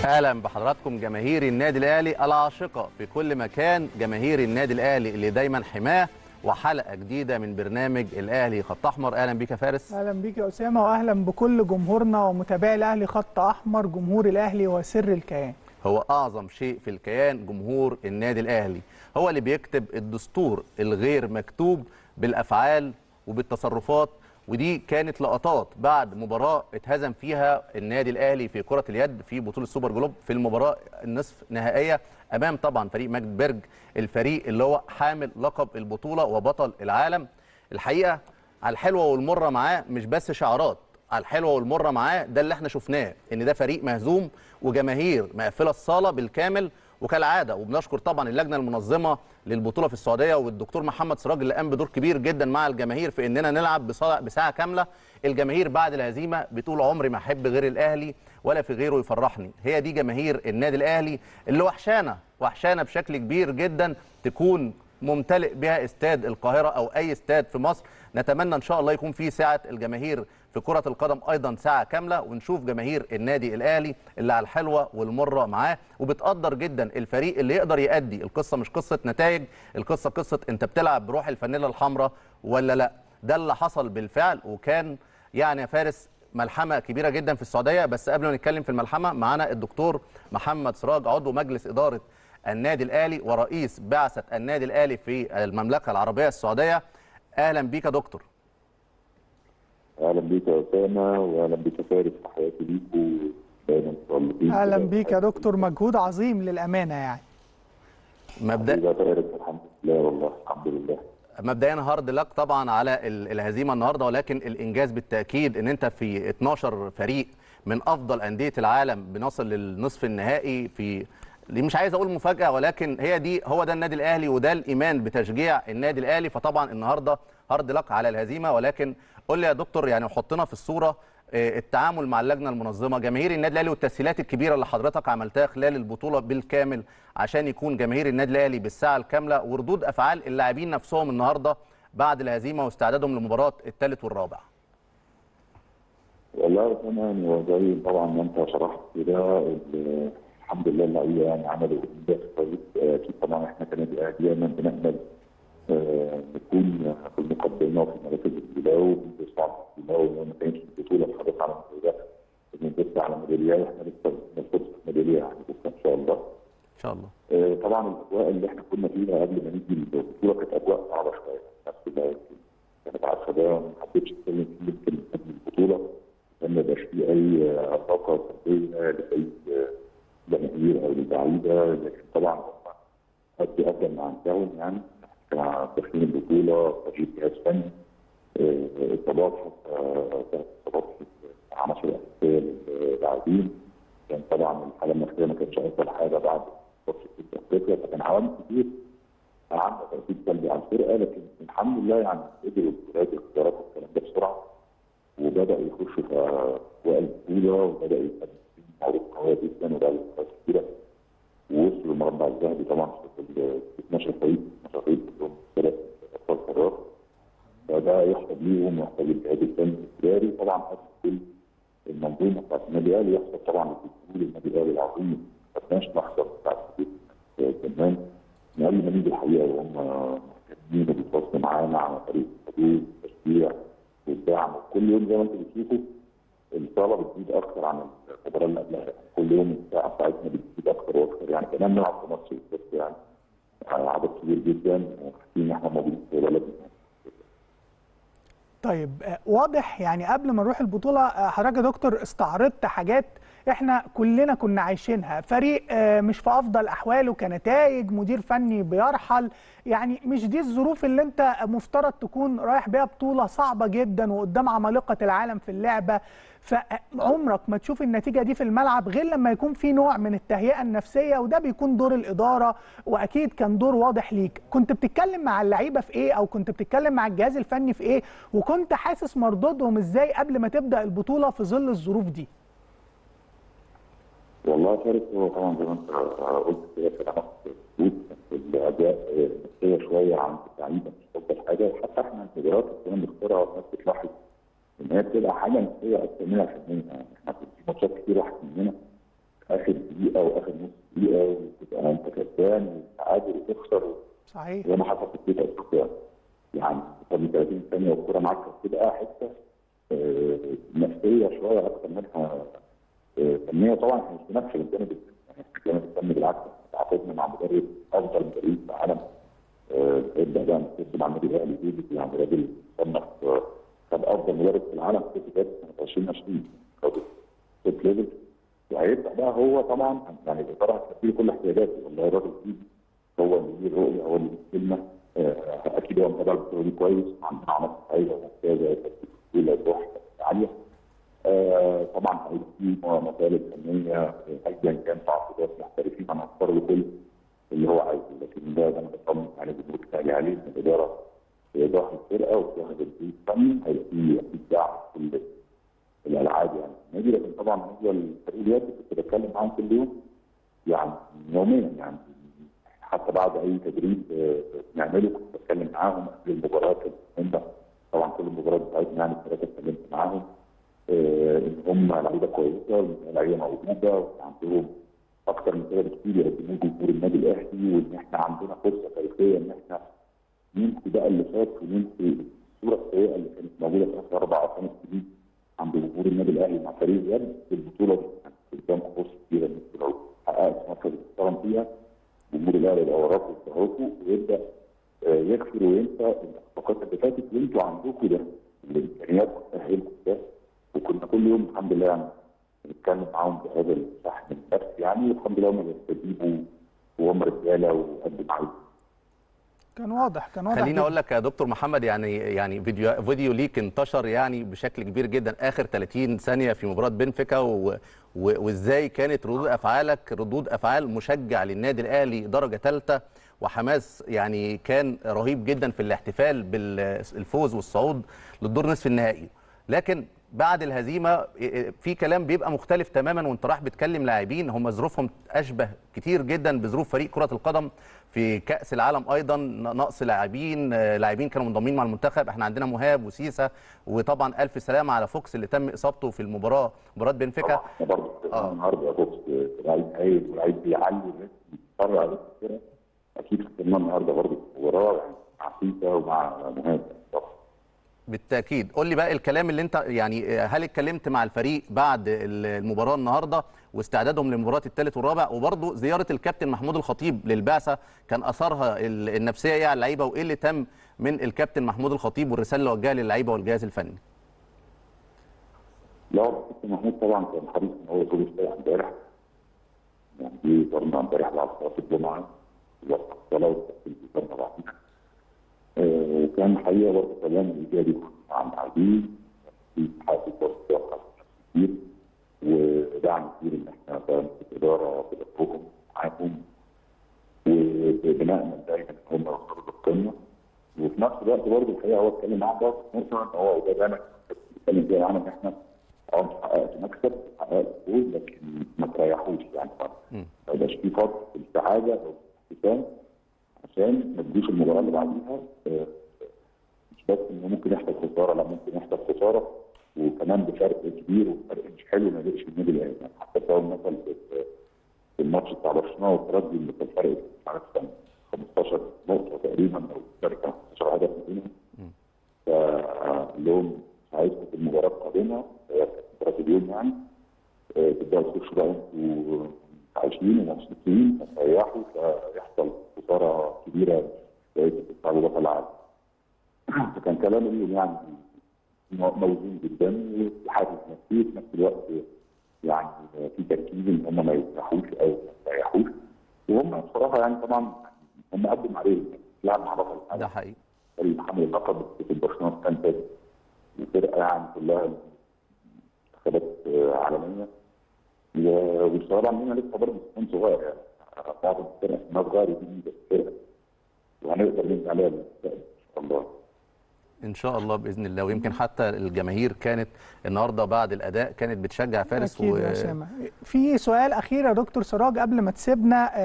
اهلا بحضراتكم جماهير النادي الاهلي العاشقه في كل مكان جماهير النادي الاهلي اللي دايما حماه وحلقه جديده من برنامج الاهلي خط احمر اهلا بيك يا فارس اهلا بيك يا اسامه واهلا بكل جمهورنا ومتابعي الاهلي خط احمر جمهور الاهلي هو سر الكيان هو اعظم شيء في الكيان جمهور النادي الاهلي هو اللي بيكتب الدستور الغير مكتوب بالافعال وبالتصرفات ودي كانت لقطات بعد مباراه اتهزم فيها النادي الاهلي في كره اليد في بطوله السوبر جلوب في المباراه النصف نهائيه امام طبعا فريق ماجد بيرج الفريق اللي هو حامل لقب البطوله وبطل العالم الحقيقه على الحلوه والمره معاه مش بس شعارات على الحلوه والمره معاه ده اللي احنا شفناه ان ده فريق مهزوم وجماهير مقفله الصاله بالكامل وكالعاده وبنشكر طبعا اللجنه المنظمه للبطوله في السعوديه والدكتور محمد سراج اللي قام بدور كبير جدا مع الجماهير في اننا نلعب بساعه كامله الجماهير بعد الهزيمه بتقول عمري ما احب غير الاهلي ولا في غيره يفرحني هي دي جماهير النادي الاهلي اللي وحشانا وحشانا بشكل كبير جدا تكون ممتلئ بها استاد القاهره او اي استاد في مصر نتمنى ان شاء الله يكون في ساعه الجماهير في كره القدم ايضا ساعه كامله ونشوف جماهير النادي الاهلي اللي على الحلوه والمره معاه وبتقدر جدا الفريق اللي يقدر يأدي القصه مش قصه نتائج القصه قصه انت بتلعب بروح الفانيلا الحمراء ولا لا ده اللي حصل بالفعل وكان يعني يا فارس ملحمه كبيره جدا في السعوديه بس قبل ما نتكلم في الملحمه معانا الدكتور محمد سراج عضو مجلس اداره النادي الاهلي ورئيس بعثه النادي الاهلي في المملكه العربيه السعوديه اهلا بيك يا دكتور اهلا بيك يا اسامه واهلا بيك يا فارس تحياتي ليكوا دايما متالقين اهلا بيك يا دكتور مجهود عظيم للامانه يعني مبدا فارس الحمد لله والله الحمد لله مبدئيا هارد لك طبعا على الهزيمه النهارده ولكن الانجاز بالتاكيد ان انت في 12 فريق من افضل انديه العالم بنصل للنصف النهائي في مش عايز اقول مفاجاه ولكن هي دي هو ده النادي الاهلي وده الايمان بتشجيع النادي الاهلي فطبعا النهارده هارد لك على الهزيمه ولكن قول لي يا دكتور يعني حطنا في الصوره التعامل مع اللجنه المنظمه جماهير النادي الاهلي والتسهيلات الكبيره اللي حضرتك عملتها خلال البطوله بالكامل عشان يكون جماهير النادي الاهلي بالساعه الكامله وردود افعال اللاعبين نفسهم النهارده بعد الهزيمه واستعدادهم لمباراه الثالث والرابع والله كمان هو زي طبعا ما انت شرحت كده الحمد لله اللعيبه يعني عملوا انجاز كويس اكيد طبعا احنا كنادي اهلي دايما بنامل نكون في المقدمه وفي مراكز البطوله وبنصعد في البطوله ولو ما كانتش البطوله نحرص على ميداليه بنبص على ميداليه واحنا لسه بنبص ميداليه يعني بكره ان شاء الله. ان شاء الله. طبعا الاجواء اللي احنا كنا فيها قبل ما نيجي البطوله كانت اجواء صعبه شويه الناس كلها كانت عارفه ده ما حبيتش اتكلم فيه يمكن قبل البطوله عشان ما يبقاش فيه اي طاقه سلبيه لاي جماهير او للعيبه لكن طبعا هم ادوا افضل ما عندهم يعني داخلين البطوله تجهيز جهاز فني اصابات حتى اصابات في عناصر اساسيه للاعبين كان طبعا الحاله النفسيه ما كانتش افضل حاجه بعد ماتش في افريقيا فكان عوامل كتير عامله تاثير سلبي على الفرقه لكن الحمد لله يعني قدروا ولاد الاختيارات والكلام ده بسرعه وبدا يخشوا في اجواء البطوله وبدا يبقى معروف قويه جدا وبقى كتيره ووصلوا المربع الذهبي طبعا في 12 فريق 12 فريق كلهم ثلاث ابطال قارات فده يحسب ليهم ويحسب للجهاز الفني الاداري طبعا حسب كل المنظومه بتاعت النادي الاهلي يحسب طبعا لجمهور النادي الاهلي العظيم ما كانش لحظه بتاعت كمان من قبل ما نيجي الحقيقه وهم مهتمين وبيتواصلوا معانا على طريق الحدود والتشجيع والدعم كل يوم زي ما انتم بتشوفوا الصاله بتزيد اكثر عن المباراه اللي قبلها كل يوم الساعه بتاعتنا بتزيد اكثر واكثر يعني كمان نلعب في مصر بس يعني عدد كبير جدا وحاسين ان احنا موجودين في بلدنا طيب واضح يعني قبل ما نروح البطوله حضرتك يا دكتور استعرضت حاجات احنا كلنا كنا عايشينها فريق مش في افضل احواله كنتائج مدير فني بيرحل يعني مش دي الظروف اللي انت مفترض تكون رايح بيها بطوله صعبه جدا وقدام عمالقه العالم في اللعبه فعمرك ما تشوف النتيجه دي في الملعب غير لما يكون في نوع من التهيئه النفسيه وده بيكون دور الاداره واكيد كان دور واضح ليك كنت بتتكلم مع اللعيبه في ايه او كنت بتتكلم مع الجهاز الفني في ايه وكنت حاسس مردودهم ازاي قبل ما تبدا البطوله في ظل الظروف دي والله فارس هو طبعا زي ما انت قلت كده في العمل الاجواء نفسيه شويه عند اللعيبه مش افضل حاجه حتى احنا الادارات كمان بنختارها والناس بتلاحظ ان هي بتبقى حاجه نفسيه اكثر منها فنيه يعني احنا في ماتشات كتير واحد مننا اخر دقيقه واخر نص دقيقه وتبقى انت كسبان وتعادل وتخسر صحيح زي ما حصل في البيت افريقيا يعني فاضل 30 ثانيه والكوره معاك بتبقى حته آه، نفسيه شويه اكثر منها آه، فنيه طبعا احنا مش بنفس الجانب الفني. يعني احنا الجانب الفني بالعكس تعاقدنا مع مدرب افضل مدرب في العالم آه، ابدا بقى نسيب مع النادي الاهلي دي يعني راجل صنف آه، خد افضل مدرب في العالم في كتاب سنه 2020 خد توب ليفل وهيبدا بقى هو طبعا يعني الاداره هتكفي كل احتياجاته والله الراجل فيه هو اللي ليه الرؤيه هو اللي ليه الكلمه آه، اكيد هو متابع البطوله دي كويس عندنا عناصر هايله ممتازه تكتيك روح عاليه آه، طبعا هيبقى في مطالب فنيه آه، ايا كان تعاقدات محترفين انا هختار له كل اللي هو عايزه لكن ده ده انا بطمن عليه الجمهور بتاعي عليه ان الاداره هي ظهر الفرقه وظهر الجيل الفني هيبقى في اكيد دعم في كل الالعاب يعني النادي لكن طبعا بالنسبه للفريق اليد كنت بتكلم معاهم كل يوم يعني يوميا يعني حتى بعد اي تدريب آه، بنعمله كنت بتكلم معاهم قبل المباراه المهمه طبعا كل المباريات بتاعتنا يعني الثلاثه اتكلمت معاهم آه، ان هم لعيبه كويسه لعيبه موهوبه وعندهم اكتر من كده بكتير يقدموه جمهور النادي الاهلي وان احنا عندنا فرصه تاريخيه ان احنا ننسي بقى اللي فات وننسي الصوره السيئه اللي كانت موجوده في اخر اربع او خمس سنين عند جمهور النادي الاهلي مع فريق اليد في البطوله دي يعني قدام فرصه كبيره ان انتوا لو حققت مركز محترم فيها جمهور الاهلي يبقى وراكم ويستهوكوا ويبدا آه، يكفر وينسى الاخفاقات اللي فاتت وانتوا عندكم ده الامكانيات تاهلكم ده وكنا كل يوم الحمد لله يعني بنتكلم معاهم بهذا الشحن النفسي يعني والحمد لله هم بيستجيبوا وهم رجاله وقد معاهم كان واضح كان واضح خليني جداً. اقول لك يا دكتور محمد يعني يعني فيديو فيديو ليك انتشر يعني بشكل كبير جدا اخر 30 ثانيه في مباراه بنفيكا و... و... وازاي كانت ردود افعالك ردود افعال مشجع للنادي الاهلي درجه ثالثه وحماس يعني كان رهيب جدا في الاحتفال بالفوز والصعود للدور نصف النهائي لكن بعد الهزيمه في كلام بيبقى مختلف تماما وانت راح بتكلم لاعبين هم ظروفهم اشبه كتير جدا بظروف فريق كره القدم في كاس العالم ايضا نقص لاعبين آه، لاعبين كانوا منضمين مع المنتخب احنا عندنا مهاب وسيسه وطبعا الف سلامه على فوكس اللي تم اصابته في المباراه مباراه بنفيكا طبعا احنا برضه آه. النهارده بص لعيب هايل ولعيب بيعلي الناس بيتفرج على الفرقه اكيد خسرنا النهارده برضه في المباراه يعني مع سيسا ومع مهاب طبعا بالتاكيد قول لي بقى الكلام اللي انت يعني هل اتكلمت مع الفريق بعد المباراه النهارده واستعدادهم لمباراه الثالث والرابع وبرضه زياره الكابتن محمود الخطيب للبعثه كان اثرها ال- النفسيه ايه على اللعيبه وايه اللي تم من الكابتن محمود الخطيب والرساله اللي وجهها للعيبه والجهاز الفني لا الكابتن محمود طبعا كان حريص ان هو يطول السلاح امبارح يعني جه زارنا امبارح بعد صلاه الجمعه وقت الصلاه والتسجيل زارنا بعدين آه، وكان حقيقه برضه كلام ايجابي مع اللاعبين في حافز برضه كتير ودعم كتير ان احنا فاهم في الاداره بنطلبهم معاهم وبناء دايما ان هم يوصلوا للقمه وفي نفس الوقت برضه الحقيقه هو اتكلم معاهم برضه في نقطه ان هو وده دايما بيتكلم فيها معانا ان احنا اه انت حققت مكسب حققت فوز لكن ما تريحوش يعني مم. ما يبقاش في فضل في السعاده او الاحتفال عشان ما تجيش المباراه اللي بعديها آه، مش بس انه ممكن يحصل خساره لا ممكن يحصل خساره وكمان بفرق كبير وفرق مش حلو ما يليقش بالنادي الاهلي يعني حتى لو مثلا في في الماتش بتاع برشلونه والترجي اللي كان فرق مش عارف كان 15 نقطه تقريبا او فرق كان 15 هدف بينهم فقال لهم عايزكم في المباراه القادمه هي كانت مباراه اليوم يعني آه، تبداوا تخشوا بقى انتوا عايشين ومبسوطين فتريحوا فيحصل خساره كبيره تدفعوا بطل العالم. فكان كلام ليهم يعني مو- موزون جدا وحافز نفسي في نفس الوقت يعني في تركيز ان هم ما يسرحوش او ما يريحوش وهم بصراحه يعني طبعا هم قدم عليهم لعب مع بطل العالم ده حقيقي فريق محمد اللقب في برشلونه كان فات وفرقه يعني كلها منتخبات آه، عالميه و- والصراحه عندنا لسه برضه سن صغير يعني بعض الفرق سنها صغير دي فرقه وهنقدر نبني عليها بالمستقبل ان شاء الله ان شاء الله باذن الله ويمكن حتى الجماهير كانت النهارده بعد الاداء كانت بتشجع فارس اكيد يا اسامه في سؤال اخير يا دكتور سراج قبل ما تسيبنا آه،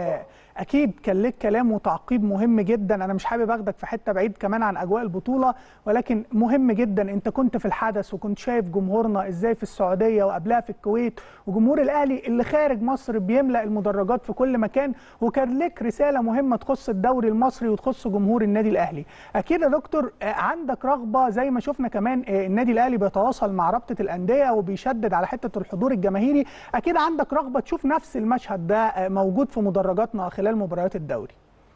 اكيد كان لك كلام وتعقيب مهم جدا انا مش حابب اخدك في حته بعيد كمان عن اجواء البطوله ولكن مهم جدا انت كنت في الحدث وكنت شايف جمهورنا ازاي في السعوديه وقبلها في الكويت وجمهور الاهلي اللي خارج مصر بيملا المدرجات في كل مكان وكان لك رساله مهمه تخص الدوري المصري وتخص جمهور النادي الاهلي اكيد يا دكتور آه، عندك رغبه زي ما شفنا كمان آه، النادي الاهلي بيتواصل مع رابطه الانديه وبيشدد على حته الحضور الجماهيري اكيد عندك رغبه تشوف نفس المشهد ده آه، موجود في مدرجاتنا خلال مباريات الدوري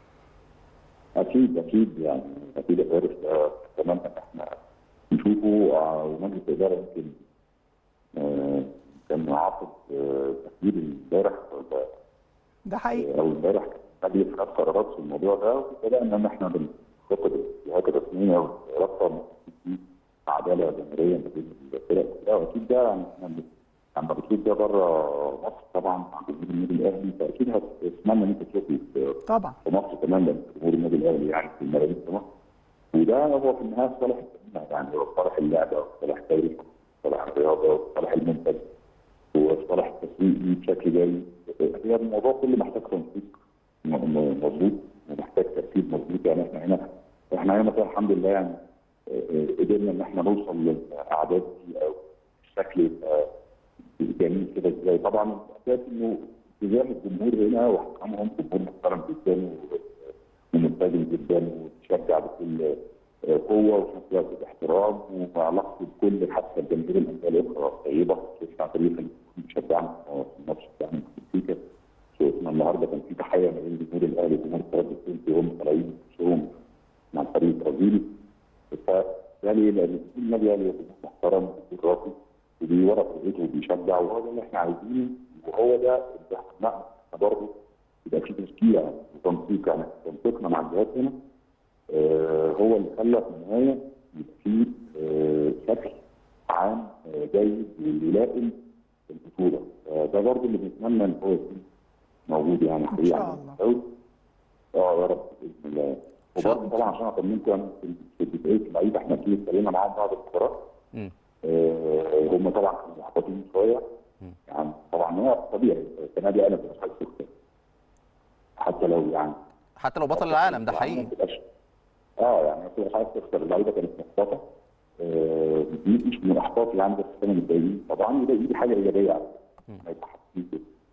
اكيد اكيد يعني اكيد يا فارس آه، اتمنى ان احنا نشوفه آه، ومجلس الاداره يمكن آه، كان عاقب آه، تغيير امبارح ولا- ده حقيقي او امبارح كان مجلس خد قرارات في الموضوع ده وبدانا ان احنا بنخطط الجهات الرسميه والرابطه في عداله جماهيريه ما بين الفرق كلها واكيد ده يعني احنا بن- لما بتشوف ده بره مصر طبعا مع جمهور النادي الاهلي فاكيد هتتمنى ان انت تشوفه في طبعا في مصر كمان لان جمهور النادي الاهلي يعني في الملايين في مصر وده هو في النهايه في صالح الجميع يعني هو في صالح اللعبه وفي صالح الدوري وفي صالح الرياضه وفي صالح المنتج وفي صالح التسويق بشكل جيد هي الموضوع كله محتاج تنسيق م- م- مظبوط ومحتاج ترتيب مظبوط يعني احنا هنا احنا هنا مثلا الحمد لله يعني آه، آه، قدرنا ان احنا نوصل للاعداد دي او الشكل يبقى جميل كده ازاي طبعا الاساس انه التزام الجمهور هنا واحترامهم جمهور محترم جدا و- وملتزم جدا وتشجع بكل آه، قوه وفي نفس الوقت باحترام وعلاقته بكل حتى الجماهير الانديه الاخرى طيبه شفنا تاريخ اللي بيشجعنا في الماتش بتاعنا في الكيكه شفنا النهارده كان في تحيه ما بين جمهور الاهلي وجمهور الترجي التونسي وهم طالعين وشهم مع الفريق البرازيلي فده ليه؟ لان كل النادي الاهلي جمهور محترم وراقي وبيورا فرقته وبيشجع وهو ده اللي احنا عايزينه وهو ده اللي احنا برضه يبقى في تشجيع وتنسيق يعني تنسيقنا مع الجهات هنا آه، هو اللي خلى في النهايه يبقى في آه، شكل عام آه، جيد ويلائم البطوله آه، ده برضه اللي بنتمنى ان هو يكون موجود يعني إن شاء على الله. الدوري. اه يا رب باذن الله شاء وبرضه طبعا عشان اطمنكم يعني في في جزئيه اللعيبه احنا اكيد اتكلمنا معاهم بعد المباراه مم. آه، هم طبعا كانوا محبطين شويه يعني طبعا هو طبيعي السنه دي انا مش عايز تخسر حتى لو يعني حتى لو بطل العالم ده حقيقي ما تبقاش- اه يعني ما تبقاش عايز تخسر اللعيبه كانت محبطه آه، دي مش من الاحباط يعني بس كانوا متضايقين طبعا ودي دي حاجه ايجابيه على فكرة. هيبقى حاسين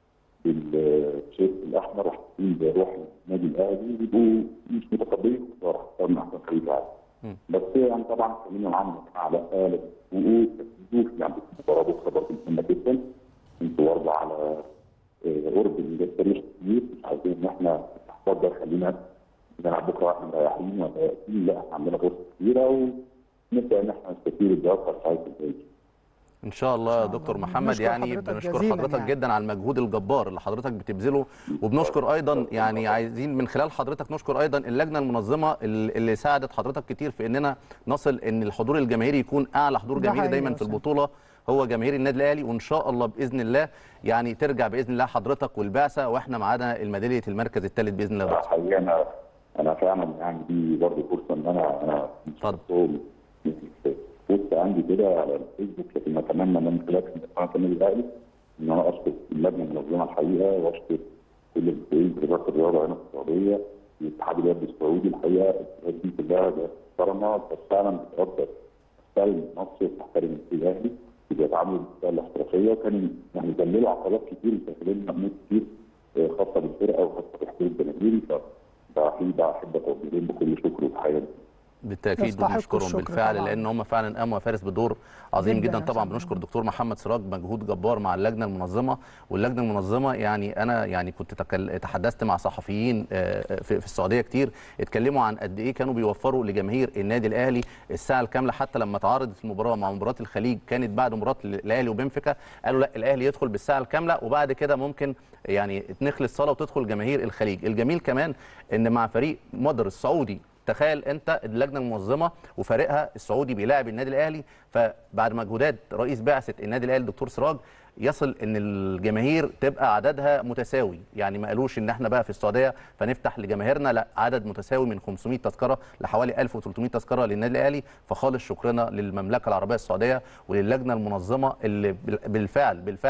بالشيء الاحمر وحاسين بروح النادي الاهلي يبقوا مش متقبلين الخساره اخترنا احسن فريق العالم مم. بس يعني طبعا اتكلمنا معاهم يا جماعه لا لازم تفوقوا تركزوا يعني المباراه بكره برضه مهمه جدا انتوا برضه على آه، قرب التاريخ كتير مش عايزين ان احنا الاحباط ده يخلينا نلعب بكره واحنا مريحين ولا يأسين. لا احنا عندنا فرصه كبيره ونبدا ان احنا نستفيد الدراسه السايكل الجاي ان شاء الله يا دكتور محمد بنشكر يعني حضرتك بنشكر جزيلاً حضرتك يعني. جدا على المجهود الجبار اللي حضرتك بتبذله وبنشكر ايضا يعني عايزين من خلال حضرتك نشكر ايضا اللجنه المنظمه اللي اللي ساعدت حضرتك كتير في اننا نصل ان الحضور الجماهيري يكون اعلى حضور ده جماهيري حقيقي دايما يا في أسامة. البطوله هو جماهير النادي الاهلي وان شاء الله باذن الله يعني ترجع باذن الله حضرتك والبعثه واحنا معانا الميداليه المركز الثالث باذن الله يا دكتور. حقيقه انا انا فعلا يعني دي برضه فرصه ان انا انا اتفضل. بوست عندي كده على الفيسبوك لكن اتمنى ان من خلال قناه النادي الاهلي ان انا اشكر اللجنه المنظمه الحقيقه واشكر كل المسؤولين في وزاره الرياضه هنا في السعوديه الاتحاد الرياضي السعودي الحقيقه الجهات دي كلها جهات محترمه بس فعلا بتقدر تحترم مصر وتحترم النادي الاهلي وبيتعاملوا بالطريقه الاحترافيه وكانوا يعني ذللوا عقبات كتير وسهلوا لنا امور كتير آه، خاصه بالفرقه وخاصه بالحضور الجماهيري فبحب احب اتوجه بكل شكر وتحيه بالتاكيد يستحقوا وبنشكرهم الشكر بالفعل طبعاً. لان هم فعلا قاموا يا فارس بدور عظيم جداً جدا يا طبعا فندم. بنشكر الدكتور محمد سراج مجهود جبار مع اللجنه المنظمه واللجنه المنظمه يعني انا يعني كنت تكل- تحدثت مع صحفيين آه، في في السعوديه كتير اتكلموا عن قد ايه كانوا بيوفروا لجماهير النادي الاهلي الساعه الكامله حتى لما تعارضت المباراه مع مباراه الخليج كانت بعد مباراه الاهلي وبنفيكا قالوا لا الاهلي يدخل بالساعه الكامله وبعد كده ممكن يعني نخلص صلاه وتدخل جماهير الخليج الجميل كمان ان مع فريق مصدر السعودي تخيل انت اللجنه المنظمه وفريقها السعودي بيلاعب النادي الاهلي فبعد مجهودات رئيس بعثه النادي الاهلي الدكتور سراج يصل ان الجماهير تبقى عددها متساوي يعني ما قالوش ان احنا بقى في السعوديه فنفتح لجماهيرنا لا عدد متساوي من 500 تذكره لحوالي 1300 تذكره للنادي الاهلي فخالص شكرنا للمملكه العربيه السعوديه وللجنه المنظمه اللي بال- بالفعل بالفعل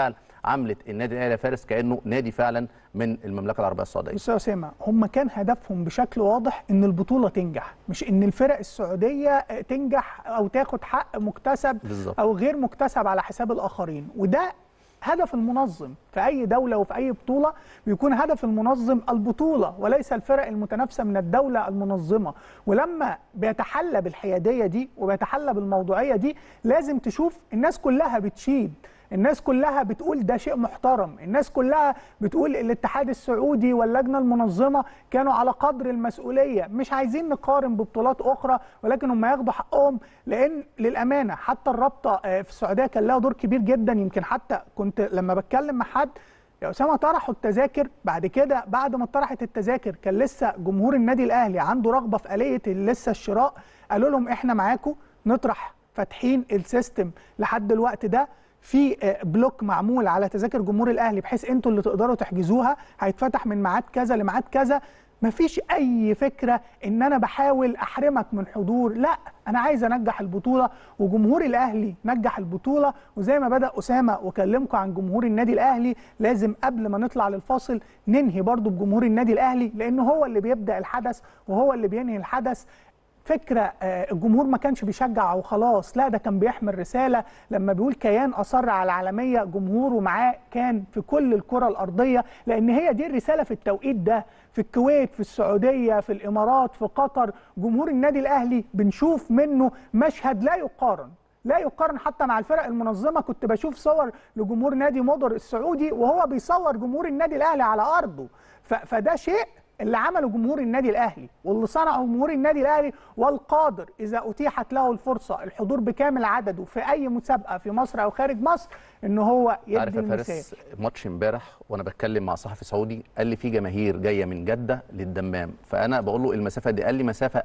عملت النادي الاهلي يا فارس كانه نادي فعلا من المملكه العربيه السعوديه بص يا اسامه هم كان هدفهم بشكل واضح ان البطوله تنجح مش ان الفرق السعوديه تنجح او تاخد حق مكتسب بالظبط. او غير مكتسب على حساب الاخرين وده هدف المنظم في اي دوله وفي اي بطوله بيكون هدف المنظم البطوله وليس الفرق المتنافسه من الدوله المنظمه ولما بيتحلى بالحياديه دي وبيتحلى بالموضوعيه دي لازم تشوف الناس كلها بتشيد الناس كلها بتقول ده شيء محترم الناس كلها بتقول الاتحاد السعودي واللجنة المنظمة كانوا على قدر المسؤولية مش عايزين نقارن ببطولات أخرى ولكن هم ياخدوا حقهم لأن للأمانة حتى الرابطة آه، في السعودية كان لها دور كبير جدا يمكن حتى كنت لما بتكلم مع حد يا أسامة طرحوا التذاكر بعد كده بعد ما اتطرحت التذاكر كان لسه جمهور النادي الأهلي عنده رغبة في آلية لسه الشراء قالوا لهم إحنا معاكم نطرح فاتحين السيستم لحد الوقت ده في آه، بلوك معمول على تذاكر جمهور الاهلي بحيث انتوا اللي تقدروا تحجزوها هيتفتح من ميعاد كذا لميعاد كذا مفيش اي فكره ان انا بحاول احرمك من حضور لا انا عايز انجح البطوله وجمهور الاهلي نجح البطوله وزي ما بدا اسامه وكلمكم عن جمهور النادي الاهلي لازم قبل ما نطلع للفاصل ننهي برضو بجمهور النادي الاهلي لان هو اللي بيبدا الحدث وهو اللي بينهي الحدث فكره آه، الجمهور ما كانش بيشجع وخلاص لا ده كان بيحمل رساله لما بيقول كيان اصر على العالميه جمهوره معاه كان في كل الكره الارضيه لان هي دي الرساله في التوقيت ده في الكويت في السعوديه في الامارات في قطر جمهور النادي الاهلي بنشوف منه مشهد لا يقارن لا يقارن حتى مع الفرق المنظمه كنت بشوف صور لجمهور نادي مضر السعودي وهو بيصور جمهور النادي الاهلي على ارضه ف- فده شيء اللي عمله جمهور النادي الاهلي واللي صنعه جمهور النادي الاهلي والقادر اذا اتيحت له الفرصه الحضور بكامل عدده في اي مسابقه في مصر او خارج مصر ان هو عارف يدي يا المثال فارس ماتش امبارح وانا بتكلم مع صحفي سعودي قال لي في جماهير جايه من جده للدمام فانا بقول له المسافه دي قال لي مسافه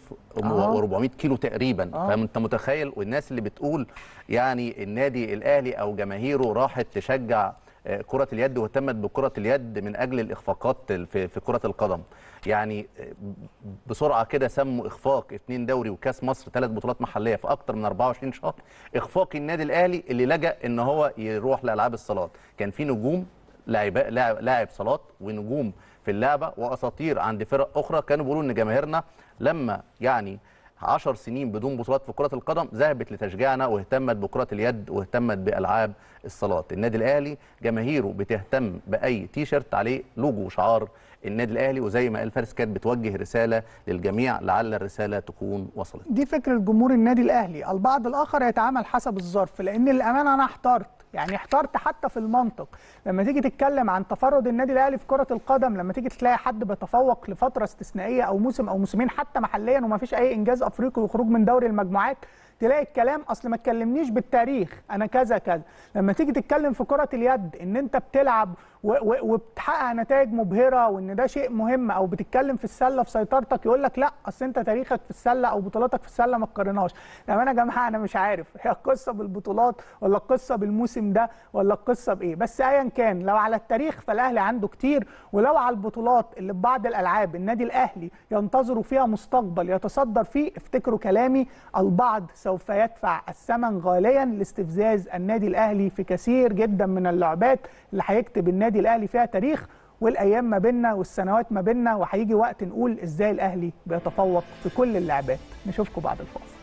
1400 كيلو تقريبا آه. فانت متخيل والناس اللي بتقول يعني النادي الاهلي او جماهيره راحت تشجع آه، كرة اليد واهتمت بكرة اليد من أجل الإخفاقات في في كرة القدم يعني آه، بسرعة كده سموا إخفاق اتنين دوري وكاس مصر ثلاث بطولات محلية في أكتر من 24 شهر إخفاق النادي الأهلي اللي لجأ إن هو يروح لألعاب الصالات كان في نجوم لاعب لاعب لاعب صالات ونجوم في اللعبة وأساطير عند فرق أخرى كانوا بيقولوا إن جماهيرنا لما يعني عشر سنين بدون بطولات في كرة القدم ذهبت لتشجيعنا واهتمت بكرة اليد واهتمت بألعاب الصالات النادي الأهلي جماهيره بتهتم بأي تيشرت عليه لوجو شعار النادي الأهلي وزي ما قال فارس كانت بتوجه رسالة للجميع لعل الرسالة تكون وصلت دي فكره جمهور النادي الاهلي البعض الاخر يتعامل حسب الظرف لان للامانه انا احترت يعني احترت حتى في المنطق لما تيجي تتكلم عن تفرد النادي الاهلي في كره القدم لما تيجي تلاقي حد بيتفوق لفتره استثنائيه او موسم او موسمين حتى محليا وما فيش اي انجاز افريقي وخروج من دوري المجموعات تلاقي الكلام اصل ما تكلمنيش بالتاريخ انا كذا كذا لما تيجي تتكلم في كره اليد ان انت بتلعب و- و- وبتحقق نتائج مبهره وان ده شيء مهم او بتتكلم في السله في سيطرتك يقول لك لا اصل انت تاريخك في السله او بطولاتك في السله ما تقارنهاش لما يا جماعه انا مش عارف هي القصه بالبطولات ولا القصه بالموسم ده ولا القصه بايه بس ايا كان لو على التاريخ فالاهلي عنده كتير ولو على البطولات اللي في بعض الالعاب النادي الاهلي ينتظروا فيها مستقبل يتصدر فيه افتكروا كلامي البعض سوف يدفع الثمن غاليا لاستفزاز النادي الاهلي في كثير جدا من اللعبات اللي هيكتب النادي الاهلي فيها تاريخ والايام ما بيننا والسنوات ما بيننا وهيجي وقت نقول ازاي الاهلي بيتفوق في كل اللعبات نشوفكم بعد الفاصل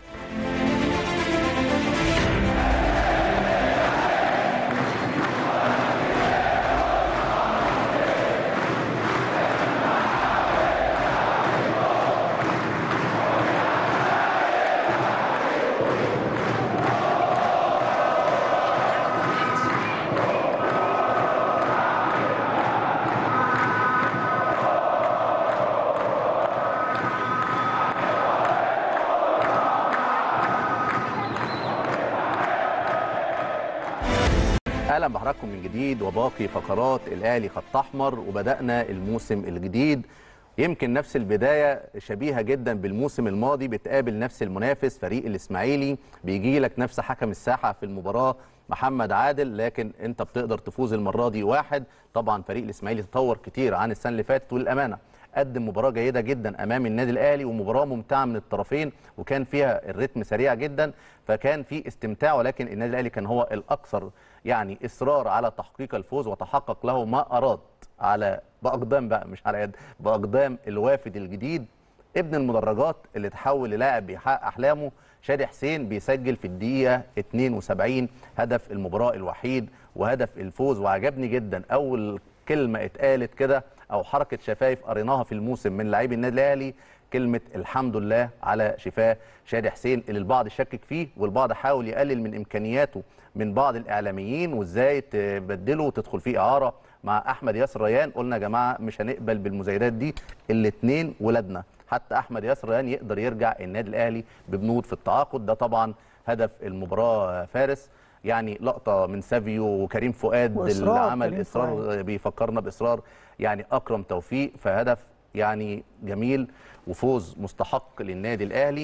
اهلا بحضراتكم من جديد وباقي فقرات الاهلي خط احمر وبدانا الموسم الجديد يمكن نفس البدايه شبيهه جدا بالموسم الماضي بتقابل نفس المنافس فريق الاسماعيلي بيجي لك نفس حكم الساحه في المباراه محمد عادل لكن انت بتقدر تفوز المره دي واحد طبعا فريق الاسماعيلي تطور كتير عن السنه اللي فاتت والامانه قدم مباراه جيده جدا امام النادي الاهلي ومباراه ممتعه من الطرفين وكان فيها الريتم سريع جدا فكان في استمتاع ولكن النادي الاهلي كان هو الاكثر يعني اصرار على تحقيق الفوز وتحقق له ما اراد على باقدام بقى مش على يد باقدام الوافد الجديد ابن المدرجات اللي تحول للاعب بيحقق احلامه شادي حسين بيسجل في الدقيقه 72 هدف المباراه الوحيد وهدف الفوز وعجبني جدا اول كلمه اتقالت كده او حركه شفايف قريناها في الموسم من لاعبي النادي الاهلي كلمه الحمد لله على شفاه شادي حسين اللي البعض شكك فيه والبعض حاول يقلل من امكانياته من بعض الاعلاميين وازاي تبدله وتدخل فيه اعاره مع احمد ياسر ريان قلنا يا جماعه مش هنقبل بالمزايدات دي الاثنين ولادنا حتى احمد ياسر ريان يقدر يرجع النادي الاهلي ببنود في التعاقد ده طبعا هدف المباراه فارس يعني لقطه من سافيو وكريم فؤاد اللي وإصرار عمل كريم اصرار فؤاد. بيفكرنا باصرار يعني اكرم توفيق فهدف يعني جميل وفوز مستحق للنادي الاهلي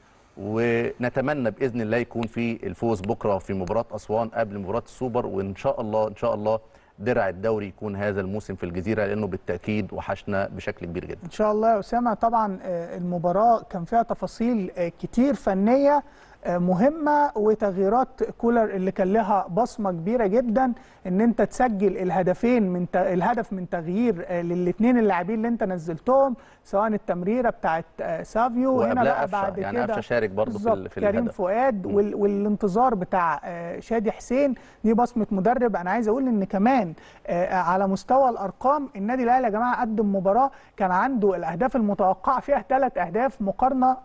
ونتمنى باذن الله يكون في الفوز بكره في مباراه اسوان قبل مباراه السوبر وان شاء الله ان شاء الله درع الدوري يكون هذا الموسم في الجزيره لانه بالتاكيد وحشنا بشكل كبير جدا ان شاء الله يا اسامه طبعا آه، المباراه كان فيها تفاصيل آه، كتير فنيه آه، مهمه وتغييرات كولر اللي كان لها بصمه كبيره جدا ان انت تسجل الهدفين من ت... الهدف من تغيير للاثنين اللاعبين اللي انت نزلتهم سواء التمريره بتاعت آه، سافيو هنا وقبلها بقى قفشه بعد يعني كده قفشه شارك برضه في, بالظبط ال- في كريم الهدف فؤاد وال... والانتظار بتاع آه، شادي حسين دي بصمه مدرب انا عايز اقول ان كمان آه، على مستوى الارقام النادي الاهلي يا جماعه قدم مباراه كان عنده الاهداف المتوقعه فيها ثلاث اهداف مقارنه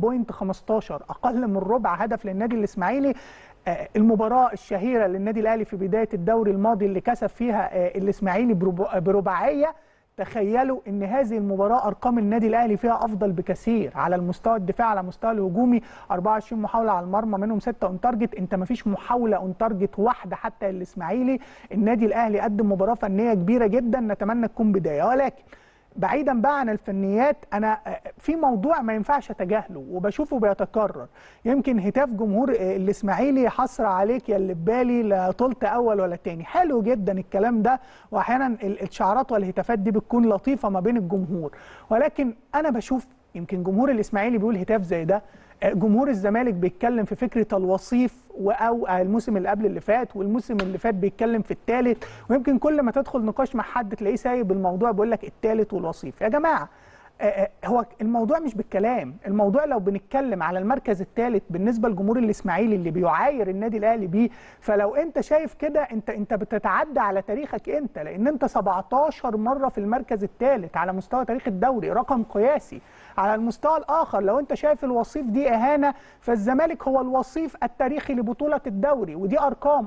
0.15 اقل من ربع هدف للنادي الاسماعيلي آه، المباراة الشهيرة للنادي الأهلي في بداية الدوري الماضي اللي كسب فيها آه، الإسماعيلي بربع- برباعية تخيلوا ان هذه المباراه ارقام النادي الاهلي فيها افضل بكثير على المستوى الدفاع على المستوى الهجومي 24 محاوله على المرمى منهم 6 اون تارجت انت ما فيش محاوله اون تارجت واحده حتى الاسماعيلي النادي الاهلي قدم مباراه فنيه كبيره جدا نتمنى تكون بدايه ولكن بعيدا بقى عن الفنيات انا آه، في موضوع ما ينفعش اتجاهله وبشوفه بيتكرر يمكن هتاف جمهور آه، الاسماعيلي حصر عليك يا اللي في بالي لا طلت اول ولا تاني حلو جدا الكلام ده واحيانا ال- الشعارات والهتافات دي بتكون لطيفه ما بين الجمهور ولكن انا بشوف يمكن جمهور الاسماعيلي بيقول هتاف زي ده آه، جمهور الزمالك بيتكلم في فكره الوصيف و- او الموسم اللي قبل اللي فات والموسم اللي فات بيتكلم في الثالث ويمكن كل ما تدخل نقاش مع حد تلاقيه سايب الموضوع بيقول لك الثالث والوصيف يا جماعه آه، آه، هو الموضوع مش بالكلام الموضوع لو بنتكلم على المركز الثالث بالنسبه لجمهور الاسماعيلي اللي بيعاير النادي الاهلي بيه فلو انت شايف كده انت انت بتتعدى على تاريخك انت لان انت 17 مره في المركز الثالث على مستوى تاريخ الدوري رقم قياسي على المستوى الاخر لو انت شايف الوصيف دي اهانه فالزمالك هو الوصيف التاريخي لبطوله الدوري ودي ارقام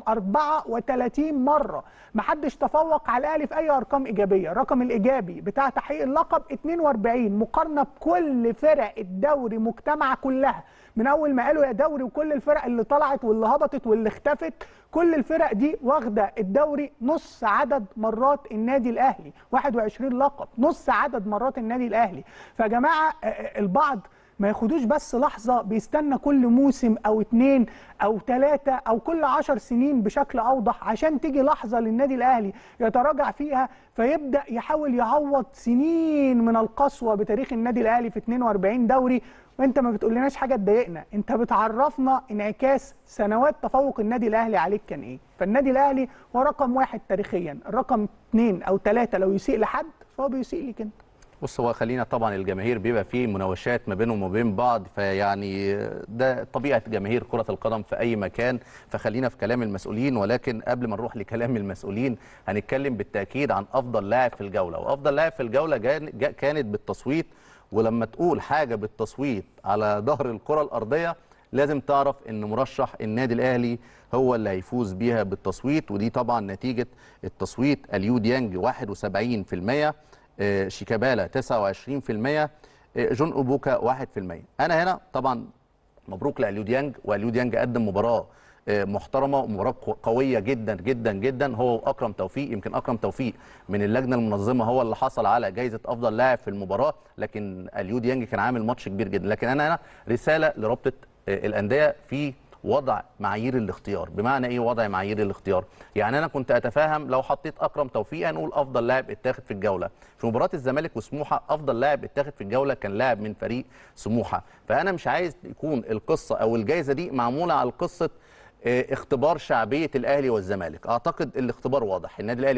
34 مره محدش تفوق على الاهلي في اي ارقام ايجابيه الرقم الايجابي بتاع تحقيق اللقب 42 مقارنه بكل فرق الدوري مجتمعه كلها من اول ما قالوا يا دوري وكل الفرق اللي طلعت واللي هبطت واللي اختفت كل الفرق دي واخده الدوري نص عدد مرات النادي الاهلي 21 لقب نص عدد مرات النادي الاهلي فيا جماعه آه، آه، البعض ما ياخدوش بس لحظة بيستنى كل موسم أو اتنين أو تلاتة أو كل عشر سنين بشكل أوضح عشان تيجي لحظة للنادي الأهلي يتراجع فيها فيبدأ يحاول يعوض سنين من القسوة بتاريخ النادي الأهلي في 42 دوري وانت ما بتقولناش حاجه تضايقنا انت بتعرفنا انعكاس سنوات تفوق النادي الاهلي عليك كان ايه فالنادي الاهلي هو رقم واحد تاريخيا الرقم اثنين او ثلاثه لو يسيء لحد فهو بيسيء ليك انت بص هو خلينا طبعا الجماهير بيبقى فيه مناوشات ما بينهم وبين بعض فيعني ده طبيعه جماهير كره القدم في اي مكان فخلينا في كلام المسؤولين ولكن قبل ما نروح لكلام المسؤولين هنتكلم بالتاكيد عن افضل لاعب في الجوله وافضل لاعب في الجوله جان- جا كانت بالتصويت ولما تقول حاجه بالتصويت على ظهر الكره الارضيه لازم تعرف ان مرشح النادي الاهلي هو اللي هيفوز بيها بالتصويت ودي طبعا نتيجه التصويت اليو ديانج 71% آه، شيكابالا 29% آه، جون اوبوكا 1% انا هنا طبعا مبروك لاليو ديانج واليو ديانج قدم مباراه آه، محترمه ومباراه قو- قويه جدا جدا جدا هو واكرم توفيق يمكن اكرم توفيق من اللجنه المنظمه هو اللي حصل على جائزه افضل لاعب في المباراه لكن اليو ديانج كان عامل ماتش كبير جدا لكن انا هنا رساله لرابطه آه، الانديه في وضع معايير الاختيار بمعنى ايه وضع معايير الاختيار يعني انا كنت اتفاهم لو حطيت اكرم توفيق هنقول افضل لاعب اتاخد في الجوله في مباراه الزمالك وسموحه افضل لاعب اتاخد في الجوله كان لاعب من فريق سموحه فانا مش عايز يكون القصه او الجائزه دي معموله على قصه آه، اختبار شعبيه الاهلي والزمالك اعتقد الاختبار واضح النادي الاهلي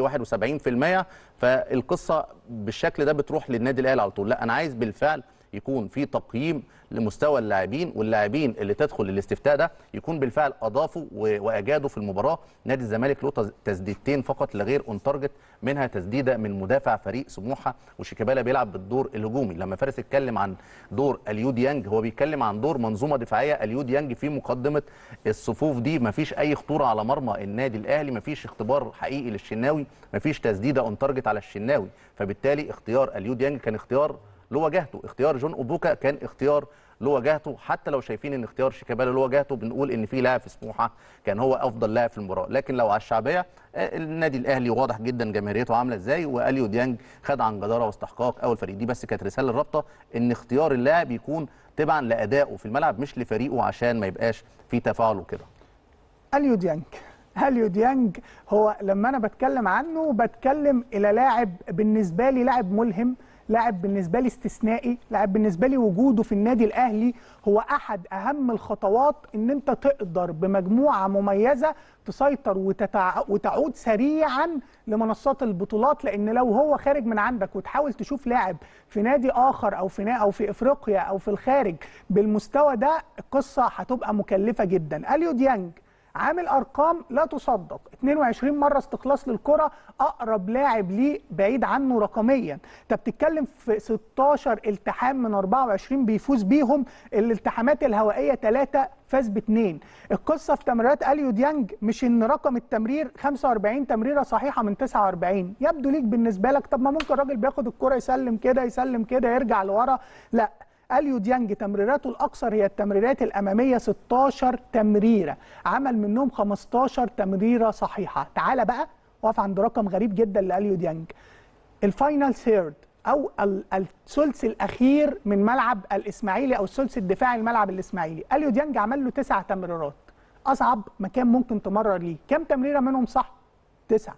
71% فالقصه بالشكل ده بتروح للنادي الاهلي على طول لا انا عايز بالفعل يكون في تقييم لمستوى اللاعبين واللاعبين اللي تدخل الاستفتاء ده يكون بالفعل اضافوا و- واجادوا في المباراه نادي الزمالك له تز- تسديدتين فقط لغير اون تارجت منها تسديده من مدافع فريق سموحه وشيكابالا بيلعب بالدور الهجومي لما فارس اتكلم عن دور اليو ديانج هو بيتكلم عن دور منظومه دفاعيه اليو ديانج في مقدمه الصفوف دي مفيش اي خطوره على مرمى النادي الاهلي مفيش اختبار حقيقي للشناوي مفيش تسديده اون تارجت على الشناوي فبالتالي اختيار اليو ديانج كان اختيار له وجهته اختيار جون اوبوكا كان اختيار له وجهته حتى لو شايفين ان اختيار شيكابالا له وجهته بنقول ان في لاعب في سموحه كان هو افضل لاعب في المباراه لكن لو على الشعبيه آه، النادي الاهلي واضح جدا جماهيريته عامله ازاي واليو ديانج خد عن جداره واستحقاق اول فريق دي بس كانت رساله الرابطه ان اختيار اللاعب يكون تبعا لادائه في الملعب مش لفريقه عشان ما يبقاش في تفاعل وكده اليو ديانج اليو ديانج هو لما انا بتكلم عنه بتكلم الى لاعب بالنسبه لي لاعب ملهم لاعب بالنسبه لي استثنائي لاعب بالنسبه لي وجوده في النادي الاهلي هو احد اهم الخطوات ان انت تقدر بمجموعه مميزه تسيطر وتتع... وتعود سريعا لمنصات البطولات لان لو هو خارج من عندك وتحاول تشوف لاعب في نادي اخر او في نا... او في افريقيا او في الخارج بالمستوى ده القصه هتبقى مكلفه جدا اليو ديانج عامل ارقام لا تصدق 22 مره استخلاص للكره اقرب لاعب ليه بعيد عنه رقميا انت بتتكلم في 16 التحام من 24 بيفوز بيهم الالتحامات الهوائيه 3 فاز باثنين القصه في تمريرات اليو ديانج مش ان رقم التمرير 45 تمريره صحيحه من 49 يبدو ليك بالنسبه لك طب ما ممكن الراجل بياخد الكره يسلم كده يسلم كده يرجع لورا لا اليو ديانج تمريراته الاكثر هي التمريرات الاماميه 16 تمريره عمل منهم 15 تمريره صحيحه تعال بقى واقف عند رقم غريب جدا لاليو ديانج الفاينل ثيرد او ال- الثلث الاخير من ملعب الاسماعيلي او الثلث الدفاعي الملعب الاسماعيلي اليو ديانج عمل له تسع تمريرات اصعب مكان ممكن تمرر ليه كام تمريره منهم صح تسعه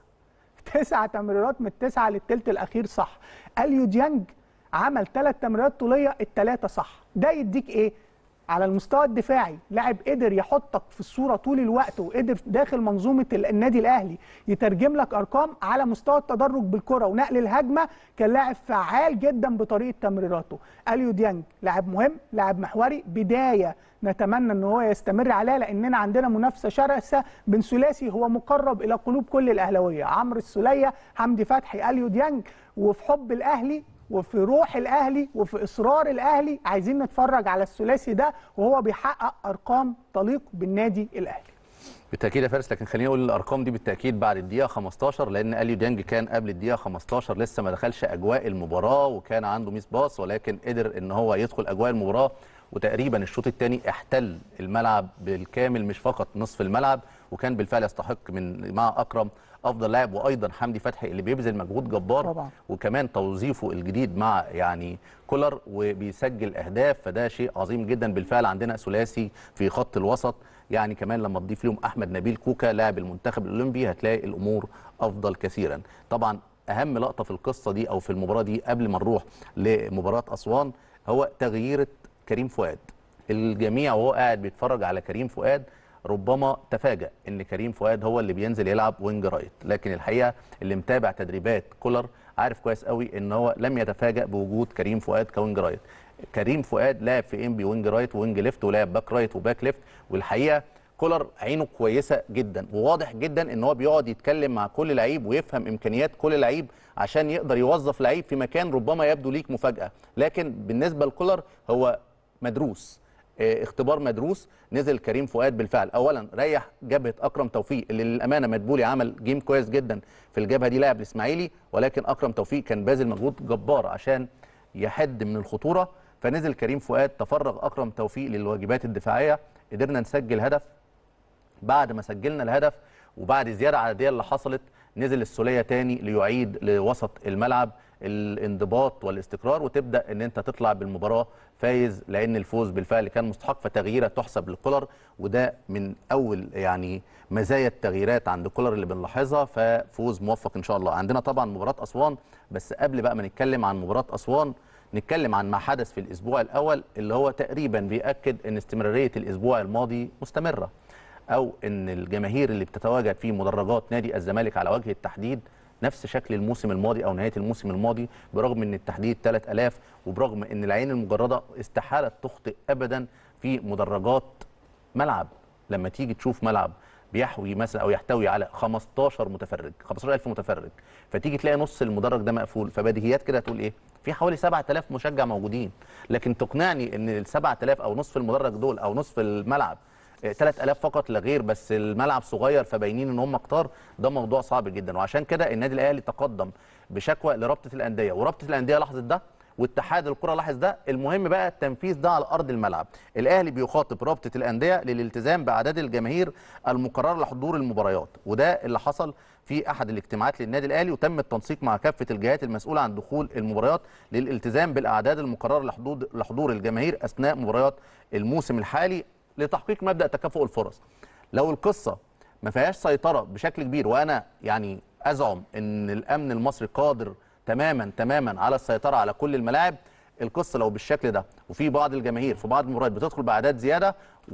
تسع تمريرات من التسعه للثلث الاخير صح اليو ديانج عمل ثلاث تمريرات طوليه الثلاثه صح ده يديك ايه على المستوى الدفاعي لاعب قدر يحطك في الصوره طول الوقت وقدر داخل منظومه ال- النادي الاهلي يترجم لك ارقام على مستوى التدرج بالكره ونقل الهجمه كان لاعب فعال جدا بطريقه تمريراته اليو ديانج لاعب مهم لاعب محوري بدايه نتمنى ان هو يستمر عليها لاننا عندنا منافسه شرسه بين ثلاثي هو مقرب الى قلوب كل الاهلاويه عمرو السوليه حمدي فتحي اليو ديانج وفي حب الاهلي وفي روح الاهلي وفي اصرار الاهلي عايزين نتفرج على الثلاثي ده وهو بيحقق ارقام تليق بالنادي الاهلي بالتاكيد يا فارس لكن خليني اقول الارقام دي بالتاكيد بعد الدقيقه 15 لان اليو ديانج كان قبل الدقيقه 15 لسه ما دخلش اجواء المباراه وكان عنده ميس باص ولكن قدر ان هو يدخل اجواء المباراه وتقريبا الشوط الثاني احتل الملعب بالكامل مش فقط نصف الملعب وكان بالفعل يستحق من مع اكرم افضل لاعب وايضا حمدي فتحي اللي بيبذل مجهود جبار طبعا. وكمان توظيفه الجديد مع يعني كولر وبيسجل اهداف فده شيء عظيم جدا بالفعل عندنا ثلاثي في خط الوسط يعني كمان لما تضيف لهم احمد نبيل كوكا لاعب المنتخب الاولمبي هتلاقي الامور افضل كثيرا طبعا اهم لقطه في القصه دي او في المباراه دي قبل ما نروح لمباراه اسوان هو تغيير كريم فؤاد الجميع وهو قاعد بيتفرج على كريم فؤاد ربما تفاجأ ان كريم فؤاد هو اللي بينزل يلعب وينج رايت لكن الحقيقه اللي متابع تدريبات كولر عارف كويس قوي ان هو لم يتفاجأ بوجود كريم فؤاد كوينج رايت كريم فؤاد لعب في ام بي وينج رايت وينج ليفت ولعب باك رايت وباك ليفت والحقيقه كولر عينه كويسه جدا وواضح جدا ان هو بيقعد يتكلم مع كل لعيب ويفهم امكانيات كل لعيب عشان يقدر يوظف لعيب في مكان ربما يبدو ليك مفاجاه لكن بالنسبه لكولر هو مدروس اه، اختبار مدروس نزل كريم فؤاد بالفعل اولا ريح جبهه اكرم توفيق اللي للامانه مدبولي عمل جيم كويس جدا في الجبهه دي لاعب الاسماعيلي ولكن اكرم توفيق كان باذل مجهود جبار عشان يحد من الخطوره فنزل كريم فؤاد تفرغ اكرم توفيق للواجبات الدفاعيه قدرنا نسجل هدف بعد ما سجلنا الهدف وبعد الزياده العدديه اللي حصلت نزل السوليه تاني ليعيد لوسط الملعب الانضباط والاستقرار وتبدا ان انت تطلع بالمباراه فايز لان الفوز بالفعل كان مستحق فتغييره تحسب لكولر وده من اول يعني مزايا التغييرات عند كولر اللي بنلاحظها ففوز موفق ان شاء الله عندنا طبعا مباراه اسوان بس قبل بقى ما نتكلم عن مباراه اسوان نتكلم عن ما حدث في الاسبوع الاول اللي هو تقريبا بياكد ان استمراريه الاسبوع الماضي مستمره او ان الجماهير اللي بتتواجد في مدرجات نادي الزمالك على وجه التحديد نفس شكل الموسم الماضي او نهايه الموسم الماضي برغم ان التحديد 3000 وبرغم ان العين المجرده استحاله تخطئ ابدا في مدرجات ملعب لما تيجي تشوف ملعب بيحوي مثلا او يحتوي على 15 متفرج 15000 متفرج فتيجي تلاقي نص المدرج ده مقفول فبديهيات كده تقول ايه في حوالي 7000 مشجع موجودين لكن تقنعني ان ال 7000 او نصف المدرج دول او نصف الملعب 3000 فقط لا غير بس الملعب صغير فباينين ان هم كتار ده موضوع صعب جدا وعشان كده النادي الاهلي تقدم بشكوى لرابطه الانديه ورابطه الانديه لاحظت ده واتحاد الكره لاحظ ده المهم بقى التنفيذ ده على ارض الملعب الاهلي بيخاطب رابطه الانديه للالتزام باعداد الجماهير المقرره لحضور المباريات وده اللي حصل في احد الاجتماعات للنادي الاهلي وتم التنسيق مع كافه الجهات المسؤوله عن دخول المباريات للالتزام بالاعداد المقرره لحضور لحضور الجماهير اثناء مباريات الموسم الحالي لتحقيق مبدا تكافؤ الفرص لو القصه ما فيهاش سيطره بشكل كبير وانا يعني ازعم ان الامن المصري قادر تماما تماما على السيطره على كل الملاعب القصه لو بالشكل ده وفي بعض الجماهير في بعض المباريات بتدخل باعداد زياده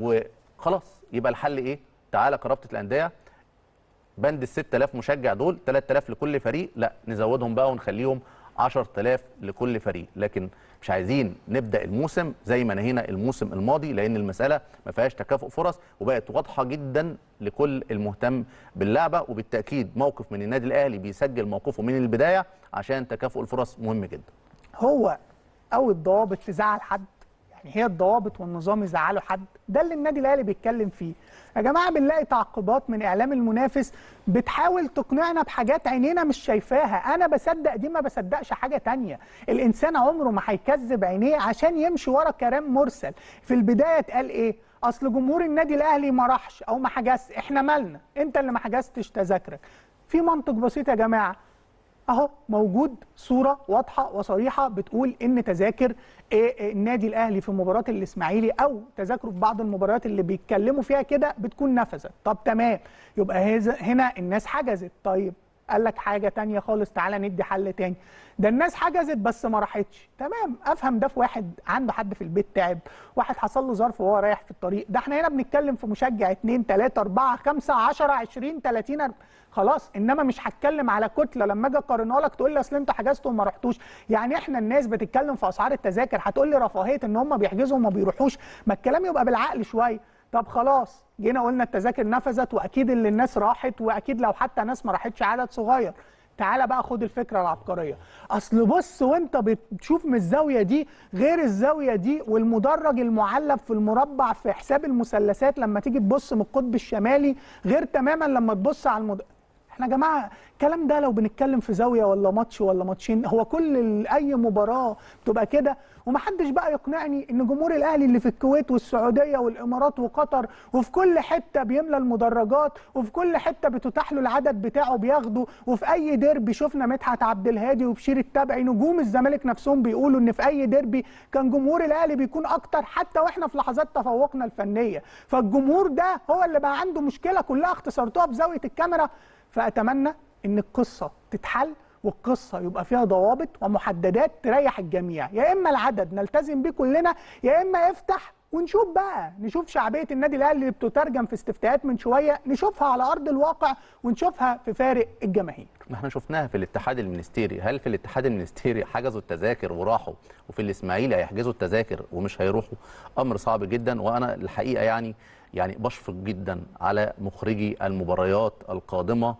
وخلاص يبقى الحل ايه تعالى كرابطه الانديه بند ال 6000 مشجع دول 3000 لكل فريق لا نزودهم بقى ونخليهم 10000 لكل فريق لكن مش عايزين نبدا الموسم زي ما نهينا الموسم الماضي لان المساله ما فيهاش تكافؤ فرص وبقت واضحه جدا لكل المهتم باللعبه وبالتاكيد موقف من النادي الاهلي بيسجل موقفه من البدايه عشان تكافؤ الفرص مهم جدا هو او الضوابط تزعل حد يعني هي الضوابط والنظام يزعلوا حد ده اللي النادي الاهلي بيتكلم فيه يا جماعه بنلاقي تعقيبات من اعلام المنافس بتحاول تقنعنا بحاجات عينينا مش شايفاها انا بصدق دي ما بصدقش حاجه تانية الانسان عمره ما هيكذب عينيه عشان يمشي ورا كلام مرسل في البدايه اتقال ايه اصل جمهور النادي الاهلي ما راحش او ما حجزش احنا مالنا انت اللي ما حجزتش تذاكرك في منطق بسيط يا جماعه اهو موجود صوره واضحه وصريحه بتقول ان تذاكر النادي الاهلي في مباراه الاسماعيلي او تذاكره في بعض المباريات اللي بيتكلموا فيها كده بتكون نفذت طب تمام يبقى هنا الناس حجزت طيب قال لك حاجه تانية خالص تعالى ندي حل تاني ده الناس حجزت بس ما راحتش تمام افهم ده في واحد عنده حد في البيت تعب واحد حصل له ظرف وهو رايح في الطريق ده احنا هنا بنتكلم في مشجع 2 3 4 5 10 20 30 خلاص انما مش هتكلم على كتله لما اجي اقارنها لك تقول لي اصل انت حجزت وما رحتوش يعني احنا الناس بتتكلم في اسعار التذاكر هتقول لي رفاهيه ان هم بيحجزوا وما بيروحوش ما الكلام يبقى بالعقل شويه طب خلاص جينا قلنا التذاكر نفذت واكيد اللي الناس راحت واكيد لو حتى ناس ما راحتش عدد صغير تعالى بقى خد الفكره العبقريه اصل بص وانت بتشوف من الزاويه دي غير الزاويه دي والمدرج المعلب في المربع في حساب المثلثات لما تيجي تبص من القطب الشمالي غير تماما لما تبص على المد... احنا يا جماعه الكلام ده لو بنتكلم في زاويه ولا ماتش ولا ماتشين هو كل اي مباراه بتبقى كده ومحدش بقى يقنعني ان جمهور الاهلي اللي في الكويت والسعوديه والامارات وقطر وفي كل حته بيملى المدرجات وفي كل حته بتتاح له العدد بتاعه بياخده وفي اي ديربي شفنا مدحت عبد الهادي وبشير التبعي نجوم الزمالك نفسهم بيقولوا ان في اي ديربي كان جمهور الاهلي بيكون اكتر حتى واحنا في لحظات تفوقنا الفنيه فالجمهور ده هو اللي بقى عنده مشكله كلها اختصرتوها بزاويه الكاميرا فاتمنى ان القصه تتحل والقصه يبقى فيها ضوابط ومحددات تريح الجميع يا اما العدد نلتزم بيه كلنا يا اما يفتح ونشوف بقى نشوف شعبيه النادي الاهلي اللي بتترجم في استفتاءات من شويه نشوفها على ارض الواقع ونشوفها في فارق الجماهير ما احنا شفناها في الاتحاد المنستيري هل في الاتحاد المنستيري حجزوا التذاكر وراحوا وفي الاسماعيلي هيحجزوا التذاكر ومش هيروحوا امر صعب جدا وانا الحقيقه يعني يعني بشفق جدا على مخرجي المباريات القادمه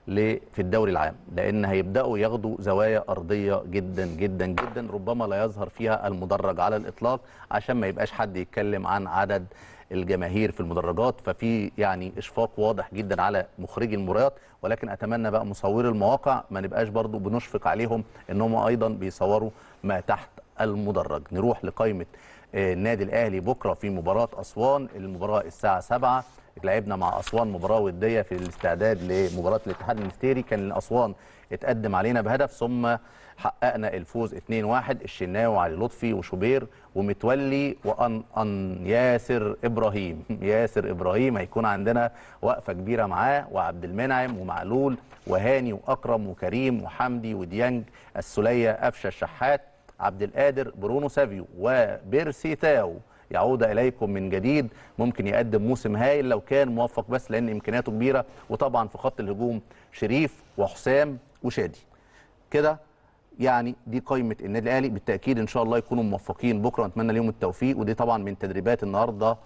في الدوري العام لان هيبداوا ياخدوا زوايا ارضيه جدا جدا جدا ربما لا يظهر فيها المدرج على الاطلاق عشان ما يبقاش حد يتكلم عن عدد الجماهير في المدرجات ففي يعني اشفاق واضح جدا على مخرجي المباريات ولكن اتمنى بقى مصوري المواقع ما نبقاش برضو بنشفق عليهم ان هم ايضا بيصوروا ما تحت المدرج نروح لقائمه النادي الاهلي بكره في مباراه اسوان المباراه الساعه 7 لعبنا مع اسوان مباراه وديه في الاستعداد لمباراه الاتحاد المنستيري كان اسوان اتقدم علينا بهدف ثم حققنا الفوز 2-1 الشناوي وعلي لطفي وشوبير ومتولي وان ان ياسر ابراهيم ياسر ابراهيم هيكون عندنا وقفه كبيره معاه وعبد المنعم ومعلول وهاني واكرم وكريم وحمدي وديانج السليه قفشه الشحات عبد القادر برونو سافيو وبيرسي تاو يعود اليكم من جديد ممكن يقدم موسم هايل لو كان موفق بس لان امكانياته كبيره وطبعا في خط الهجوم شريف وحسام وشادي كده يعني دي قائمه النادي الاهلي بالتاكيد ان شاء الله يكونوا موفقين بكره نتمنى ليهم التوفيق ودي طبعا من تدريبات النهارده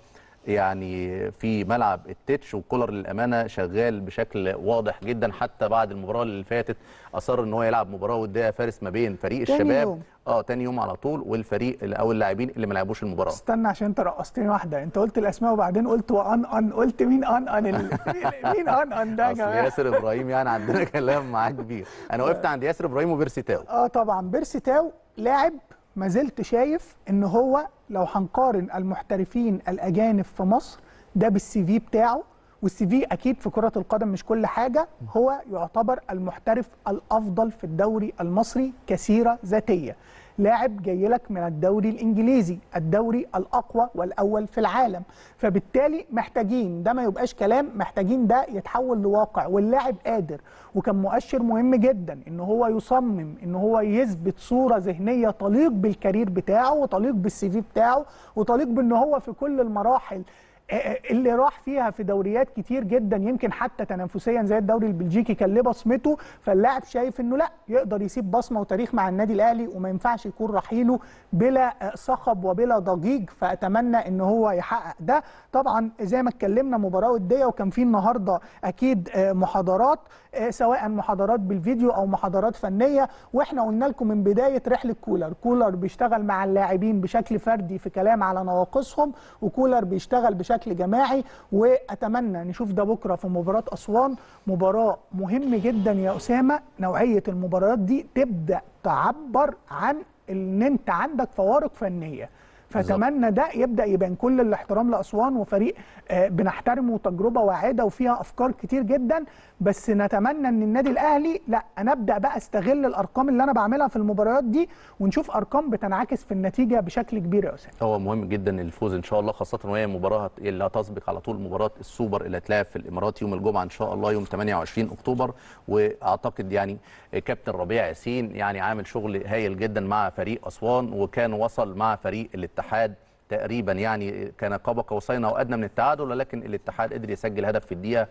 يعني في ملعب التتش وكولر للامانه شغال بشكل واضح جدا حتى بعد المباراه اللي فاتت اصر ان هو يلعب مباراه وديه فارس ما بين فريق تاني الشباب يوم. اه تاني يوم على طول والفريق اللي- او اللاعبين اللي ما لعبوش المباراه استنى عشان انت رقصتني واحده انت قلت الاسماء وبعدين قلت وان ان قلت مين ان ان ال- مين ان ان ده يا اصل جماعه ياسر ابراهيم يعني عندنا كلام معاه كبير انا وقفت عند ياسر ابراهيم وبيرسي تاو اه طبعا بيرسي تاو لاعب ما زلت شايف ان هو لو هنقارن المحترفين الاجانب في مصر ده بالسي في بتاعه والسي في اكيد في كره القدم مش كل حاجه هو يعتبر المحترف الافضل في الدوري المصري كسيره ذاتيه لاعب جاي لك من الدوري الانجليزي الدوري الاقوى والاول في العالم فبالتالي محتاجين ده ما يبقاش كلام محتاجين ده يتحول لواقع واللاعب قادر وكان مؤشر مهم جدا ان هو يصمم ان هو يثبت صوره ذهنيه تليق بالكارير بتاعه وتليق بالسي في بتاعه وتليق بان هو في كل المراحل اللي راح فيها في دوريات كتير جدا يمكن حتى تنافسيا زي الدوري البلجيكي كان له بصمته فاللاعب شايف انه لا يقدر يسيب بصمه وتاريخ مع النادي الاهلي وما ينفعش يكون رحيله بلا صخب وبلا ضجيج فاتمنى ان هو يحقق ده طبعا زي ما اتكلمنا مباراه وديه وكان في النهارده اكيد محاضرات سواء محاضرات بالفيديو او محاضرات فنيه واحنا قلنا لكم من بدايه رحله كولر كولر بيشتغل مع اللاعبين بشكل فردي في كلام على نواقصهم وكولر بيشتغل بشكل جماعي واتمنى نشوف ده بكره في مباراه اسوان مباراه مهم جدا يا اسامه نوعيه المباريات دي تبدا تعبر عن ان انت عندك فوارق فنيه فاتمنى ده يبدا يبان كل الاحترام لاسوان وفريق آه بنحترمه تجربه واعده وفيها افكار كتير جدا بس نتمنى ان النادي الاهلي لا انا ابدا بقى استغل الارقام اللي انا بعملها في المباريات دي ونشوف ارقام بتنعكس في النتيجه بشكل كبير يا اسامه هو مهم جدا الفوز ان شاء الله خاصه وهي مباراه اللي هتسبق على طول مباراه السوبر اللي هتلعب في الامارات يوم الجمعه ان شاء الله يوم 28 اكتوبر واعتقد يعني كابتن ربيع ياسين يعني عامل شغل هايل جدا مع فريق اسوان وكان وصل مع فريق الاتحاد تقريبا يعني كان قاب قوسين او ادنى من التعادل ولكن الاتحاد قدر يسجل هدف في الدقيقه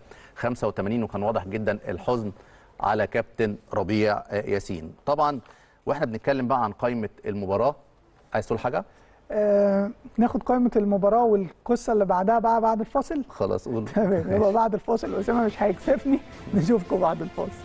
85 وكان واضح جدا الحزن على كابتن ربيع ياسين طبعا واحنا بنتكلم بقى عن قائمه المباراه عايز تقول حاجه آه ناخد قائمه المباراه والقصه اللي بعدها بقى بعد الفاصل خلاص قول تمام يبقى بعد الفاصل اسامه مش هيكسفني نشوفكم بعد الفاصل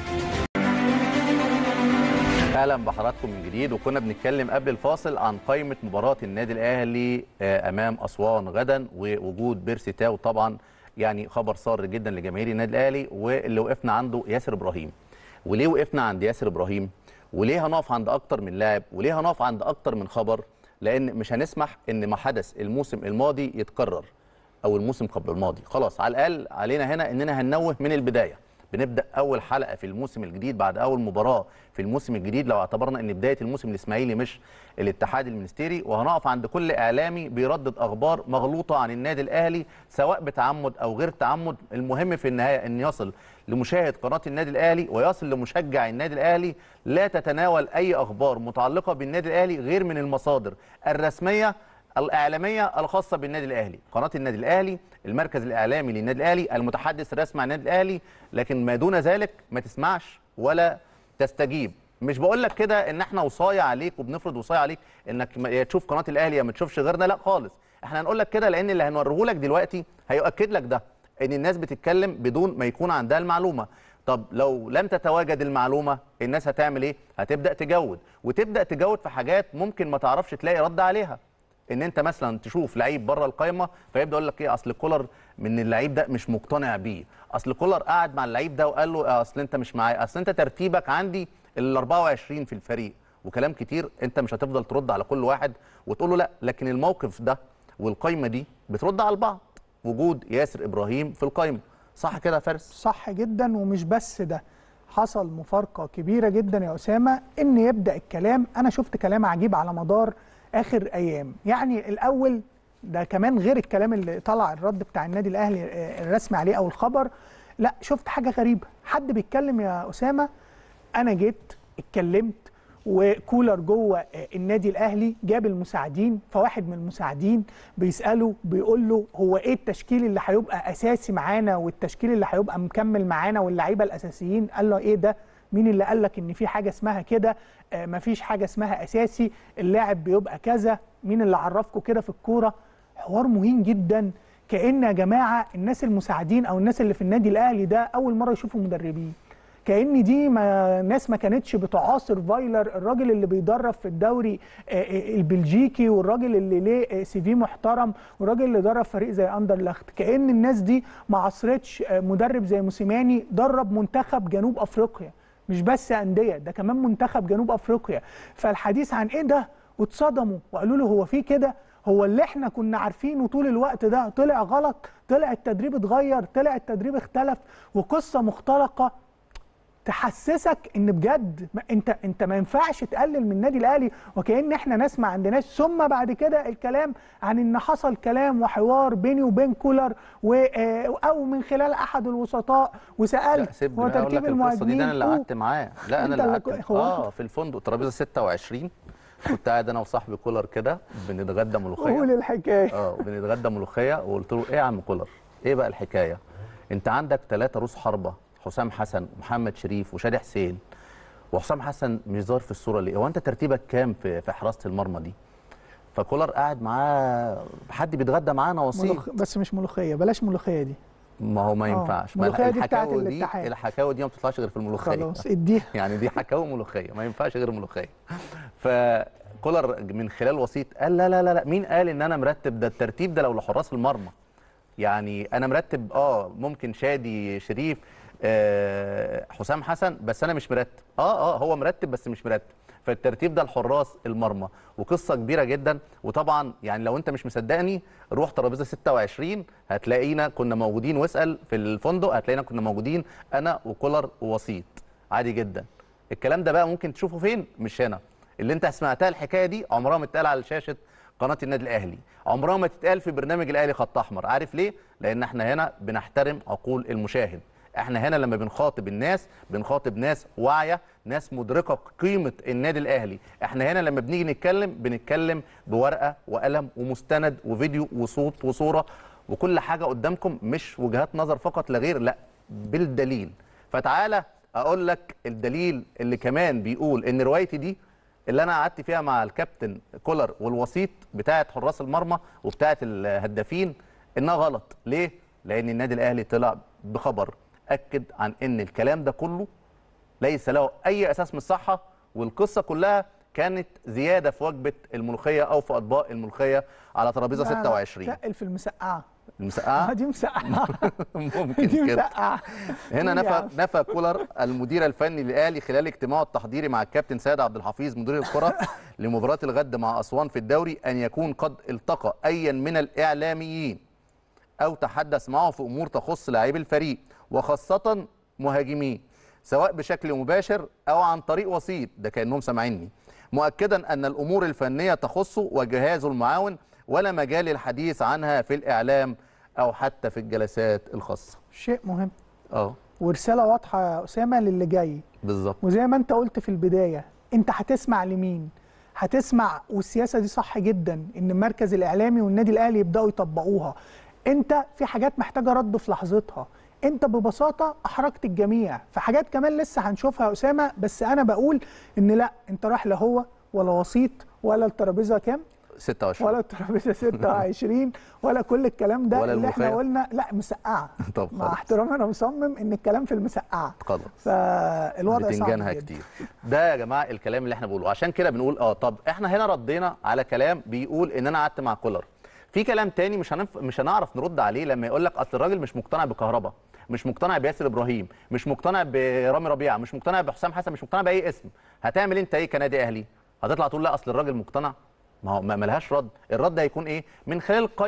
اهلا بحضراتكم من جديد وكنا بنتكلم قبل الفاصل عن قائمه مباراه النادي الاهلي امام اسوان غدا ووجود بيرسي تاو طبعا يعني خبر سار جدا لجماهير النادي الاهلي واللي وقفنا عنده ياسر ابراهيم وليه وقفنا عند ياسر ابراهيم وليه هنقف عند اكتر من لاعب وليه هنقف عند اكتر من خبر لان مش هنسمح ان ما حدث الموسم الماضي يتكرر او الموسم قبل الماضي خلاص على الاقل علينا هنا اننا هننوه من البدايه بنبدا اول حلقه في الموسم الجديد بعد اول مباراه في الموسم الجديد لو اعتبرنا ان بدايه الموسم الاسماعيلي مش الاتحاد المنستيري وهنقف عند كل اعلامي بيردد اخبار مغلوطه عن النادي الاهلي سواء بتعمد او غير تعمد المهم في النهايه ان يصل لمشاهد قناه النادي الاهلي ويصل لمشجع النادي الاهلي لا تتناول اي اخبار متعلقه بالنادي الاهلي غير من المصادر الرسميه الاعلاميه الخاصه بالنادي الاهلي قناه النادي الاهلي المركز الاعلامي للنادي الاهلي المتحدث الرسمي عن النادي الاهلي لكن ما دون ذلك ما تسمعش ولا تستجيب مش بقول لك كده ان احنا وصايه عليك وبنفرض وصايه عليك انك يا تشوف قناه الاهلي يا ما تشوفش غيرنا لا خالص احنا هنقول لك كده لان اللي هنوريه لك دلوقتي هيؤكد لك ده ان الناس بتتكلم بدون ما يكون عندها المعلومه طب لو لم تتواجد المعلومه الناس هتعمل ايه هتبدا تجود وتبدا تجود في حاجات ممكن ما تعرفش تلاقي رد عليها ان انت مثلا تشوف لعيب بره القايمه فيبدا يقول لك ايه اصل كولر من اللعيب ده مش مقتنع بيه اصل كولر قعد مع اللعيب ده وقال له اصل انت مش معايا اصل انت ترتيبك عندي ال 24 في الفريق وكلام كتير انت مش هتفضل ترد على كل واحد وتقول له لا لكن الموقف ده والقايمه دي بترد على البعض وجود ياسر ابراهيم في القائمه صح كده يا فارس صح جدا ومش بس ده حصل مفارقه كبيره جدا يا اسامه ان يبدا الكلام انا شفت كلام عجيب على مدار اخر ايام يعني الاول ده كمان غير الكلام اللي طلع الرد بتاع النادي الاهلي آه، الرسمي عليه او الخبر لا شفت حاجه غريبه حد بيتكلم يا اسامه انا جيت اتكلمت وكولر جوه آه، النادي الاهلي جاب المساعدين فواحد من المساعدين بيساله بيقول له هو ايه التشكيل اللي هيبقى اساسي معانا والتشكيل اللي هيبقى مكمل معانا واللعيبه الاساسيين قال له ايه ده مين اللي قال لك ان في حاجه اسمها كده آه مفيش حاجه اسمها اساسي اللاعب بيبقى كذا مين اللي عرفكم كده في الكوره حوار مهم جدا كان يا جماعه الناس المساعدين او الناس اللي في النادي الاهلي ده اول مره يشوفوا مدربين كان دي ما ناس ما كانتش بتعاصر فايلر الراجل اللي بيدرب في الدوري آه، آه، البلجيكي والراجل اللي ليه آه، سي في محترم والراجل اللي درب فريق زي اندرلخت كان الناس دي ما عصرتش آه، مدرب زي موسيماني درب منتخب جنوب افريقيا مش بس انديه ده كمان منتخب جنوب افريقيا فالحديث عن ايه ده واتصدموا وقالوا له هو في كده هو اللي احنا كنا عارفينه طول الوقت ده طلع غلط طلع التدريب اتغير طلع التدريب اختلف وقصه مختلقه تحسسك ان بجد ما انت انت ما ينفعش تقلل من النادي الاهلي وكأن احنا ناس ما عندناش ثم بعد كده الكلام عن ان حصل كلام وحوار بيني وبين كولر و آه، او من خلال احد الوسطاء لا وسالت سيبني هو بقى أقول ترتيب لك القصه دي ده انا اللي المهاجمين قعدت معاه لا انا أنت اللي اللي قعدت كو- هو- اه في الفندق ترابيزه 26 كنت قاعد انا وصاحبي كولر كده بنتغدى ملوخيه قول الحكايه اه بنتغدى ملوخيه وقلت له ايه يا عم كولر ايه بقى الحكايه انت عندك ثلاثه روس حربه حسام حسن ومحمد شريف وشادي حسين وحسام حسن مش ظاهر في الصوره ليه هو انت ترتيبك كام في في حراسه المرمى دي فكولر قاعد معاه حد بيتغدى معانا وسيط ملوخ... بس مش ملوخيه بلاش ملوخيه دي ما هو ما آه، ينفعش ما الملوخية دي بتاعت الحكاوي دي الاتحاد. الحكاوي دي ما بتطلعش غير في الملوخيه خلاص اديها يعني دي حكاوي ملوخيه ما ينفعش غير ملوخيه فكولر من خلال وسيط قال لا لا لا لا مين قال ان انا مرتب ده الترتيب ده لو لحراس المرمى يعني انا مرتب اه ممكن شادي شريف آه حسام حسن بس انا مش مرتب اه اه هو مرتب بس مش مرتب فالترتيب ده لحراس المرمى وقصه كبيره جدا وطبعا يعني لو انت مش مصدقني روح ترابيزه 26 هتلاقينا كنا موجودين واسال في الفندق هتلاقينا كنا موجودين انا وكولر ووسيط عادي جدا الكلام ده بقى ممكن تشوفه فين مش هنا اللي انت سمعتها الحكايه دي عمرها ما اتقال على شاشه قناه النادي الاهلي عمرها ما تتقال في برنامج الاهلي خط احمر عارف ليه لان احنا هنا بنحترم عقول المشاهد احنا هنا لما بنخاطب الناس بنخاطب ناس واعيه ناس مدركه قيمه النادي الاهلي احنا هنا لما بنيجي نتكلم بنتكلم بورقه وقلم ومستند وفيديو وصوت وصوره وكل حاجه قدامكم مش وجهات نظر فقط لا غير لا بالدليل فتعالى اقول لك الدليل اللي كمان بيقول ان روايتي دي اللي انا قعدت فيها مع الكابتن كولر والوسيط بتاعه حراس المرمى وبتاعه الهدافين انها غلط ليه لان النادي الاهلي طلع بخبر اكد عن ان الكلام ده كله ليس له اي اساس من الصحه والقصه كلها كانت زياده في وجبه الملوخيه او في اطباق الملوخيه على ترابيزه لا، لا، 26 تقل في المسقعه آه، المسقعه دي مسقعه ممكن دي كده مسقعه هنا قول يا نفى عم. نفى كولر المدير الفني للاهلي خلال اجتماعه التحضيري مع الكابتن سيد عبد الحفيظ مدير الكره لمباراه الغد مع اسوان في الدوري ان يكون قد التقى ايا من الاعلاميين او تحدث معه في امور تخص لاعبي الفريق وخاصه مهاجمين سواء بشكل مباشر او عن طريق وسيط ده كانهم سامعيني مؤكدا ان الامور الفنيه تخصه وجهازه المعاون ولا مجال للحديث عنها في الاعلام او حتى في الجلسات الخاصه شيء مهم اه ورساله واضحه يا اسامه للي جاي بالظبط وزي ما انت قلت في البدايه انت هتسمع لمين هتسمع والسياسه دي صح جدا ان المركز الاعلامي والنادي الاهلي يبداوا يطبقوها انت في حاجات محتاجه رد في لحظتها انت ببساطه احرجت الجميع في حاجات كمان لسه هنشوفها يا اسامه بس انا بقول ان لا انت رايح لا هو ولا وسيط ولا الترابيزه كام 26 ولا الترابيزه 26 ولا كل الكلام ده ولا اللي احنا الملوخية؟ قلنا لا مسقعه طب مع خلاص. احترامي انا مصمم ان الكلام في المسقعه خلاص فالوضع صعب بتنجانها جدا. كتير ده يا جماعه الكلام اللي احنا بنقوله عشان كده بنقول اه طب احنا هنا ردينا على كلام بيقول ان انا قعدت مع كولر في كلام تاني مش هنف... مش هنعرف نرد عليه لما يقول لك اصل الراجل مش مقتنع بكهربا مش مقتنع بياسر ابراهيم مش مقتنع برامي ربيعه مش مقتنع بحسام حسن مش مقتنع باي اسم هتعمل انت ايه كنادي اهلي هتطلع تقول لا اصل الراجل مقتنع ما هو ما ملهاش رد الرد هيكون ايه من خلال القايمه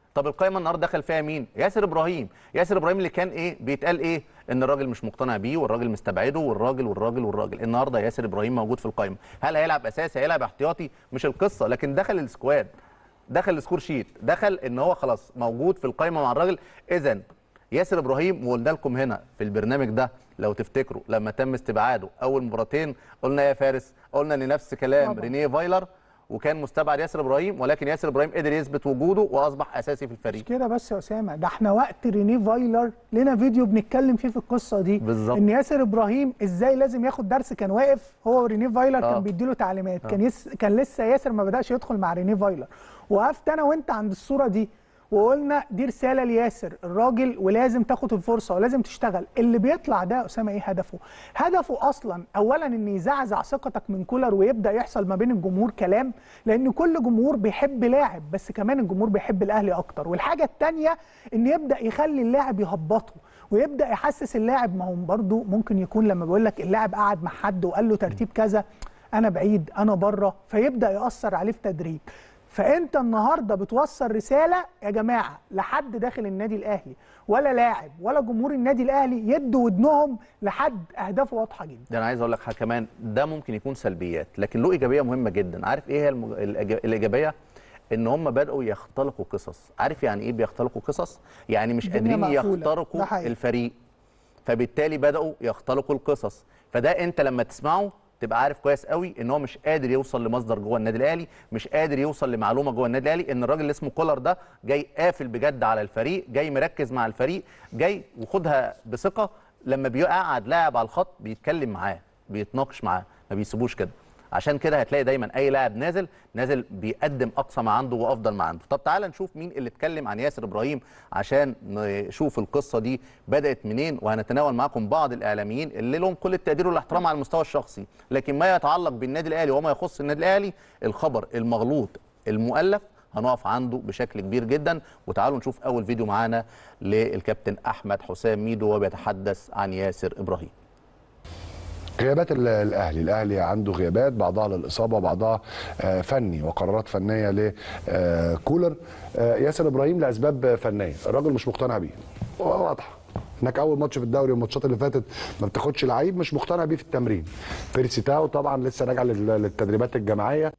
طب القائمه النهارده دخل فيها مين ياسر ابراهيم ياسر ابراهيم اللي كان ايه بيتقال ايه ان الراجل مش مقتنع بيه والراجل مستبعده والراجل والراجل والراجل النهارده ياسر ابراهيم موجود في القائمه هل هيلعب اساسي هيلعب احتياطي مش القصه لكن دخل السكواد دخل السكور شيت دخل ان هو خلاص موجود في القائمه مع الراجل اذا ياسر ابراهيم وقلنا لكم هنا في البرنامج ده لو تفتكروا لما تم استبعاده اول مباراتين قلنا يا فارس قلنا ان نفس كلام طبعا. رينيه فايلر وكان مستبعد ياسر ابراهيم ولكن ياسر ابراهيم قدر يثبت وجوده واصبح اساسي في مش الفريق كده بس يا اسامه ده احنا وقت رينيه فايلر لنا فيديو بنتكلم فيه في القصه دي بالظبط. ان ياسر ابراهيم ازاي لازم ياخد درس كان واقف هو ورينيه فايلر آه. كان بيديله تعليمات كان يس كان لسه ياسر ما بداش يدخل مع رينيه فايلر وقفت انا وانت عند الصوره دي وقلنا دي رساله لياسر الراجل ولازم تاخد الفرصه ولازم تشتغل اللي بيطلع ده يا اسامه ايه هدفه هدفه اصلا اولا ان يزعزع ثقتك من كولر ويبدا يحصل ما بين الجمهور كلام لان كل جمهور بيحب لاعب بس كمان الجمهور بيحب الاهلي اكتر والحاجه الثانيه ان يبدا يخلي اللاعب يهبطه ويبدا يحسس اللاعب ما هو برضه ممكن يكون لما بيقول لك اللاعب قعد مع حد وقال له ترتيب كذا انا بعيد انا بره فيبدا ياثر عليه في تدريب فانت النهارده بتوصل رساله يا جماعه لحد داخل النادي الاهلي ولا لاعب ولا جمهور النادي الاهلي يدوا ودنهم لحد اهدافه واضحه جدا ده انا عايز اقول لك حاجه كمان ده ممكن يكون سلبيات لكن له ايجابيه مهمه جدا عارف ايه هي المج... الإيج- الايجابيه ان هم بداوا يختلقوا قصص عارف يعني ايه بيختلقوا قصص يعني مش الدنيا قادرين مقفولة. يخترقوا ده حقيقي. الفريق فبالتالي بداوا يختلقوا القصص فده انت لما تسمعه تبقى عارف كويس قوي ان هو مش قادر يوصل لمصدر جوه النادي الاهلي مش قادر يوصل لمعلومه جوه النادي الاهلي ان الراجل اللي اسمه كولر ده جاي قافل بجد على الفريق جاي مركز مع الفريق جاي وخدها بثقه لما بيقعد لاعب على الخط بيتكلم معاه بيتناقش معاه ما بيسيبوش كده عشان كده هتلاقي دايما اي لاعب نازل نازل بيقدم اقصى ما عنده وافضل ما عنده طب تعال نشوف مين اللي اتكلم عن ياسر ابراهيم عشان نشوف القصه دي بدات منين وهنتناول معاكم بعض الاعلاميين اللي لهم كل التقدير والاحترام على المستوى الشخصي لكن ما يتعلق بالنادي الاهلي وما يخص النادي الاهلي الخبر المغلوط المؤلف هنقف عنده بشكل كبير جدا وتعالوا نشوف اول فيديو معانا للكابتن احمد حسام ميدو وهو بيتحدث عن ياسر ابراهيم غيابات ال- الاهلي الاهلي عنده غيابات بعضها للاصابه بعضها آه، فني وقرارات فنيه لكولر ياسر ابراهيم لاسباب فنيه الراجل مش مقتنع بيه واضحه انك اول ماتش في الدوري والماتشات اللي فاتت ما بتاخدش لعيب مش مقتنع بيه في التمرين بيرسي تاو طبعا لسه راجع لل- للتدريبات الجماعيه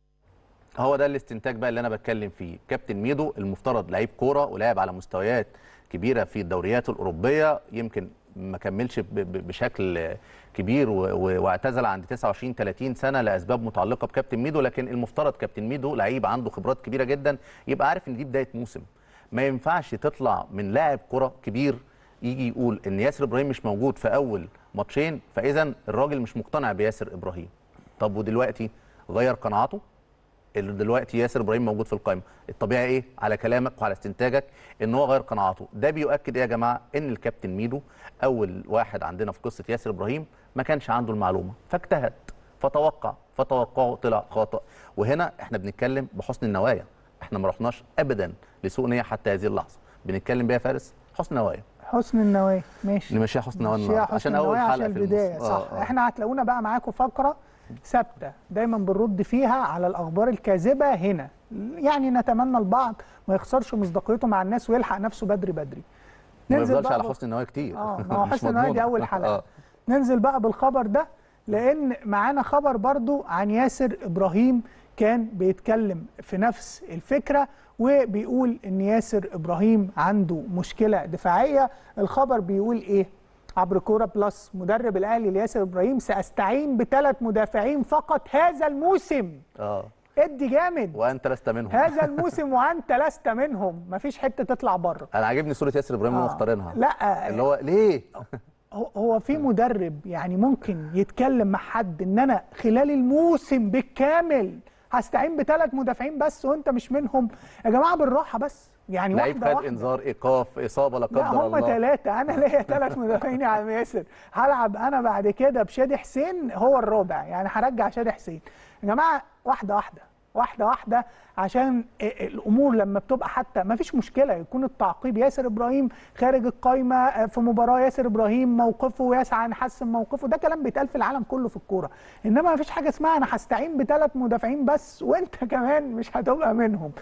هو ده الاستنتاج بقى اللي انا بتكلم فيه كابتن ميدو المفترض لعيب كوره ولعب على مستويات كبيره في الدوريات الاوروبيه يمكن ما كملش ب- ب- بشكل كبير و- و- واعتزل عند 29 30 سنه لاسباب متعلقه بكابتن ميدو لكن المفترض كابتن ميدو لعيب عنده خبرات كبيره جدا يبقى عارف ان دي بدايه موسم ما ينفعش تطلع من لاعب كره كبير يجي يقول ان ياسر ابراهيم مش موجود في اول ماتشين فاذا الراجل مش مقتنع بياسر ابراهيم طب ودلوقتي غير قناعاته اللي دلوقتي ياسر ابراهيم موجود في القائمه الطبيعي ايه على كلامك وعلى استنتاجك ان هو غير قناعاته ده بيؤكد ايه يا جماعه ان الكابتن ميدو اول واحد عندنا في قصه ياسر ابراهيم ما كانش عنده المعلومه فاجتهد فتوقع فتوقعه طلع خاطئ وهنا احنا بنتكلم بحسن النوايا احنا ما رحناش ابدا لسوء نيه حتى هذه اللحظه بنتكلم بيها يا فارس حسن نوايا حسن النوايا ماشي نمشيها حسن نوايا نمشيها النهارده حسن عشان اول النوايا حلقه عشان في البدايه الموسم. صح آه، آه. احنا هتلاقونا بقى معاكم فقره ثابته دايما بنرد فيها على الاخبار الكاذبه هنا يعني نتمنى البعض ما يخسرش مصداقيته مع الناس ويلحق نفسه بدري بدري ما ننزل يفضلش بقى على بال- حسن النوايا كتير اه ما هو مش حسن النوايا دي مضمونة. اول حلقه آه. ننزل بقى بالخبر ده لان معانا خبر برضو عن ياسر ابراهيم كان بيتكلم في نفس الفكره وبيقول ان ياسر ابراهيم عنده مشكله دفاعيه الخبر بيقول ايه عبر كوره بلس مدرب الاهلي لياسر ابراهيم ساستعين بثلاث مدافعين فقط هذا الموسم اه ادي جامد وانت لست منهم هذا الموسم وانت لست منهم مفيش حته تطلع بره انا عاجبني صوره ياسر ابراهيم اللي آه. مختارينها لا اللي هو ليه هو- هو في مدرب يعني ممكن يتكلم مع حد ان انا خلال الموسم بالكامل هستعين بثلاث مدافعين بس وانت مش منهم يا جماعه بالراحه بس يعني لعيب واحده خد واحده انذار ايقاف اصابه لا لا قدر هم الله ثلاثة أنا ليا ثلاث مدافعين يا عم ياسر هلعب أنا بعد كده بشادي حسين هو الرابع يعني هرجع شادي حسين يا جماعة واحدة واحدة واحدة واحدة عشان الأمور لما بتبقى حتى ما فيش مشكلة يكون التعقيب ياسر إبراهيم خارج القايمة في مباراة ياسر إبراهيم موقفه يسعى نحسن موقفه ده كلام بيتقال في العالم كله في الكورة إنما ما فيش حاجة اسمها أنا هستعين بثلاث مدافعين بس وأنت كمان مش هتبقى منهم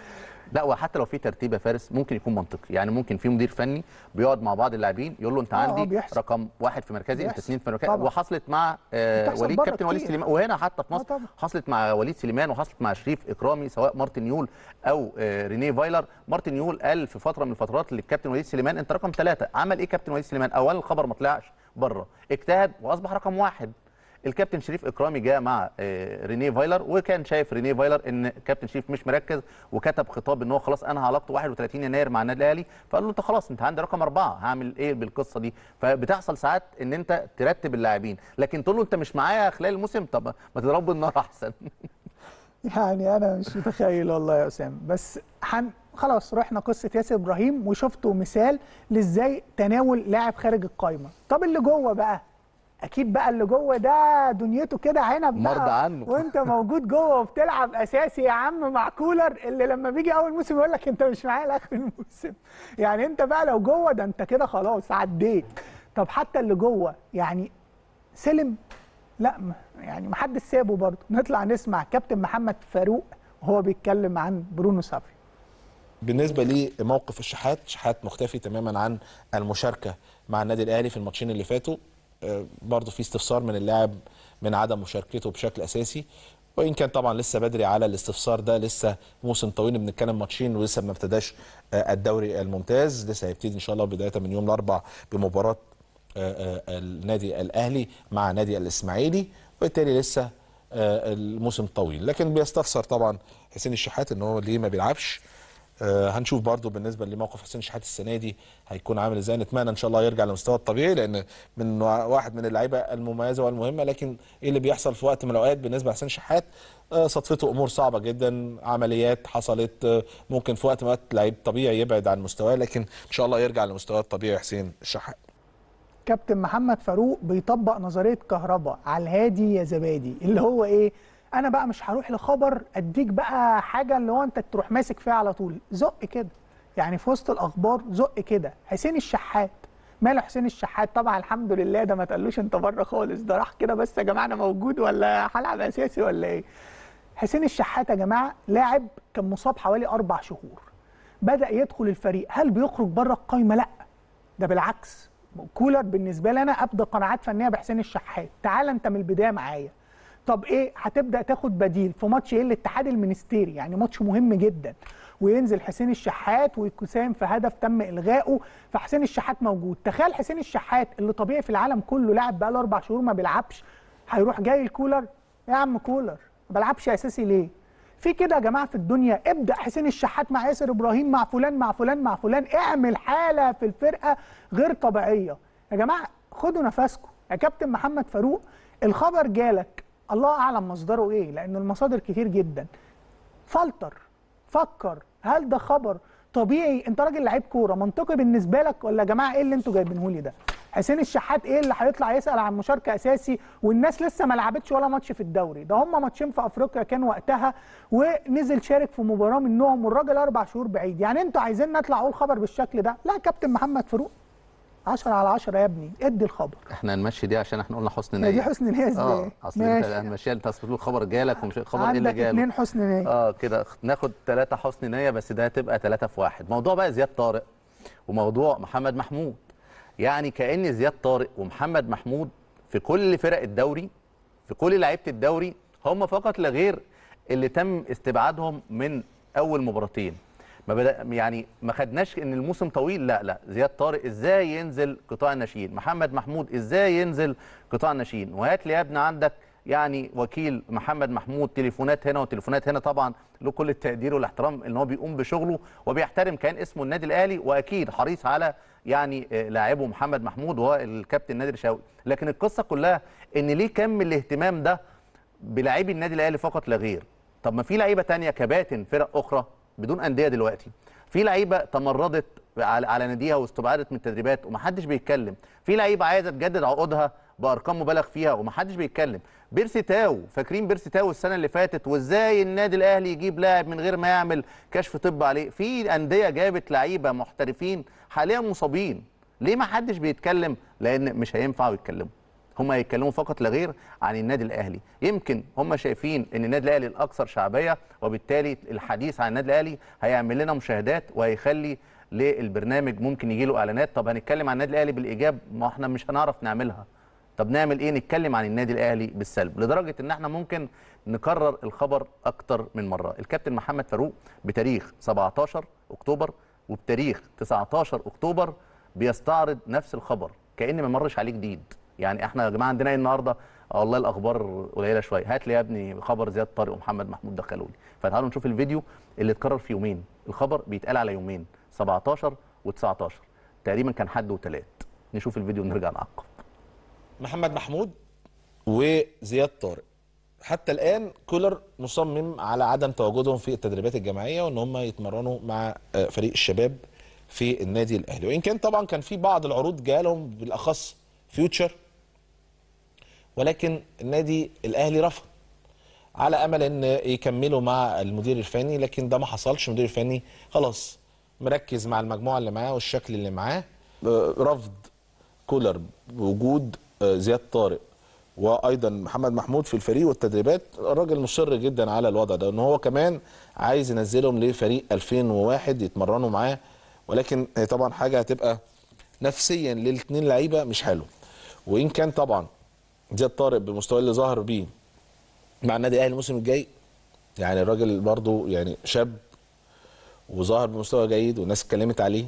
لا وحتى لو في ترتيب يا فارس ممكن يكون منطقي يعني ممكن في مدير فني بيقعد مع بعض اللاعبين يقول له انت آه، آه، عندي بيحصل. رقم واحد في مركزي انت بيحصل. اثنين في مركزي طبعا. وحصلت مع آه بتحصل وليد بره كابتن وليد كتير. سليمان وهنا حتى في آه، مصر طبعا. حصلت مع وليد سليمان وحصلت مع شريف اكرامي سواء مارتن يول او آه رينيه فايلر مارتن يول قال في فتره من الفترات للكابتن وليد سليمان انت رقم ثلاثه عمل ايه كابتن وليد سليمان اولا الخبر ما طلعش بره اجتهد واصبح رقم واحد الكابتن شريف اكرامي جاء مع آه، رينيه فايلر وكان شايف رينيه فايلر ان كابتن شريف مش مركز وكتب خطاب ان هو خلاص انهى علاقته 31 يناير مع النادي الاهلي فقال له انت خلاص انت عندي رقم اربعه هعمل ايه بالقصه دي فبتحصل ساعات ان انت ترتب اللاعبين لكن تقول له انت مش معايا خلال الموسم طب ما تضربه بالنار احسن يعني انا مش متخيل والله يا اسامه بس حن خلاص رحنا قصه ياسر ابراهيم وشفتوا مثال لازاي تناول لاعب خارج القايمه طب اللي جوه بقى اكيد بقى اللي جوه ده دنيته كده عنب بقى مرضى عنه. وانت موجود جوه وبتلعب اساسي يا عم مع كولر اللي لما بيجي اول موسم يقول لك انت مش معايا لاخر الموسم يعني انت بقى لو جوه ده انت كده خلاص عديت طب حتى اللي جوه يعني سلم لا ما- يعني ما حدش سابه برضه نطلع نسمع كابتن محمد فاروق وهو بيتكلم عن برونو سافي بالنسبه لموقف الشحات شحات مختفي تماما عن المشاركه مع النادي الاهلي في الماتشين اللي فاتوا آه، برضه في استفسار من اللاعب من عدم مشاركته بشكل اساسي وان كان طبعا لسه بدري على الاستفسار ده لسه موسم طويل بنتكلم ماتشين ولسه ما ابتداش آه، الدوري الممتاز لسه هيبتدي ان شاء الله بدايه من يوم الاربعاء بمباراه آه، آه، النادي الاهلي مع نادي الاسماعيلي وبالتالي لسه آه، الموسم طويل لكن بيستفسر طبعا حسين الشحات ان هو ليه ما بيلعبش آه، هنشوف برضو بالنسبه لموقف حسين شحات السنه دي هيكون عامل ازاي نتمنى ان شاء الله يرجع لمستواه الطبيعي لان من وا- واحد من اللعيبه المميزه والمهمه لكن ايه اللي بيحصل في وقت من الاوقات بالنسبه لحسين شحات آه، صدفته امور صعبه جدا عمليات حصلت آه، ممكن في وقت من الاوقات لعيب طبيعي يبعد عن مستواه لكن ان شاء الله يرجع لمستواه الطبيعي حسين الشحات كابتن محمد فاروق بيطبق نظريه كهرباء على الهادي يا زبادي اللي هو ايه انا بقى مش هروح لخبر اديك بقى حاجه اللي هو انت تروح ماسك فيها على طول زق كده يعني في وسط الاخبار زق كده حسين الشحات ماله حسين الشحات طبعا الحمد لله ده ما تقالوش انت بره خالص ده راح كده بس يا جماعه انا موجود ولا هلعب اساسي ولا ايه حسين الشحات يا جماعه لاعب كان مصاب حوالي اربع شهور بدا يدخل الفريق هل بيخرج بره القايمه لا ده بالعكس كولر بالنسبه لي انا ابدا قناعات فنيه بحسين الشحات تعال انت من البدايه معايا طب ايه هتبدا تاخد بديل في ماتش ايه الاتحاد المنستيري يعني ماتش مهم جدا وينزل حسين الشحات ويساهم في هدف تم الغائه فحسين الشحات موجود تخيل حسين الشحات اللي طبيعي في العالم كله لاعب بقى له اربع شهور ما بيلعبش هيروح جاي الكولر يا عم كولر ما بلعبش اساسي ليه في كده يا جماعه في الدنيا ابدا حسين الشحات مع ياسر ابراهيم مع فلان مع فلان مع فلان اعمل حاله في الفرقه غير طبيعيه يا جماعه خدوا نفسكم يا كابتن محمد فاروق الخبر جالك الله اعلم مصدره ايه لان المصادر كتير جدا فلتر فكر هل ده خبر طبيعي انت راجل لعيب كوره منطقي بالنسبه لك ولا يا جماعه ايه اللي انتوا جايبينه لي ده حسين الشحات ايه اللي هيطلع يسال عن مشاركه اساسي والناس لسه ما لعبتش ولا ماتش في الدوري ده هم ماتشين في افريقيا كان وقتها ونزل شارك في مباراه منهم والراجل اربع شهور بعيد يعني انتوا عايزين نطلع اقول خبر بالشكل ده لا كابتن محمد فاروق 10 على 10 يا ابني ادي الخبر احنا نمشي دي عشان احنا قلنا حسن هي نيه دي حسن نيه ازاي اه اصل انت ماشي. هنمشيها انت اصل بتقول خبر جالك ومش خبر ايه اللي عندك جاله اتنين حسن نيه اه كده ناخد ثلاثة حسن نية بس ده هتبقى ثلاثة في واحد موضوع بقى زياد طارق وموضوع محمد محمود يعني كأن زياد طارق ومحمد محمود في كل فرق الدوري في كل لعيبة الدوري هم فقط لا غير اللي تم استبعادهم من أول مباراتين ما بدأ يعني ما خدناش ان الموسم طويل لا لا زياد طارق ازاي ينزل قطاع الناشئين محمد محمود ازاي ينزل قطاع الناشئين وهات لي يا ابني عندك يعني وكيل محمد محمود تليفونات هنا وتليفونات هنا طبعا له كل التقدير والاحترام ان هو بيقوم بشغله وبيحترم كان اسمه النادي الاهلي واكيد حريص على يعني آه، لاعبه محمد محمود وهو الكابتن نادر شوقي لكن القصه كلها ان ليه كم الاهتمام ده بلاعبي النادي الاهلي فقط لا غير طب ما في لعيبه تانية كباتن فرق اخرى بدون انديه دلوقتي في لعيبه تمردت على على ناديها واستبعدت من التدريبات ومحدش بيتكلم في لعيبه عايزه تجدد عقودها بارقام مبالغ فيها ومحدش بيتكلم بيرسي تاو فاكرين بيرسي تاو السنه اللي فاتت وازاي النادي الاهلي يجيب لاعب من غير ما يعمل كشف طب عليه في انديه جابت لعيبه محترفين حاليا مصابين ليه ما حدش بيتكلم لان مش هينفعوا يتكلموا هم يتكلموا فقط لا غير عن النادي الاهلي يمكن هم شايفين ان النادي الاهلي الاكثر شعبيه وبالتالي الحديث عن النادي الاهلي هيعمل لنا مشاهدات وهيخلي للبرنامج ممكن يجي له اعلانات طب هنتكلم عن النادي الاهلي بالايجاب ما احنا مش هنعرف نعملها طب نعمل ايه نتكلم عن النادي الاهلي بالسلب لدرجه ان احنا ممكن نكرر الخبر اكتر من مره الكابتن محمد فاروق بتاريخ 17 اكتوبر وبتاريخ 19 اكتوبر بيستعرض نفس الخبر كان ما مرش عليه جديد يعني احنا يا جماعه عندنا ايه النهارده آه والله الاخبار قليله شويه هات لي يا ابني خبر زياد طارق ومحمد محمود دخلوا لي فتعالوا نشوف الفيديو اللي اتكرر في يومين الخبر بيتقال على يومين 17 و19 تقريبا كان حد وثلاث نشوف الفيديو ونرجع نعقب محمد محمود وزياد طارق حتى الان كولر مصمم على عدم تواجدهم في التدريبات الجماعيه وان هم يتمرنوا مع آه، فريق الشباب في النادي الاهلي وان كان طبعا كان في بعض العروض جالهم بالاخص فيوتشر ولكن النادي الاهلي رفض على امل ان يكملوا مع المدير الفني لكن ده ما حصلش المدير الفني خلاص مركز مع المجموعه اللي معاه والشكل اللي معاه آه، رفض كولر بوجود آه، زياد طارق وايضا محمد محمود في الفريق والتدريبات الراجل مصر جدا على الوضع ده ان هو كمان عايز ينزلهم لفريق 2001 يتمرنوا معاه ولكن آه، طبعا حاجه هتبقى نفسيا للاثنين لعيبه مش حلو وان كان طبعا زياد طارق بالمستوى اللي ظهر بيه مع النادي الاهلي الموسم الجاي يعني الراجل برضو يعني شاب وظهر بمستوى جيد والناس اتكلمت عليه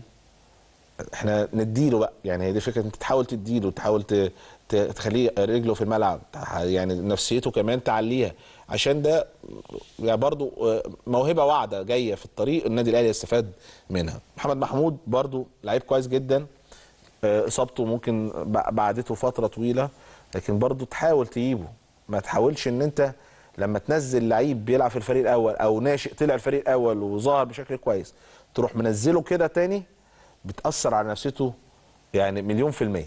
احنا نديله بقى يعني هي دي فكره انت تحاول تديله تحاول ت- ت- تخليه رجله في الملعب تح- يعني نفسيته كمان تعليها عشان ده يعني برضو آه، موهبه واعده جايه في الطريق النادي الاهلي يستفاد منها محمد محمود برضو لعيب كويس جدا آه، اصابته ممكن ب- بعدته فتره طويله لكن برضو تحاول تجيبه ما تحاولش ان انت لما تنزل لعيب بيلعب في الفريق الاول او ناشئ طلع الفريق الاول وظهر بشكل كويس تروح منزله كده تاني بتاثر على نفسيته يعني مليون في الميه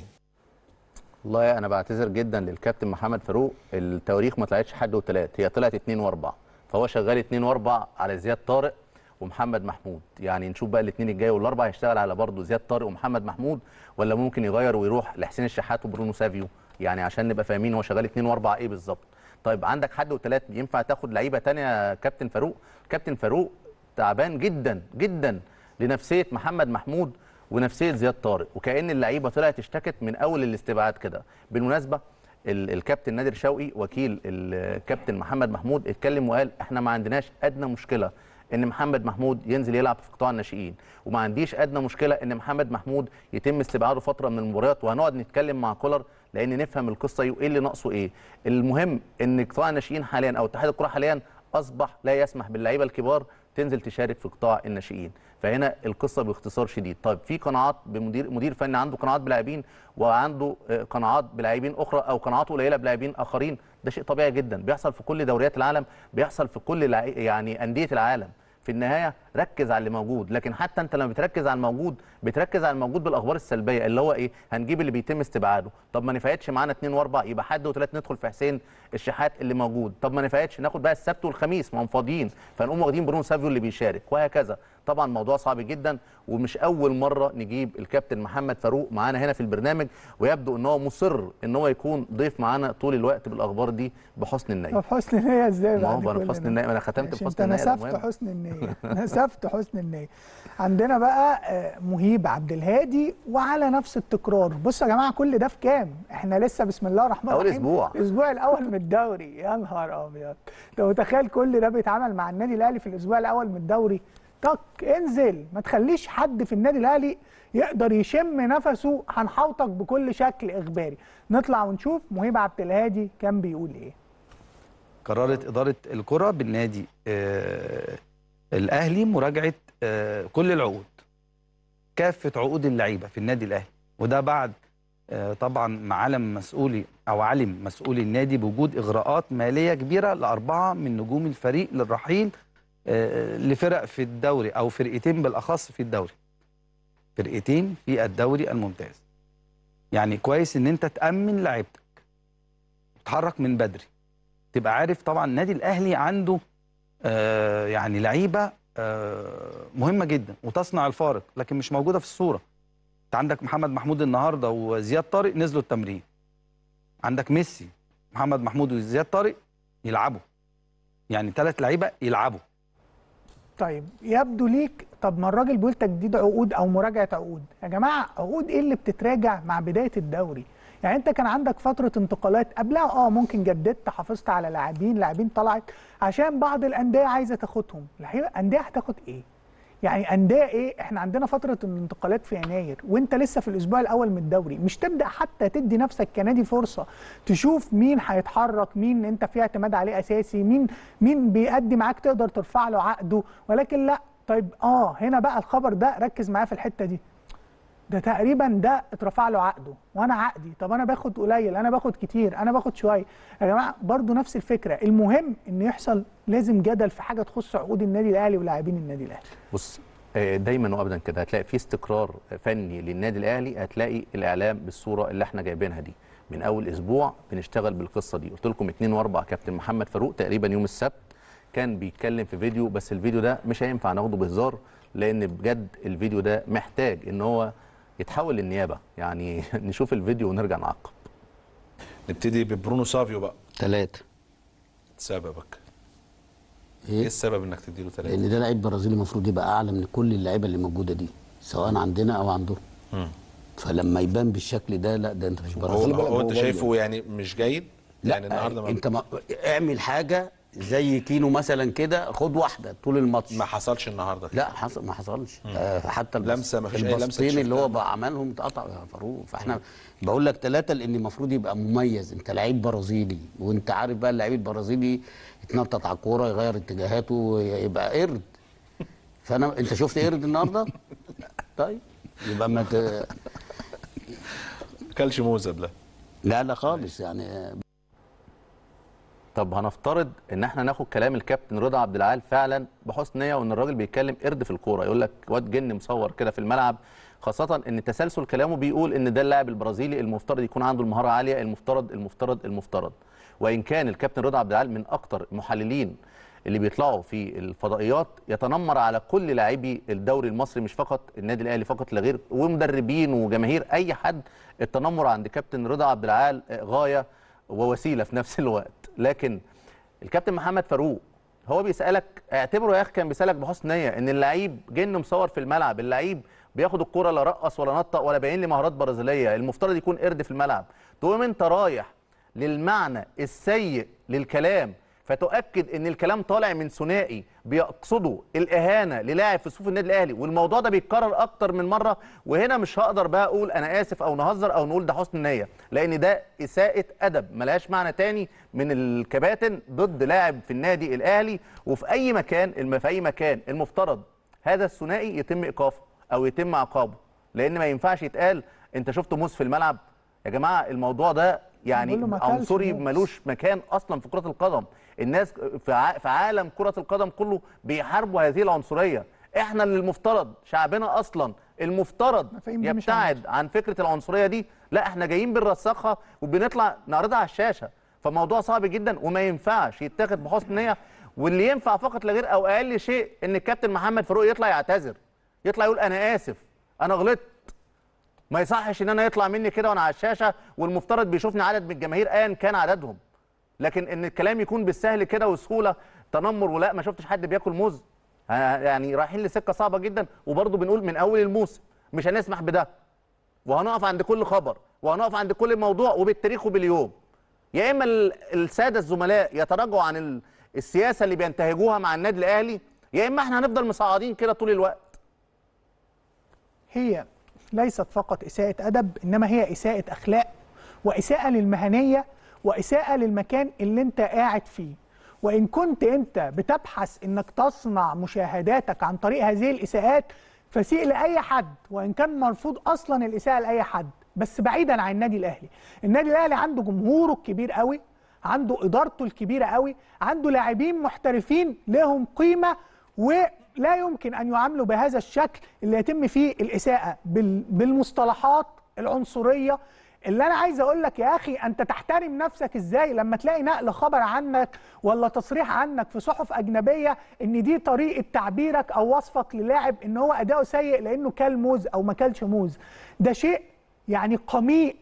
والله انا بعتذر جدا للكابتن محمد فاروق التواريخ ما طلعتش حد وثلاث هي طلعت اثنين واربعه فهو شغال اثنين واربعه على زياد طارق ومحمد محمود يعني نشوف بقى الاثنين الجاي والاربعه هيشتغل على برضه زياد طارق ومحمد محمود ولا ممكن يغير ويروح لحسين الشحات وبرونو سافيو يعني عشان نبقى فاهمين هو شغال اثنين واربعه ايه بالظبط طيب عندك حد وثلاث ينفع تاخد لعيبه تانية يا كابتن فاروق كابتن فاروق تعبان جدا جدا لنفسيه محمد محمود ونفسيه زياد طارق وكأن اللعيبه طلعت اشتكت من اول الاستبعاد كده بالمناسبه ال- الكابتن نادر شوقي وكيل الكابتن محمد محمود اتكلم وقال احنا ما عندناش ادنى مشكله ان محمد محمود ينزل يلعب في قطاع الناشئين وما عنديش ادنى مشكله ان محمد محمود يتم استبعاده فتره من المباريات وهنقعد نتكلم مع كولر لان نفهم القصه ايه وايه اللي ناقصه ايه المهم ان قطاع الناشئين حاليا او اتحاد الكره حاليا اصبح لا يسمح باللعيبه الكبار تنزل تشارك في قطاع الناشئين فهنا القصه باختصار شديد طيب في قناعات بمدير مدير فني عنده قناعات بلاعبين وعنده آه، قناعات بلاعبين اخرى او قناعات قليله بلاعبين اخرين ده شيء طبيعي جدا بيحصل في كل دوريات العالم بيحصل في كل لعي... يعني انديه العالم في النهايه ركز على اللي موجود لكن حتى انت لما بتركز على الموجود بتركز على الموجود بالاخبار السلبيه اللي هو ايه هنجيب اللي بيتم استبعاده طب ما نفعتش معانا اثنين واربع يبقى حد وثلاث ندخل في حسين الشحات اللي موجود طب ما نفعتش ناخد بقى السبت والخميس ما هم فاضيين فنقوم واخدين برونو سافيو اللي بيشارك وهكذا طبعا موضوع صعب جدا ومش اول مره نجيب الكابتن محمد فاروق معانا هنا في البرنامج ويبدو ان هو مصر ان هو يكون ضيف معانا طول الوقت بالاخبار دي بحسن النيه طب حسن النية ازاي ما بقى هو دي بقى كل بحسن ده؟ النية، ما أنا ختمت ماشي، بحسن انت النية، ده نسفت مهم. حسن النية نسفت حسن النية عندنا بقى آه، مهيب عبد الهادي وعلى نفس التكرار بصوا يا جماعة كل ده في كام احنا لسه بسم الله الرحمن أول الرحيم أسبوع. الاسبوع الاول من الدوري يا نهار ابيض انت متخيل كل ده بيتعمل مع النادي الاهلي في الاسبوع الاول من الدوري طك انزل ما تخليش حد في النادي الاهلي يقدر يشم نفسه هنحوطك بكل شكل اخباري نطلع ونشوف مهيب عبد الهادي كان بيقول ايه قررت إدارة الكرة بالنادي آه الأهلي مراجعة آه كل العقود كافة عقود اللعيبة في النادي الأهلي وده بعد آه طبعا ما علم مسؤولي أو علم مسؤولي النادي بوجود إغراءات مالية كبيرة لأربعة من نجوم الفريق للرحيل آه لفرق في الدوري أو فرقتين بالأخص في الدوري فرقتين في الدوري الممتاز يعني كويس إن أنت تأمن لعيبتك تتحرك من بدري تبقى عارف طبعا النادي الاهلي عنده آه يعني لعيبه آه مهمه جدا وتصنع الفارق لكن مش موجوده في الصوره انت عندك محمد محمود النهارده وزياد طارق نزلوا التمرين عندك ميسي محمد محمود وزياد طارق يلعبوا يعني ثلاث لعيبه يلعبوا طيب يبدو ليك طب ما الراجل بيقول تجديد عقود او مراجعه عقود يا جماعه عقود ايه اللي بتتراجع مع بدايه الدوري يعني انت كان عندك فتره انتقالات قبلها اه ممكن جددت حافظت على لاعبين لاعبين طلعت عشان بعض الانديه عايزه تاخدهم الحقيقه انديه هتاخد ايه يعني انديه ايه احنا عندنا فتره الانتقالات في يناير وانت لسه في الاسبوع الاول من الدوري مش تبدا حتى تدي نفسك كنادي فرصه تشوف مين هيتحرك مين انت في اعتماد عليه اساسي مين مين بيأدي معاك تقدر ترفع له عقده ولكن لا طيب اه هنا بقى الخبر ده ركز معايا في الحته دي ده تقريبا ده اترفع له عقده وانا عقدي طب انا باخد قليل انا باخد كتير انا باخد شويه يا جماعه برضو نفس الفكره المهم ان يحصل لازم جدل في حاجه تخص عقود النادي الاهلي ولاعبين النادي الاهلي بص آه، دايما وابدا كده هتلاقي في استقرار فني للنادي الاهلي هتلاقي الاعلام بالصوره اللي احنا جايبينها دي من اول اسبوع بنشتغل بالقصه دي قلت لكم 2 و4 كابتن محمد فاروق تقريبا يوم السبت كان بيتكلم في فيديو بس الفيديو ده مش هينفع ناخده بهزار لان بجد الفيديو ده محتاج ان هو يتحول للنيابه يعني نشوف الفيديو ونرجع نعقب نبتدي ببرونو سافيو بقى ثلاثة سببك ايه ايه السبب انك تديله ثلاثه لان ده لعيب برازيلي المفروض يبقى اعلى من كل اللعيبه اللي موجوده دي سواء عندنا او عندهم فلما يبان بالشكل ده لا ده انت مش هو, برازيلي بالك هو انت هو شايفه يعني مش جيد يعني النهارده ما, انت ما اعمل حاجه زي كينو مثلا كده خد واحده طول الماتش ما حصلش النهارده لا حصل ما حصلش آه حتى البس- لمسة، ما فيش أي لمسة البسطين اللي هو شفتها. بقى عملهم اتقطع يا فاروق فاحنا بقول لك ثلاثه لان المفروض يبقى مميز انت لعيب برازيلي وانت عارف بقى اللعيب البرازيلي يتنطط على الكوره يغير اتجاهاته يبقى قرد فانا انت شفت قرد النهارده؟ طيب يبقى ما ت... كلش موزه لا لا لا خالص يعني آه، طب هنفترض ان احنا ناخد كلام الكابتن رضا عبد العال فعلا بحسن نيه وان الراجل بيتكلم قرد في الكوره يقول لك واد جن مصور كده في الملعب خاصه ان تسلسل كلامه بيقول ان ده اللاعب البرازيلي المفترض يكون عنده المهاره عاليه المفترض المفترض المفترض وان كان الكابتن رضا عبد العال من اكتر المحللين اللي بيطلعوا في الفضائيات يتنمر على كل لاعبي الدوري المصري مش فقط النادي الاهلي فقط لا غير ومدربين وجماهير اي حد التنمر عند كابتن رضا عبد العال غايه ووسيله في نفس الوقت لكن الكابتن محمد فاروق هو بيسالك اعتبره يا اخي كان بيسالك بحسن نيه ان اللعيب جن مصور في الملعب اللعيب بياخد الكرة لا رقص ولا نطق ولا باين لي مهارات برازيليه المفترض يكون قرد في الملعب تقوم انت رايح للمعنى السيء للكلام فتؤكد ان الكلام طالع من ثنائي بيقصدوا الاهانه للاعب في صفوف النادي الاهلي والموضوع ده بيتكرر اكتر من مره وهنا مش هقدر بقى اقول انا اسف او نهزر او نقول ده حسن نيه لان ده اساءه ادب ملهاش معنى تاني من الكباتن ضد لاعب في النادي الاهلي وفي اي مكان الم- في اي مكان المفترض هذا الثنائي يتم ايقافه او يتم عقابه لان ما ينفعش يتقال انت شفت موس في الملعب يا جماعه الموضوع ده يعني بقول له ما كلش عنصري موس. ملوش مكان اصلا في كره القدم الناس في ع- في عالم كره القدم كله بيحاربوا هذه العنصريه احنا اللي المفترض شعبنا اصلا المفترض مفاهيم دي مش يبتعد عن فكره العنصريه دي لا احنا جايين بنرسخها وبنطلع نعرضها على الشاشه فالموضوع صعب جدا وما ينفعش يتاخد بحسن نيه واللي ينفع فقط لا غير او اقل شيء ان الكابتن محمد فاروق يطلع يعتذر يطلع يقول انا اسف انا غلطت ما يصحش ان انا يطلع مني كده وانا على الشاشه والمفترض بيشوفني عدد من الجماهير ايا كان عددهم لكن ان الكلام يكون بالسهل كده وسهوله تنمر ولا ما شفتش حد بياكل موز ها- يعني رايحين لسكه صعبه جدا وبرضه بنقول من اول الموسم مش هنسمح بده وهنقف عند كل خبر وهنقف عند كل موضوع وبالتاريخ وباليوم يا اما ال- الساده الزملاء يتراجعوا عن ال- السياسه اللي بينتهجوها مع النادي الاهلي يا اما احنا هنفضل مصعدين كده طول الوقت هي ليست فقط إساءة أدب إنما هي إساءة أخلاق وإساءة للمهنية وإساءة للمكان اللي أنت قاعد فيه وإن كنت أنت بتبحث إنك تصنع مشاهداتك عن طريق هذه الإساءات فسيء لأي حد وإن كان مرفوض أصلا الإساءة لأي حد بس بعيدا عن النادي الأهلي النادي الأهلي عنده جمهوره الكبير قوي عنده إدارته الكبيرة قوي عنده لاعبين محترفين لهم قيمة ولا يمكن ان يعاملوا بهذا الشكل اللي يتم فيه الاساءه بال- بالمصطلحات العنصريه اللي انا عايز اقول لك يا اخي انت تحترم نفسك ازاي لما تلاقي نقل خبر عنك ولا تصريح عنك في صحف اجنبيه ان دي طريقه تعبيرك او وصفك للاعب ان هو اداؤه سيء لانه كل موز او ما كلش موز ده شيء يعني قميء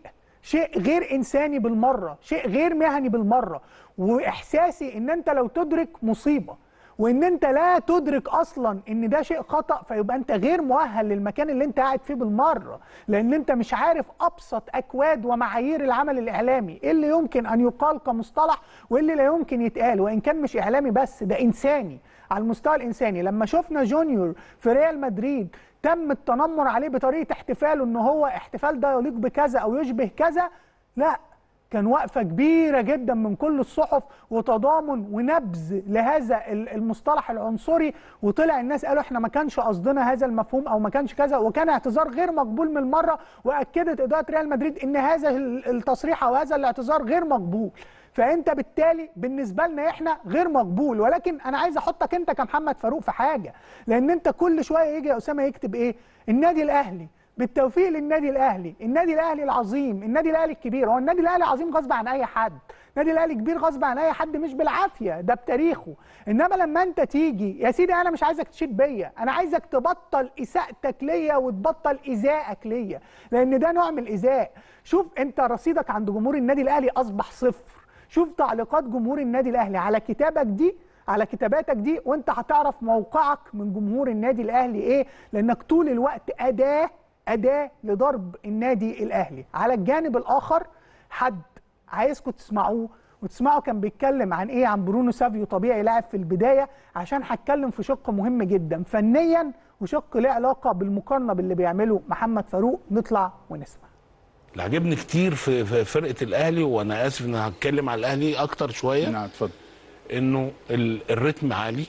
شيء غير انساني بالمره شيء غير مهني بالمره واحساسي ان انت لو تدرك مصيبه وان انت لا تدرك اصلا ان ده شيء خطا فيبقى انت غير مؤهل للمكان اللي انت قاعد فيه بالمره لان انت مش عارف ابسط اكواد ومعايير العمل الاعلامي ايه اللي يمكن ان يقال كمصطلح وايه اللي لا يمكن يتقال وان كان مش اعلامي بس ده انساني على المستوى الانساني لما شفنا جونيور في ريال مدريد تم التنمر عليه بطريقه احتفاله ان هو احتفال ده يليق بكذا او يشبه كذا لا كان وقفه كبيره جدا من كل الصحف وتضامن ونبذ لهذا ال- المصطلح العنصري وطلع الناس قالوا احنا ما كانش قصدنا هذا المفهوم او ما كانش كذا وكان اعتذار غير مقبول من المره واكدت اداره ريال مدريد ان هذا ال- التصريح او هذا الاعتذار غير مقبول فانت بالتالي بالنسبه لنا احنا غير مقبول ولكن انا عايز احطك انت كمحمد فاروق في حاجه لان انت كل شويه يجي يا اسامه يكتب ايه النادي الاهلي بالتوفيق للنادي الاهلي النادي الاهلي العظيم النادي الاهلي الكبير هو النادي الاهلي عظيم غصب عن اي حد النادي الاهلي كبير غصب عن اي حد مش بالعافيه ده بتاريخه انما لما انت تيجي يا سيدي انا مش عايزك تشيد بيا انا عايزك تبطل اساءتك ليا وتبطل ايذائك ليا لان ده نوع من الايذاء شوف انت رصيدك عند جمهور النادي الاهلي اصبح صفر شوف تعليقات جمهور النادي الاهلي على كتابك دي على كتاباتك دي وانت هتعرف موقعك من جمهور النادي الاهلي ايه لانك طول الوقت اداه اداه لضرب النادي الاهلي على الجانب الاخر حد عايزكم تسمعوه وتسمعوا كان بيتكلم عن ايه عن برونو سافيو طبيعي لاعب في البدايه عشان هتكلم في شق مهم جدا فنيا وشق له علاقه بالمقارنه باللي بيعمله محمد فاروق نطلع ونسمع اللي عجبني كتير في في فرقه الاهلي وانا اسف ان هتكلم على الاهلي اكتر شويه نعم اتفضل انه ال- الريتم عالي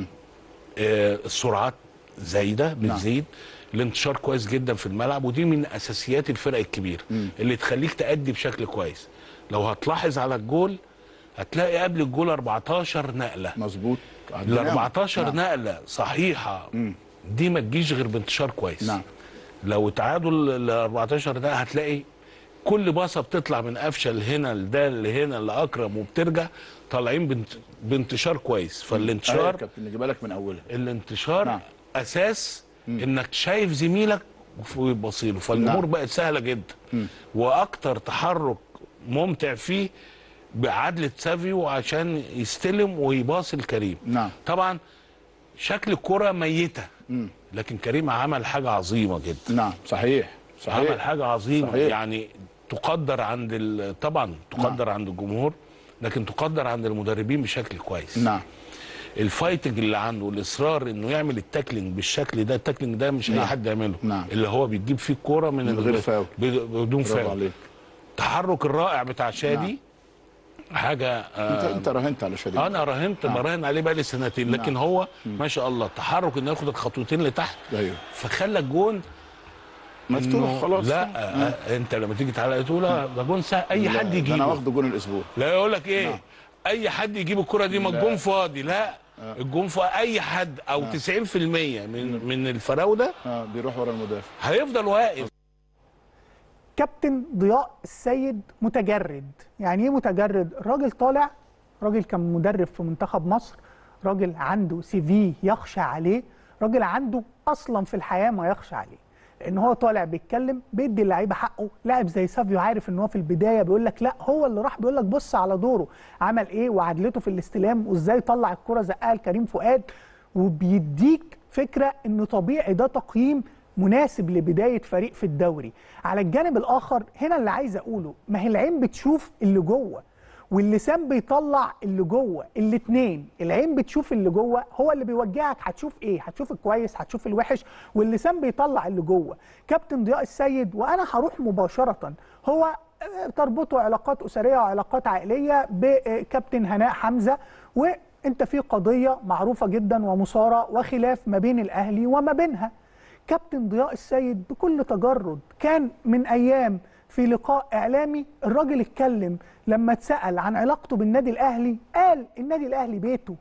آه السرعات زايده بتزيد الانتشار كويس جدا في الملعب ودي من اساسيات الفرق الكبيره اللي تخليك تأدي بشكل كويس لو هتلاحظ على الجول هتلاقي قبل الجول 14 نقله مظبوط ال 14 نعم. نقله صحيحه دي ما تجيش غير بانتشار كويس نعم. لو تعادل ال 14 ده هتلاقي كل باصه بتطلع من قفشه لهنا لده لهنا لاكرم وبترجع طالعين بانت... بانتشار كويس أيوة فالانتشار يا كابتن نجيبها لك من اولها الانتشار نعم. اساس انك شايف زميلك وبصيله فالامور نعم. بقت سهله جدا واكتر تحرك ممتع فيه بعدله سافيو عشان يستلم ويباصي لكريم نعم. طبعا شكل الكره ميته لكن كريم عمل حاجه عظيمه جدا نعم صحيح عمل صحيح حاجه عظيمه صحيح. يعني تقدر عند ال... طبعا تقدر عند الجمهور لكن تقدر عند المدربين بشكل كويس نعم الفايتنج اللي عنده الاصرار انه يعمل التاكلينج بالشكل ده التاكلينج ده مش اي نعم. حد يعمله نعم. اللي هو بيجيب فيه الكوره من, من ال- غير فاول. بد- بدون برافو فاول عليك التحرك الرائع بتاع شادي حاجه انت آه انت راهنت على شديد انا راهنت براهن عليه بقى لي سنتين لكن نعم. هو ما شاء الله التحرك انه ياخد الخطوتين لتحت ايوه فخلى الجون مفتوح إنه- خلاص لا آه انت لما تيجي تعالى تقول لا، ده جون سهل اي لا، حد ده انا يجيبه واخده جون الاسبوع لا يقول لك ايه نعم. اي حد يجيب الكره دي ما الجون فاضي لا الجون فاضي اي حد او 90% من من الفراوده اه بيروح ورا المدافع هيفضل واقف كابتن ضياء السيد متجرد يعني ايه متجرد الراجل طالع راجل كان مدرب في منتخب مصر راجل عنده سي في يخشى عليه راجل عنده اصلا في الحياه ما يخشى عليه لان هو طالع بيتكلم بيدي اللعيبه حقه لاعب زي سافيو عارف ان هو في البدايه بيقول لك لا هو اللي راح بيقول لك بص على دوره عمل ايه وعدلته في الاستلام وازاي طلع الكره زقها لكريم فؤاد وبيديك فكره ان طبيعي ده تقييم مناسب لبدايه فريق في الدوري على الجانب الاخر هنا اللي عايز اقوله ما هي العين بتشوف اللي جوه واللسان بيطلع اللي جوه الاثنين العين بتشوف اللي جوه هو اللي بيوجهك هتشوف ايه هتشوف الكويس هتشوف الوحش واللسان بيطلع اللي جوه كابتن ضياء السيد وانا هروح مباشره هو آه، تربطه علاقات اسريه وعلاقات عائليه بكابتن هناء حمزه وانت في قضيه معروفه جدا ومثاره وخلاف ما بين الاهلي وما بينها كابتن ضياء السيد بكل تجرد كان من ايام في لقاء اعلامي الراجل اتكلم لما اتسال عن علاقته بالنادي الاهلي قال النادي الاهلي بيته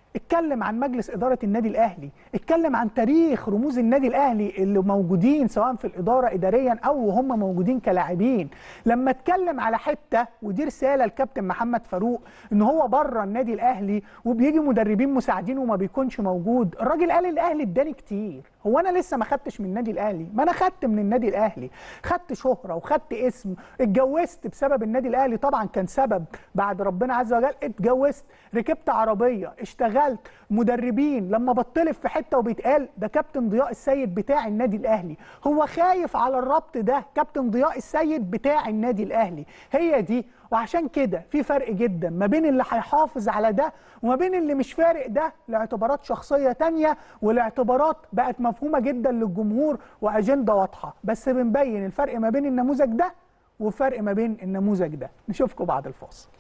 اتكلم عن مجلس اداره النادي الاهلي اتكلم عن تاريخ رموز النادي الاهلي اللي موجودين سواء في الاداره اداريا او هم موجودين كلاعبين لما اتكلم على حته ودي رساله لكابتن محمد فاروق ان هو بره النادي الاهلي وبيجي مدربين مساعدين وما بيكونش موجود الراجل قال الاهلي اداني كتير هو انا لسه ما خدتش من النادي الاهلي ما انا خدت من النادي الاهلي خدت شهره وخدت اسم اتجوزت بسبب النادي الاهلي طبعا كان سبب بعد ربنا عز وجل اتجوزت ركبت عربيه اشتغلت مدربين لما بطلب في حته وبيتقال ده كابتن ضياء السيد بتاع النادي الاهلي هو خايف على الربط ده كابتن ضياء السيد بتاع النادي الاهلي هي دي وعشان كده في فرق جدا ما بين اللي هيحافظ على ده وما بين اللي مش فارق ده لاعتبارات شخصية تانية والاعتبارات بقت مفهومة جدا للجمهور وأجندة واضحة بس بنبين الفرق ما بين النموذج ده وفرق ما بين النموذج ده نشوفكم بعد الفاصل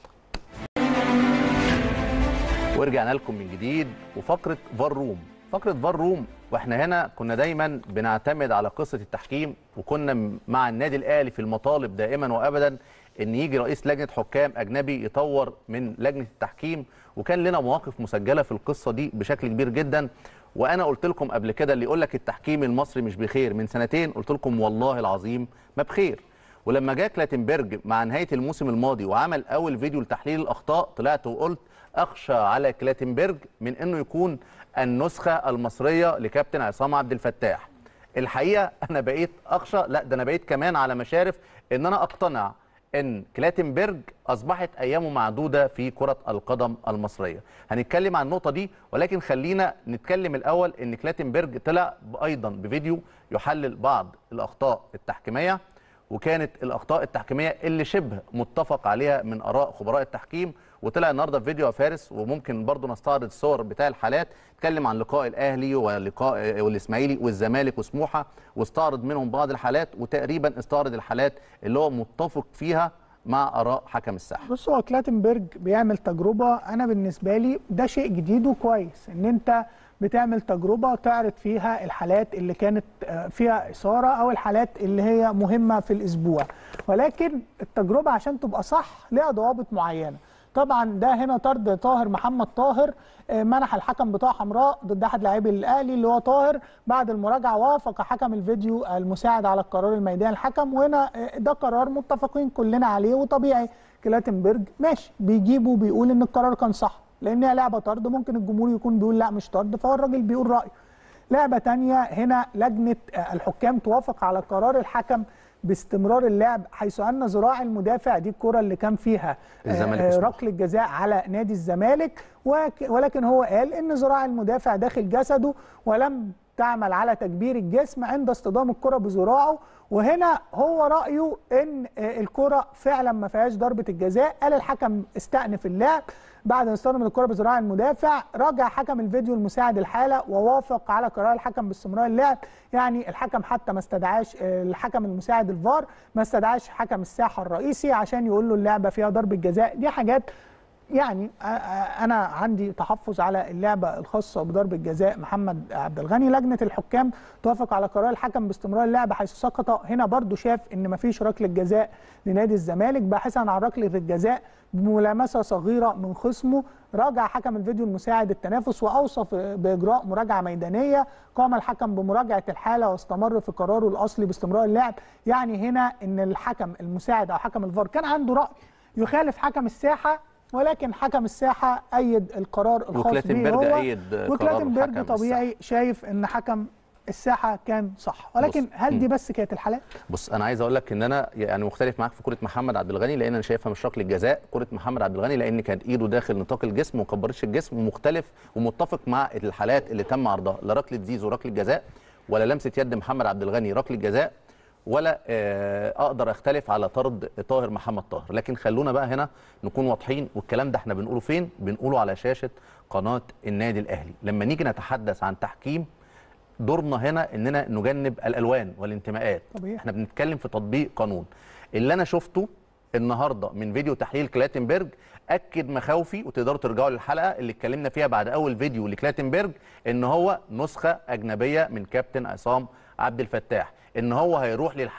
ورجعنا لكم من جديد وفقره فار روم فقره فار روم واحنا هنا كنا دايما بنعتمد على قصه التحكيم وكنا مع النادي الاهلي في المطالب دائما وابدا ان يجي رئيس لجنه حكام اجنبي يطور من لجنه التحكيم وكان لنا مواقف مسجله في القصه دي بشكل كبير جدا وانا قلت لكم قبل كده اللي يقول لك التحكيم المصري مش بخير من سنتين قلت لكم والله العظيم ما بخير ولما جاء كلاتنبرج مع نهايه الموسم الماضي وعمل اول فيديو لتحليل الاخطاء طلعت وقلت اخشى على كلاتنبرج من انه يكون النسخه المصريه لكابتن عصام عبد الفتاح الحقيقه انا بقيت اخشى لا ده انا بقيت كمان على مشارف ان انا اقتنع ان كلاتنبرج اصبحت ايامه معدوده في كره القدم المصريه هنتكلم عن النقطه دي ولكن خلينا نتكلم الاول ان كلاتنبرج طلع ايضا بفيديو يحلل بعض الاخطاء التحكيميه وكانت الاخطاء التحكيميه اللي شبه متفق عليها من اراء خبراء التحكيم وطلع النهارده في فيديو يا فارس وممكن برضو نستعرض الصور بتاع الحالات اتكلم عن لقاء الاهلي ولقاء والاسماعيلي والزمالك وسموحه واستعرض منهم بعض الحالات وتقريبا استعرض الحالات اللي هو متفق فيها مع اراء حكم الساحه بص هو كلاتنبرج بيعمل تجربه انا بالنسبه لي ده شيء جديد وكويس ان انت بتعمل تجربه تعرض فيها الحالات اللي كانت آه، فيها اثاره او الحالات اللي هي مهمه في الاسبوع ولكن التجربه عشان تبقى صح ليها ضوابط معينه طبعا ده هنا طرد طاهر محمد طاهر آه، منح الحكم بطاقه حمراء ضد احد لاعبي الاهلي اللي هو طاهر بعد المراجعه وافق حكم الفيديو المساعد على القرار الميداني الحكم وهنا آه، ده قرار متفقين كلنا عليه وطبيعي كلاتنبرج ماشي بيجيبه بيقول ان القرار كان صح لان هي لعبه طرد ممكن الجمهور يكون بيقول لا مش طرد فهو الراجل بيقول رايه لعبه تانية هنا لجنه آه، الحكام توافق على قرار الحكم باستمرار اللعب حيث ان ذراع المدافع دي الكره اللي كان فيها آه، الزمالك آه، وسموحة. ركله جزاء على نادي الزمالك وك- ولكن هو قال ان ذراع المدافع داخل جسده ولم تعمل على تكبير الجسم عند اصطدام الكره بذراعه وهنا هو رايه ان آه، الكره فعلا ما فيهاش ضربه الجزاء قال الحكم استأنف اللعب بعد ما استلم الكره بذراع المدافع رجع حكم الفيديو المساعد الحاله ووافق على قرار الحكم باستمرار اللعب يعني الحكم حتى ما استدعاش آه، الحكم المساعد الفار ما استدعاش حكم الساحه الرئيسي عشان يقول له اللعبه فيها ضربه جزاء دي حاجات يعني آه، آه، انا عندي تحفظ على اللعبه الخاصه بضربه جزاء محمد عبد الغني لجنه الحكام توافق على قرار الحكم باستمرار اللعبه حيث سقط هنا برضو شاف ان مفيش ركله جزاء لنادي الزمالك باحثا عن ركله الجزاء بملامسه صغيره من خصمه راجع حكم الفيديو المساعد التنافس واوصف باجراء مراجعه ميدانيه قام الحكم بمراجعه الحاله واستمر في قراره الاصلي باستمرار اللعب يعني هنا ان الحكم المساعد او حكم الفار كان عنده راي يخالف حكم الساحه ولكن حكم الساحه ايد القرار الخاص به وكلاتنبرج هو أيد قرار وكلاتنبرج حكم طبيعي شايف ان حكم الساحه كان صح ولكن بص. هل دي مم. بس كانت الحالات بص انا عايز اقول لك ان انا يعني مختلف معاك في كره محمد عبد الغني لان انا شايفها مش ركله جزاء كره محمد عبد الغني لان كانت ايده داخل نطاق الجسم وما كبرتش الجسم ومختلف ومتفق مع الحالات اللي تم عرضها لا ركله زيزو ركله جزاء ولا لمسه يد محمد عبد الغني ركله جزاء ولا آه، اقدر اختلف على طرد طاهر محمد طاهر لكن خلونا بقى هنا نكون واضحين والكلام ده احنا بنقوله فين بنقوله على شاشه قناه النادي الاهلي لما نيجي نتحدث عن تحكيم دورنا هنا اننا نجنب الالوان والانتماءات طبيعي. احنا بنتكلم في تطبيق قانون اللي انا شفته النهارده من فيديو تحليل كلاتنبرج اكد مخاوفي وتقدروا ترجعوا للحلقه اللي اتكلمنا فيها بعد اول فيديو لكلاتنبرج ان هو نسخه اجنبيه من كابتن عصام عبد الفتاح ان هو هيروح للحالات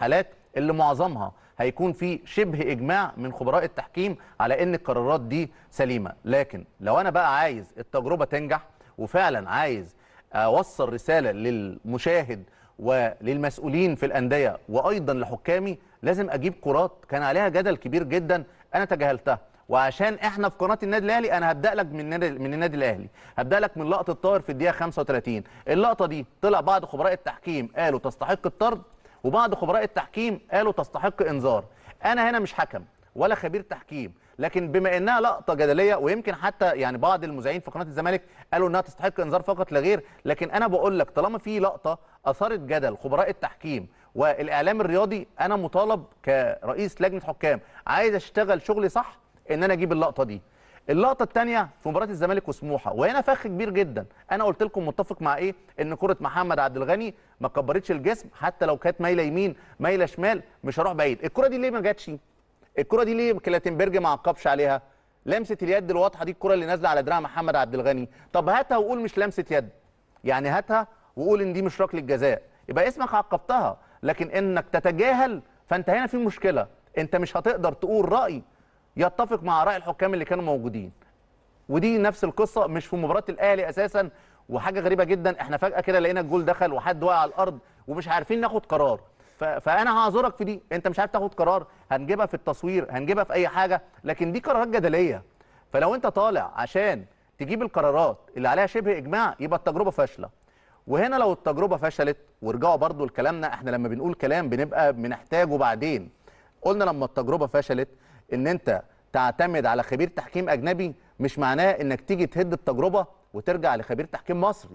اللي معظمها هيكون في شبه اجماع من خبراء التحكيم على ان القرارات دي سليمه لكن لو انا بقى عايز التجربه تنجح وفعلا عايز اوصل رساله للمشاهد وللمسؤولين في الانديه وايضا لحكامي لازم اجيب كرات كان عليها جدل كبير جدا انا تجاهلتها وعشان احنا في قناه النادي الاهلي انا هبدا لك من النادي من النادي الاهلي هبدا لك من لقطه طاهر في الدقيقه 35 اللقطه دي طلع بعض خبراء التحكيم قالوا تستحق الطرد وبعض خبراء التحكيم قالوا تستحق انذار انا هنا مش حكم ولا خبير تحكيم لكن بما انها لقطه جدليه ويمكن حتى يعني بعض المذيعين في قناه الزمالك قالوا انها تستحق انذار فقط لا غير لكن انا بقول لك طالما في لقطه اثارت جدل خبراء التحكيم والاعلام الرياضي انا مطالب كرئيس لجنه حكام عايز اشتغل شغلي صح ان انا اجيب اللقطه دي اللقطه الثانيه في مباراه الزمالك وسموحه وهنا فخ كبير جدا انا قلت لكم متفق مع ايه ان كره محمد عبد الغني ما كبرتش الجسم حتى لو كانت مايله يمين مايله شمال مش هروح بعيد الكره دي ليه ما جاتش الكره دي ليه كلاتنبرج ما عقبش عليها لمسه اليد الواضحه دي الكره اللي نازله على دراع محمد عبد الغني طب هاتها وقول مش لمسه يد يعني هاتها وقول ان دي مش ركله جزاء يبقى اسمك عقبتها لكن انك تتجاهل فانت هنا في مشكله انت مش هتقدر تقول راي يتفق مع راي الحكام اللي كانوا موجودين ودي نفس القصه مش في مباراه الاهلي اساسا وحاجه غريبه جدا احنا فجاه كده لقينا الجول دخل وحد وقع على الارض ومش عارفين ناخد قرار ف- فانا هعذرك في دي انت مش عارف تاخد قرار هنجيبها في التصوير هنجيبها في اي حاجه لكن دي قرارات جدليه فلو انت طالع عشان تجيب القرارات اللي عليها شبه اجماع يبقى التجربه فاشله وهنا لو التجربه فشلت ورجعوا برضو لكلامنا احنا لما بنقول كلام بنبقى بنحتاجه بعدين قلنا لما التجربه فشلت ان انت تعتمد على خبير تحكيم اجنبي مش معناه انك تيجي تهد التجربه وترجع لخبير تحكيم مصري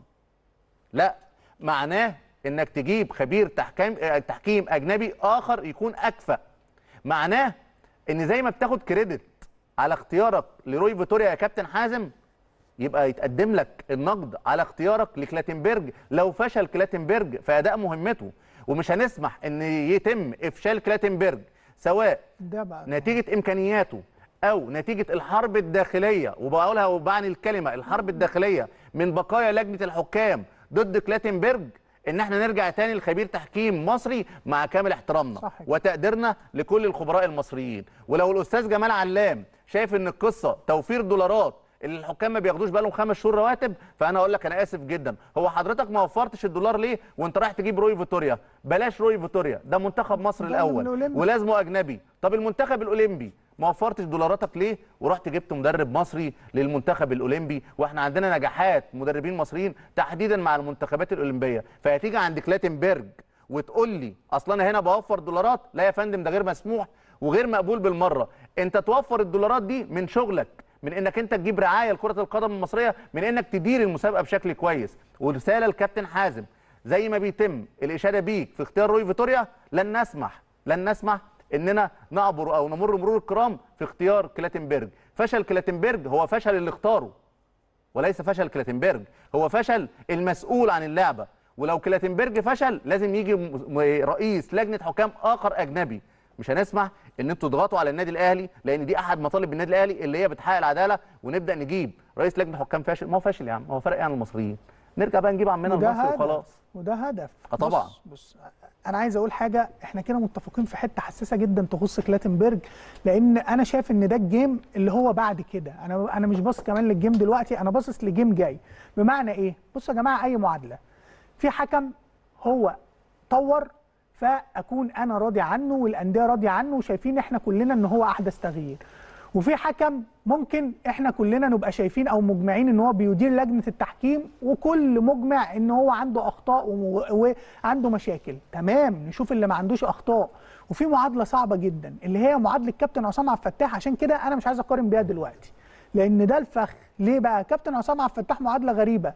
لا معناه انك تجيب خبير تحكيم آه، تحكيم اجنبي اخر يكون اكفأ معناه ان زي ما بتاخد كريدت على اختيارك لروي فيتوريا يا كابتن حازم يبقى يتقدم لك النقد على اختيارك لكلاتنبرج لو فشل كلاتنبرج في اداء مهمته ومش هنسمح ان يتم افشال كلاتنبرج سواء ده بقى نتيجه امكانياته او نتيجه الحرب الداخليه وبقولها وبعني الكلمه الحرب الداخليه من بقايا لجنه الحكام ضد كلاتنبرج ان احنا نرجع تاني لخبير تحكيم مصري مع كامل احترامنا صح كده. وتقديرنا لكل الخبراء المصريين ولو الاستاذ جمال علام شايف ان القصه توفير دولارات اللي الحكام ما بياخدوش بالهم خمس شهور رواتب فانا اقول لك انا اسف جدا هو حضرتك ما وفرتش الدولار ليه وانت رايح تجيب روي فيتوريا بلاش روي فيتوريا ده منتخب مصر ده الاول الأولمبي. ولازمه اجنبي طب المنتخب الاولمبي ما وفرتش دولاراتك ليه ورحت جبت مدرب مصري للمنتخب الاولمبي واحنا عندنا نجاحات مدربين مصريين تحديدا مع المنتخبات الاولمبيه فهتيجي عند كلاتنبرج وتقول لي اصل انا هنا بوفر دولارات لا يا فندم ده غير مسموح وغير مقبول بالمره انت توفر الدولارات دي من شغلك من انك انت تجيب رعايه لكره القدم المصريه من انك تدير المسابقه بشكل كويس ورساله للكابتن حازم زي ما بيتم الاشاده بيك في اختيار روي فيتوريا لن نسمح لن نسمح اننا نعبر او نمر مرور الكرام في اختيار كلاتنبرج فشل كلاتنبرج هو فشل اللي اختاره وليس فشل كلاتنبرج هو فشل المسؤول عن اللعبه ولو كلاتنبرج فشل لازم يجي م- م- رئيس لجنه حكام اخر اجنبي مش هنسمح ان انتوا تضغطوا على النادي الاهلي لان دي احد مطالب النادي الاهلي اللي هي بتحقق العداله ونبدا نجيب رئيس لجنه حكام فاشل ما هو فاشل يا عم هو فرق ايه عن المصريين نرجع بقى نجيب عمنا وده المصري هدف وخلاص وده هدف آه طبعا. بص, بص انا عايز اقول حاجه احنا كده متفقين في حته حساسه جدا تخص كلاتنبرج لان انا شايف ان ده الجيم اللي هو بعد كده انا انا مش باصص كمان للجيم دلوقتي انا باصص لجيم جاي بمعنى ايه بصوا يا جماعه اي معادله في حكم هو طور فاكون انا راضي عنه والانديه راضيه عنه وشايفين احنا كلنا ان هو احدث تغيير وفي حكم ممكن احنا كلنا نبقى شايفين او مجمعين ان هو بيدير لجنه التحكيم وكل مجمع ان هو عنده اخطاء وم- وعنده مشاكل تمام نشوف اللي ما عندوش اخطاء وفي معادله صعبه جدا اللي هي معادله كابتن عصام عبد الفتاح عشان كده انا مش عايز اقارن بيها دلوقتي لان ده الفخ ليه بقى كابتن عصام عبد الفتاح معادله غريبه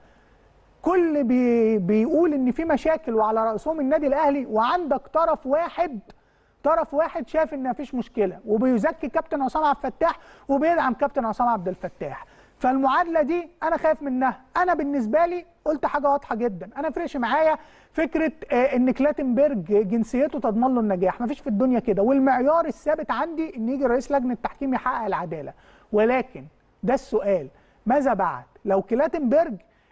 كل بي بيقول ان في مشاكل وعلى راسهم النادي الاهلي وعندك طرف واحد طرف واحد شايف ان مفيش مشكله وبيزكي كابتن عصام عبد الفتاح وبيدعم كابتن عصام عبد الفتاح فالمعادله دي انا خايف منها انا بالنسبه لي قلت حاجه واضحه جدا انا فرقش معايا فكره آه، ان كلاتنبرج جنسيته تضمن له النجاح مفيش في الدنيا كده والمعيار الثابت عندي ان يجي رئيس لجنه التحكيم يحقق العداله ولكن ده السؤال ماذا بعد لو كلاتنبرج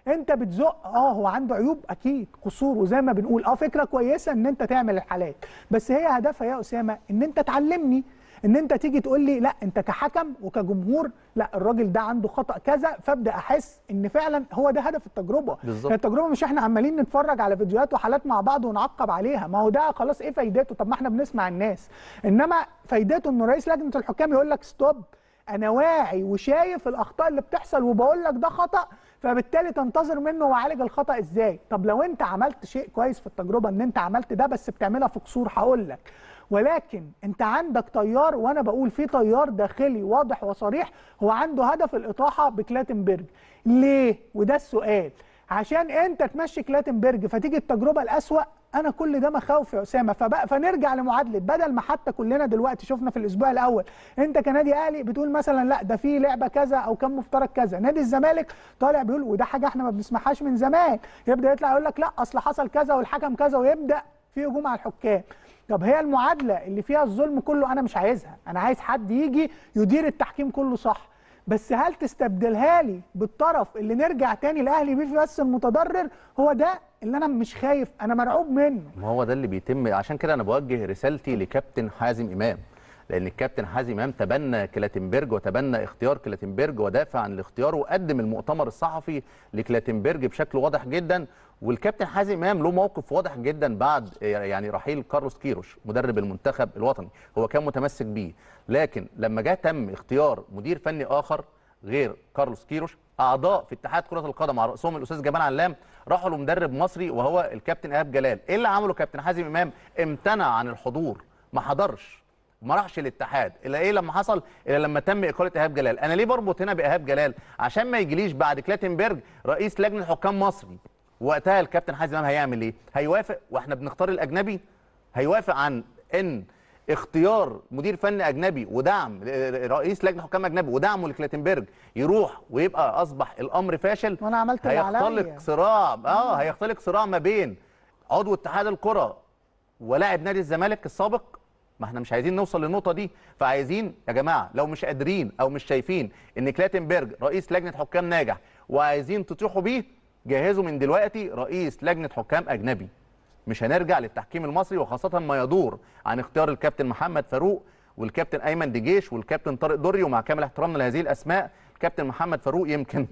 انت بتزق اه هو عنده عيوب اكيد قصور وزي ما بنقول اه فكره كويسه ان انت تعمل الحالات بس هي هدفها يا اسامه ان انت تعلمني ان انت تيجي تقول لي لا انت كحكم وكجمهور لا الراجل ده عنده خطا كذا فابدا احس ان فعلا هو ده هدف التجربه بالظبط. هي التجربه مش احنا عمالين نتفرج على فيديوهات وحالات مع بعض ونعقب عليها ما هو ده خلاص ايه فايدته طب ما احنا بنسمع الناس انما فايدته ان رئيس لجنه الحكام يقول لك ستوب انا واعي وشايف الاخطاء اللي بتحصل وبقول لك ده خطا فبالتالي تنتظر منه وعالج الخطا ازاي طب لو انت عملت شيء كويس في التجربه ان انت عملت ده بس بتعملها في قصور هقول لك ولكن انت عندك طيار وانا بقول في طيار داخلي واضح وصريح هو عنده هدف الاطاحه بكلاتنبرج ليه وده السؤال عشان انت تمشي كلاتنبرج فتيجي التجربه الاسوا انا كل ده مخاوف يا اسامه فبقى فنرجع لمعادله بدل ما حتى كلنا دلوقتي شفنا في الاسبوع الاول انت كنادي اهلي بتقول مثلا لا ده في لعبه كذا او كان مفترض كذا نادي الزمالك طالع بيقول وده حاجه احنا ما بنسمعهاش من زمان يبدا يطلع يقول لك لا اصل حصل كذا والحكم كذا ويبدا في هجوم على الحكام طب هي المعادله اللي فيها الظلم كله انا مش عايزها انا عايز حد يجي يدير التحكيم كله صح بس هل تستبدلها لي بالطرف اللي نرجع تاني الاهلي بيه بس المتضرر هو ده اللي انا مش خايف انا مرعوب منه ما هو ده اللي بيتم عشان كده انا بوجه رسالتي لكابتن حازم امام لان الكابتن حازم امام تبنى كلاتنبرج وتبنى اختيار كلاتنبرج ودافع عن الاختيار وقدم المؤتمر الصحفي لكلاتنبرج بشكل واضح جدا والكابتن حازم امام له موقف واضح جدا بعد يعني رحيل كارلوس كيروش مدرب المنتخب الوطني هو كان متمسك بيه لكن لما جاء تم اختيار مدير فني اخر غير كارلوس كيروش اعضاء في اتحاد كره القدم على راسهم الاستاذ جمال علام راحوا لمدرب مصري وهو الكابتن ايهاب جلال ايه اللي عمله كابتن حازم امام امتنع عن الحضور ما حضرش ما راحش الاتحاد الا ايه لما حصل الا لما تم اقاله ايهاب جلال انا ليه بربط هنا بايهاب جلال عشان ما يجيليش بعد كلاتنبرج رئيس لجنه حكام مصري وقتها الكابتن حازم امام هيعمل ايه هيوافق واحنا بنختار الاجنبي هيوافق عن ان اختيار مدير فني اجنبي ودعم رئيس لجنه حكام اجنبي ودعمه لكلاتنبرج يروح ويبقى اصبح الامر فاشل وانا عملت اللي عليا. هيختلق صراع اه هيختلق صراع ما بين عضو اتحاد الكره ولاعب نادي الزمالك السابق ما احنا مش عايزين نوصل للنقطه دي فعايزين يا جماعه لو مش قادرين او مش شايفين ان كلاتنبرج رئيس لجنه حكام ناجح وعايزين تطيحوا بيه جهزوا من دلوقتي رئيس لجنه حكام اجنبي مش هنرجع للتحكيم المصري وخاصه ما يدور عن اختيار الكابتن محمد فاروق والكابتن ايمن دجيش والكابتن طارق دري ومع كامل احترامنا لهذه الاسماء الكابتن محمد فاروق يمكن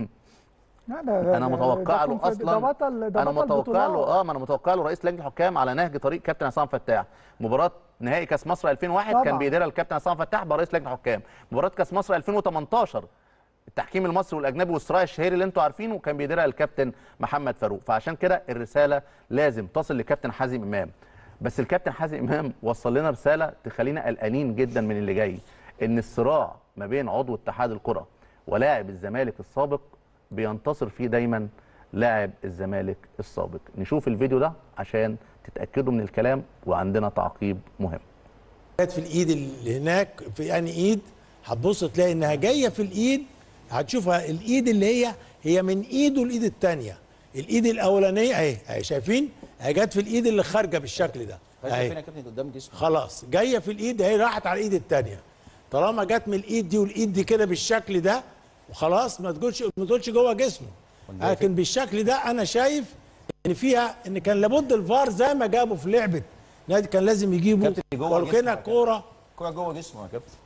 لا ده ده انا ده- متوقع ده له كونفد- اصلا ده بطل ده انا بطل متوقع له بطولات. اه ما انا متوقع له رئيس لجنه الحكام على نهج طريق كابتن عصام فتاح مباراه نهائي كاس مصر 2001 كان طبعاً. بيديرها الكابتن عصام فتاح برئيس لجنه حكام مباراه كاس مصر 2018 التحكيم المصري والاجنبي والصراع الشهيري اللي انتوا عارفينه كان بيديرها الكابتن محمد فاروق فعشان كده الرساله لازم تصل لكابتن حازم امام بس الكابتن حازم امام وصل لنا رساله تخلينا قلقانين جدا من اللي جاي ان الصراع ما بين عضو اتحاد الكره ولاعب الزمالك السابق بينتصر فيه دايما لاعب الزمالك السابق نشوف الفيديو ده عشان تتاكدوا من الكلام وعندنا تعقيب مهم جت في الايد اللي هناك في انهي ايد هتبص تلاقي انها جايه في الايد هتشوفها الايد اللي هي هي من ايده الايد الثانيه الايد الاولانيه اهي اهي شايفين هي جت في الايد اللي خارجه بالشكل ده اهي كابتن قدام جسمه خلاص جايه في الايد اهي راحت على الايد الثانيه طالما جت من الايد دي والايد دي كده بالشكل ده وخلاص ما تقولش ما تقولش جوه جسمه لكن بالشكل ده انا شايف ان فيها ان كان لابد الفار زي ما جابوا في لعبه نادي كان لازم يجيبوا كابتن جوه ولو جسمه كده يا كابتن. كوره الكوره جوه جسمه يا كابتن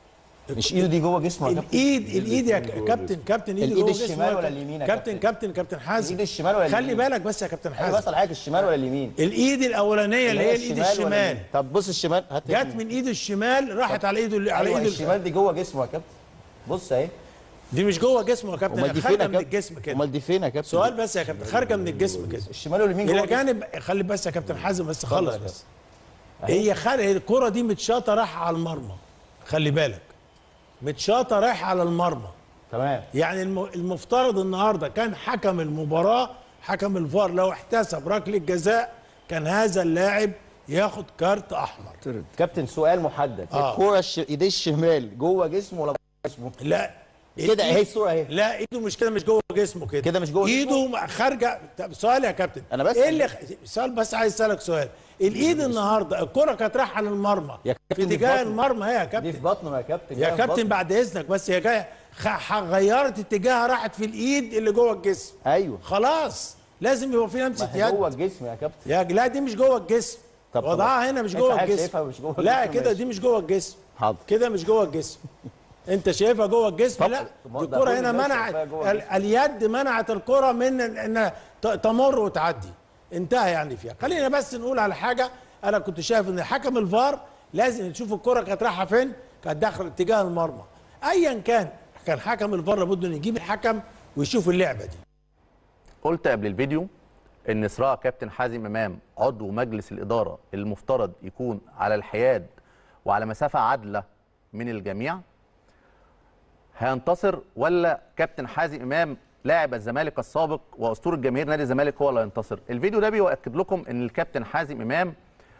مش ايده دي جوه جسمه يا كابتن الايد الايد يا ك- كابتن كابتن ايد الإيد جوه الشمال جسمه يا ولا كابتن. اليمين يا كابتن كابتن؟ كابتن كابتن حازم الايد الشمال ولا خلي اليمين؟ بالك بس يا كابتن ايوه حازم بسال حضرتك الشمال ولا اليمين الايد الاولانيه اللي هي الايد ولا الشمال اليمين؟ طب بص الشمال هات جت من ايد الشمال راحت على ايده على ايوه ايده الشمال دي جوه جسمه يا كابتن بص اهي دي مش جوه جسمه يا كابتن امال هي دي فين خارجه يا من كابتن الجسم كده امال دي فين يا كابتن سؤال بس يا كابتن خارجه من الجسم كده الشمال واليمين جوه الى جسمه. جانب خلي بس يا كابتن حازم بس اتفضل خلص يا بس هي خارجه الكره دي متشاطه رايحه على المرمى خلي بالك متشاطه رايحه على المرمى تمام يعني الم- المفترض النهارده كان حكم المباراه حكم الفار لو احتسب ركله جزاء كان هذا اللاعب ياخد كارت احمر كابتن سؤال محدد آه. الكوره الش... ايديه الشمال جوه جسمه ولا جوه جسمه لا كده اهي الصوره اهي لا ايده مش كده مش جوه جسمه كده كده مش جوه ايده خارجه طب سؤال يا كابتن أنا بسأل. ايه اللي خ- سؤال بس عايز اسالك سؤال الايد النهارده الكره كانت رايحه للمرمى يا في كابتن دي في اتجاه بطنه. المرمى هي يا دي كابتن في بطنه يا كابتن يا في كابتن بطنه. بعد اذنك بس هي جايه خ- غيرت اتجاهها راحت في الايد اللي جوه الجسم ايوه خلاص لازم يبقى في ما لمسه هي يد جوه الجسم يا كابتن يا لا دي مش جوه الجسم طب وضعها خلاص. هنا مش أنت جوه عايز الجسم شايفها مش جوه لا الجسم، كده ماشي. دي مش جوه الجسم حاضر كده مش جوه الجسم انت شايفها جوه الجسم طب- لا طب ما دي ده الكره كل هنا الناس منعت شايفاها جوه ال- الجسم. اليد منعت الكره من انها ت- تمر وتعدي انتهى يعني فيها خلينا بس نقول على حاجه انا كنت شايف ان حكم الفار لازم يشوف الكره كانت رايحه فين كانت داخل اتجاه المرمى ايا كان كان حكم الفار لابد انه يجيب الحكم ويشوف اللعبه دي قلت قبل الفيديو ان صراع كابتن حازم امام عضو مجلس الاداره المفترض يكون على الحياد وعلى مسافه عادله من الجميع هينتصر ولا كابتن حازم امام لاعب الزمالك السابق واسطوره جماهير نادي الزمالك هو اللي هينتصر الفيديو ده بيؤكد لكم ان الكابتن حازم امام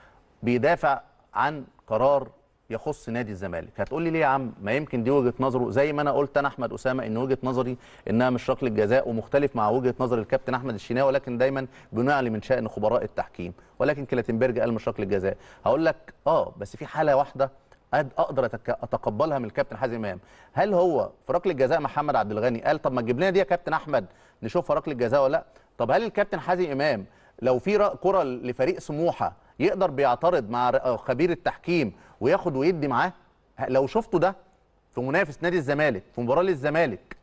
بيدافع عن قرار يخص نادي الزمالك هتقول لي ليه يا عم ما يمكن دي وجهه نظره زي ما انا قلت انا احمد اسامه ان وجهه نظري انها مش ركله جزاء ومختلف مع وجهه نظر الكابتن احمد الشناوي ولكن دايما بنعلي من شان خبراء التحكيم ولكن كلاتنبرج قال مش ركله جزاء هقول لك اه بس في حاله واحده أد- اقدر أتك- اتقبلها من الكابتن حازم امام هل هو في ركله جزاء محمد عبد الغني قال طب ما تجيب لنا دي يا كابتن احمد نشوفها ركله جزاء ولا لا طب هل الكابتن حازم امام لو في ر- كره لفريق سموحه يقدر بيعترض مع ر- خبير التحكيم وياخد ويدي معاه ه- لو شفته ده في منافس نادي الزمالك في مباراه للزمالك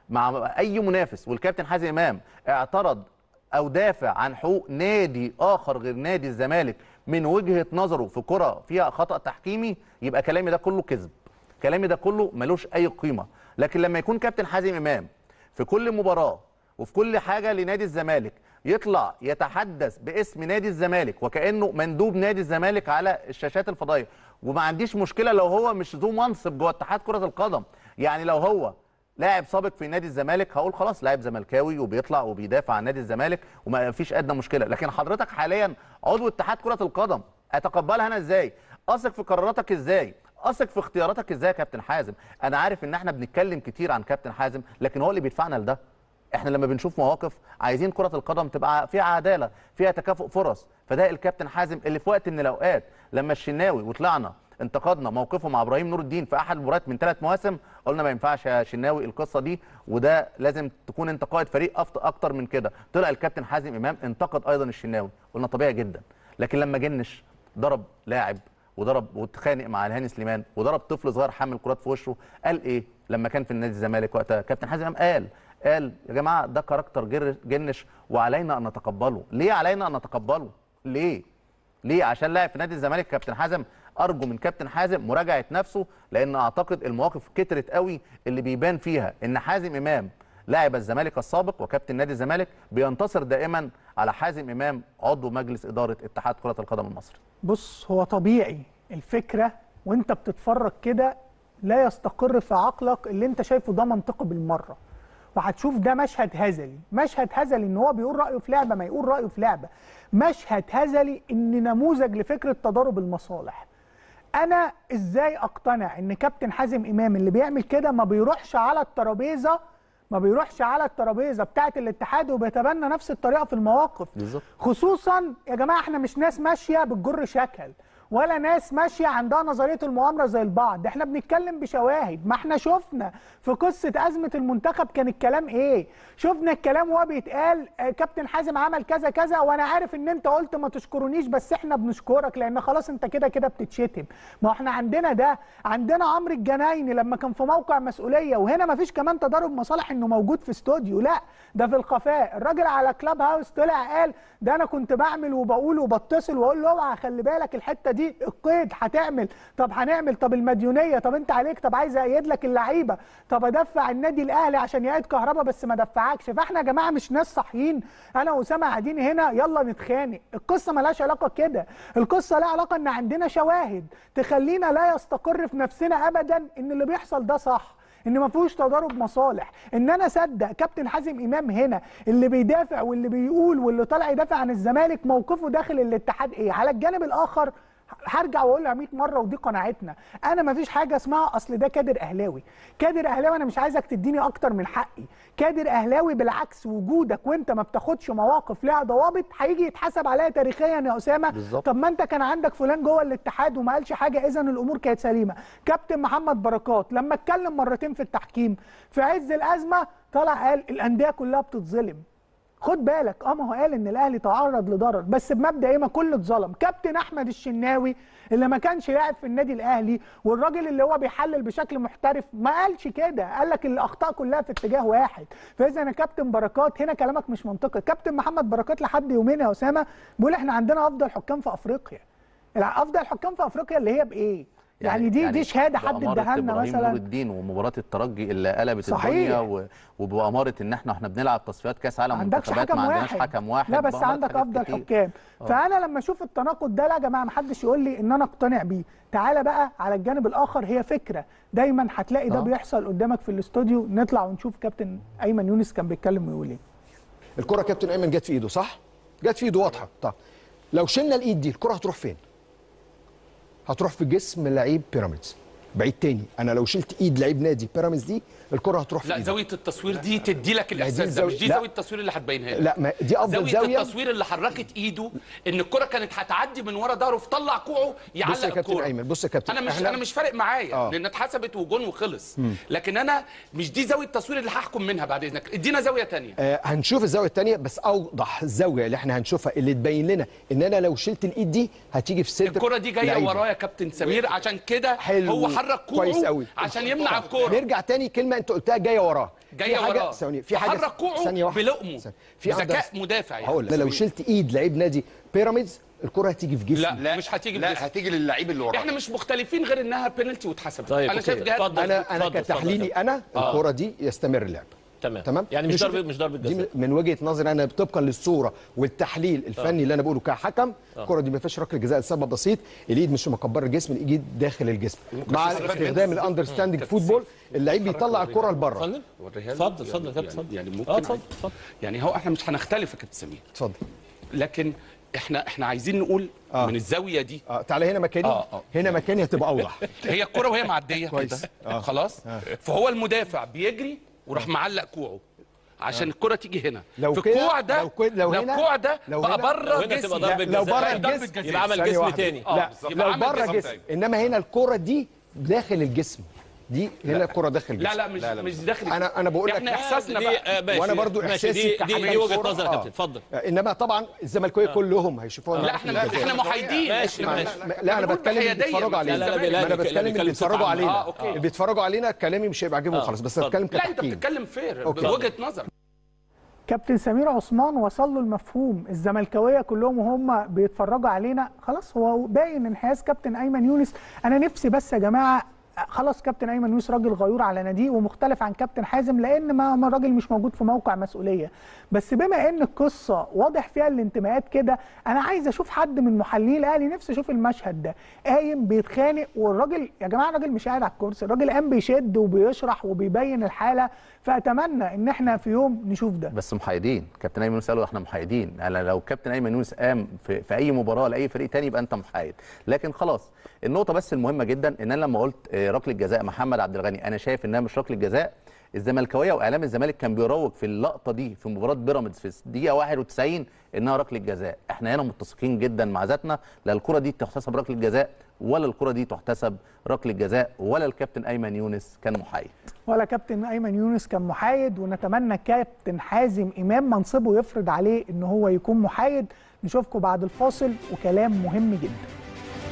مع اي منافس والكابتن حازم امام اعترض او دافع عن حقوق نادي اخر غير نادي الزمالك من وجهه نظره في كره فيها خطا تحكيمي يبقى كلامي ده كله كذب كلامي ده كله ملوش اي قيمه لكن لما يكون كابتن حازم امام في كل مباراه وفي كل حاجه لنادي الزمالك يطلع يتحدث باسم نادي الزمالك وكانه مندوب نادي الزمالك على الشاشات الفضائيه وما عنديش مشكله لو هو مش ذو منصب جوه اتحاد كره القدم يعني لو هو لاعب سابق في نادي الزمالك هقول خلاص لاعب زملكاوي وبيطلع وبيدافع عن نادي الزمالك وما فيش ادنى مشكله لكن حضرتك حاليا عضو اتحاد كره القدم اتقبلها انا ازاي اثق في قراراتك ازاي اثق في اختياراتك ازاي يا كابتن حازم انا عارف ان احنا بنتكلم كتير عن كابتن حازم لكن هو اللي بيدفعنا لده احنا لما بنشوف مواقف عايزين كره القدم تبقى فيها عداله فيها تكافؤ فرص فده الكابتن حازم اللي في وقت من الاوقات لما الشناوي وطلعنا انتقدنا موقفه مع ابراهيم نور الدين في احد المباريات من ثلاث مواسم قلنا ما ينفعش يا شناوي القصه دي وده لازم تكون انت قائد فريق أفت- اكتر من كده طلع الكابتن حازم امام انتقد ايضا الشناوي قلنا طبيعي جدا لكن لما جنش ضرب لاعب وضرب واتخانق مع الهاني سليمان وضرب طفل صغير حامل كرات في وشه قال ايه لما كان في نادي الزمالك وقتها كابتن حازم امام قال قال يا جماعه ده كاركتر جر- جنش وعلينا ان نتقبله ليه علينا ان نتقبله ليه ليه عشان لاعب في نادي الزمالك كابتن حازم ارجو من كابتن حازم مراجعه نفسه لان اعتقد المواقف كترت قوي اللي بيبان فيها ان حازم امام لاعب الزمالك السابق وكابتن نادي الزمالك بينتصر دائما على حازم امام عضو مجلس اداره اتحاد كره القدم المصري بص هو طبيعي الفكره وانت بتتفرج كده لا يستقر في عقلك اللي انت شايفه ده منطقي بالمره وهتشوف ده مشهد هزلي مشهد هزلي ان هو بيقول رايه في لعبه ما يقول رايه في لعبه مشهد هزلي ان نموذج لفكره تضارب المصالح انا ازاي اقتنع ان كابتن حازم امام اللي بيعمل كده ما بيروحش على الترابيزه ما بيروحش على الترابيزه بتاعه الاتحاد وبيتبنى نفس الطريقه في المواقف بالظبط خصوصا يا جماعه احنا مش ناس ماشيه بتجر شكل ولا ناس ماشيه عندها نظريه المؤامره زي البعض احنا بنتكلم بشواهد ما احنا شفنا في قصه ازمه المنتخب كان الكلام ايه شفنا الكلام وهو بيتقال آه، كابتن حازم عمل كذا كذا وانا عارف ان انت قلت ما تشكرونيش بس احنا بنشكرك لان خلاص انت كده كده بتتشتم ما احنا عندنا ده عندنا عمرو الجنايني لما كان في موقع مسؤوليه وهنا ما فيش كمان تضارب مصالح انه موجود في استوديو لا ده في الخفاء الراجل على كلاب هاوس طلع قال ده انا كنت بعمل وبقول وبتصل واقول له اوعى خلي بالك الحته دي القيد هتعمل طب هنعمل طب المديونيه طب انت عليك طب عايز ايد لك اللعيبه طب ادفع النادي الاهلي عشان يعيد كهرباء بس ما دفعكش فاحنا يا جماعه مش ناس صاحيين انا واسامه قاعدين هنا يلا نتخانق القصه ملهاش علاقه كده القصه لها علاقه ان عندنا شواهد تخلينا لا يستقر في نفسنا ابدا ان اللي بيحصل ده صح ان ما فيهوش تضارب مصالح ان انا اصدق كابتن حازم امام هنا اللي بيدافع واللي بيقول واللي طالع يدافع عن الزمالك موقفه داخل الاتحاد ايه على الجانب الاخر هرجع واقولها 100 مره ودي قناعتنا انا ما فيش حاجه اسمها اصل ده كادر اهلاوي كادر اهلاوي انا مش عايزك تديني اكتر من حقي كادر اهلاوي بالعكس وجودك وانت ما بتاخدش مواقف لها ضوابط هيجي يتحسب عليها تاريخيا يا اسامه بالظبط. طب ما انت كان عندك فلان جوه الاتحاد وما قالش حاجه اذا الامور كانت سليمه كابتن محمد بركات لما اتكلم مرتين في التحكيم في عز الازمه طلع قال الانديه كلها بتتظلم خد بالك اه ما هو قال ان الاهلي تعرض لضرر بس بمبدا ايه ما كله اتظلم كابتن احمد الشناوي اللي ما كانش لاعب في النادي الاهلي والراجل اللي هو بيحلل بشكل محترف ما قالش كده قال لك الاخطاء كلها في اتجاه واحد فاذا يا كابتن بركات هنا كلامك مش منطقي كابتن محمد بركات لحد يومين يا اسامه بيقول احنا عندنا افضل حكام في افريقيا افضل حكام في افريقيا اللي هي بايه يعني, دي دي شهاده حد بأمارة اداها لنا إبراهيم نور مثلا الدين ومباراه الترجي اللي قلبت صحيح. الدنيا و... وباماره ان احنا احنا بنلعب تصفيات كاس عالم ما عندكش منتخبات حكم ما عندناش واحد حكم واحد لا بس بأمارة عندك حاجات افضل كتير. حكام آه. فانا لما اشوف التناقض ده لا يا جماعه ما حدش يقول لي ان انا اقتنع بيه تعالى بقى على الجانب الاخر هي فكره دايما هتلاقي ده آه. بيحصل قدامك في الاستوديو نطلع ونشوف كابتن ايمن يونس كان بيتكلم ويقول ايه الكره كابتن ايمن جت في ايده صح جت في ايده واضحه طب لو شلنا الايد دي الكره هتروح فين هتروح في جسم لعيب بيراميدز بعيد تاني انا لو شلت ايد لعيب نادي بيراميدز دي الكره هتروح في لا ايده زاويه التصوير دي تدي لك الاحساس ده الزاوية- مش دي لا. زاويه التصوير اللي هتبينها لك لا ما دي افضل زاويه زاويه التصوير اللي حركت ايده ان الكره كانت هتعدي من ورا ظهره فطلع كوعه بص يعلق يا كابتن الكوره ايمن بص يا كابتن انا مش إحنا- انا مش فارق معايا آه. لان اتحسبت وجون وخلص مم. لكن انا مش دي زاويه التصوير اللي هحكم منها بعد اذنك ادينا زاويه تانية آه هنشوف الزاويه الثانيه بس اوضح الزاويه اللي احنا هنشوفها اللي تبين لنا ان انا لو شلت الايد دي هتيجي في صدر الكره دي جايه لعيبة. ورايا يا كابتن سمير عشان كده حلو هو حرك كوعه كويس قوي عشان يمنع الكوره نرجع تاني كلمه انت قلتها جايه وراه جايه في حاجه وراه ثواني في حاجه حرك كوعه ثانيه واحده بلقمه في بذكاء عندها- مدافع يعني هقول لك لو شلت ايد لعيب نادي بيراميدز الكره هتيجي في جسمه لا, مش هتيجي لا بجسم. هتيجي للعيب اللي وراه احنا مش مختلفين غير انها بينالتي واتحسبت طيب، انا أوكي. شايف جهاد اتفضل. انا انا اتفضل، كتحليلي اتفضل. انا آه. الكره دي يستمر اللعب تمام تمام يعني مش نشوف- ضربه مش ضربه دي جزاء من وجهه نظري انا طبقا للصوره والتحليل الفني اللي انا بقوله كحكم الكره دي ما فيهاش ركله جزاء لسبب بسيط الايد مش مكبره الجسم الايد داخل الجسم مع استخدام الاندرستاندنج فوتبول اللعيب بيطلع الكره لبره اتفضل اتفضل اتفضل يا كابتن اتفضل يعني ممكن اه اتفضل اتفضل يعني هو احنا مش هنختلف يا كابتن سمير اتفضل لكن احنا احنا عايزين نقول آه. من الزاويه دي اه تعالى هنا مكاني آه، آه. هنا مكاني هتبقى اوضح هي الكره وهي معديه كويس. كده آه. خلاص آه. فهو المدافع بيجري وراح معلق كوعه عشان الكره تيجي هنا لو في كده- الكوع ده لو كده- لو هنا- الكوع ده لو بقى هنا- بره لو هنا جسمي تبقى ضربة لو جزاء. بره لا، ضربة الجسم جزاء. يبقى عمل ثانية جسم واحدة. تاني. آه، لا بالظبط. لو يبقى عمل بره جسم جسم تاني. انما هنا الكره دي داخل الجسم دي هنا الكره داخل الجسم لا لا مش مش داخل انا انا بقول لك احنا احساسنا دي- بقى آه، ماشي. وانا برضو ماشي، احساسي دي- دي- كحكم دي وجهة كورة، نظر يا آه. كابتن، اتفضل. انما طبعا الزملكاويه كلهم هيشوفوها لا احنا احنا محايدين ماشي إحنا- ماشي لا انا بنقول بتكلم اللي بحيادية، بيتفرجوا ما علينا لا، لا، لا، ما انا بيتكلم- بتكلم اللي بيتكلم بيتفرجوا بصفة علينا عامة. آه، أوكي. اللي بيتفرجوا علينا كلامي مش هيبقى عاجبهم آه، خالص بس اتفضل. بتكلم لا انت كتحكيم بتتكلم فير أوكي. بوجهه نظر كابتن سمير عثمان وصل له المفهوم الزملكاويه كلهم وهم بيتفرجوا علينا خلاص هو باين انحياز كابتن ايمن يونس انا نفسي بس يا جماعه خلاص كابتن ايمن يونس راجل غيور على ناديه ومختلف عن كابتن حازم لان ما ما الراجل مش موجود في موقع مسؤوليه بس بما ان القصه واضح فيها الانتماءات كده انا عايز اشوف حد من محللين الاهلي نفسي اشوف المشهد ده قايم بيتخانق والراجل يا جماعه الراجل مش قاعد على الكرسي الراجل قام بيشد وبيشرح وبيبين الحاله فاتمنى ان احنا في يوم نشوف ده بس محايدين كابتن ايمن يونس قالوا احنا محايدين انا لو كابتن ايمن يونس قام في, في اي مباراه لاي فريق تاني يبقى انت محايد لكن خلاص النقطه بس المهمه جدا ان انا لما قلت آه، ركله جزاء محمد عبد الغني انا شايف انها مش ركله جزاء الزملكاويه واعلام الزمالك كان بيروج في اللقطه دي في مباراه بيراميدز في الدقيقه 91 انها ركله جزاء احنا هنا متسقين جدا مع ذاتنا لا الكره دي تحتسب ركله جزاء ولا الكره دي تحتسب ركله جزاء ولا الكابتن ايمن يونس كان محايد ولا كابتن ايمن يونس كان محايد ونتمنى كابتن حازم امام منصبه يفرض عليه ان هو يكون محايد نشوفكم بعد الفاصل وكلام مهم جدا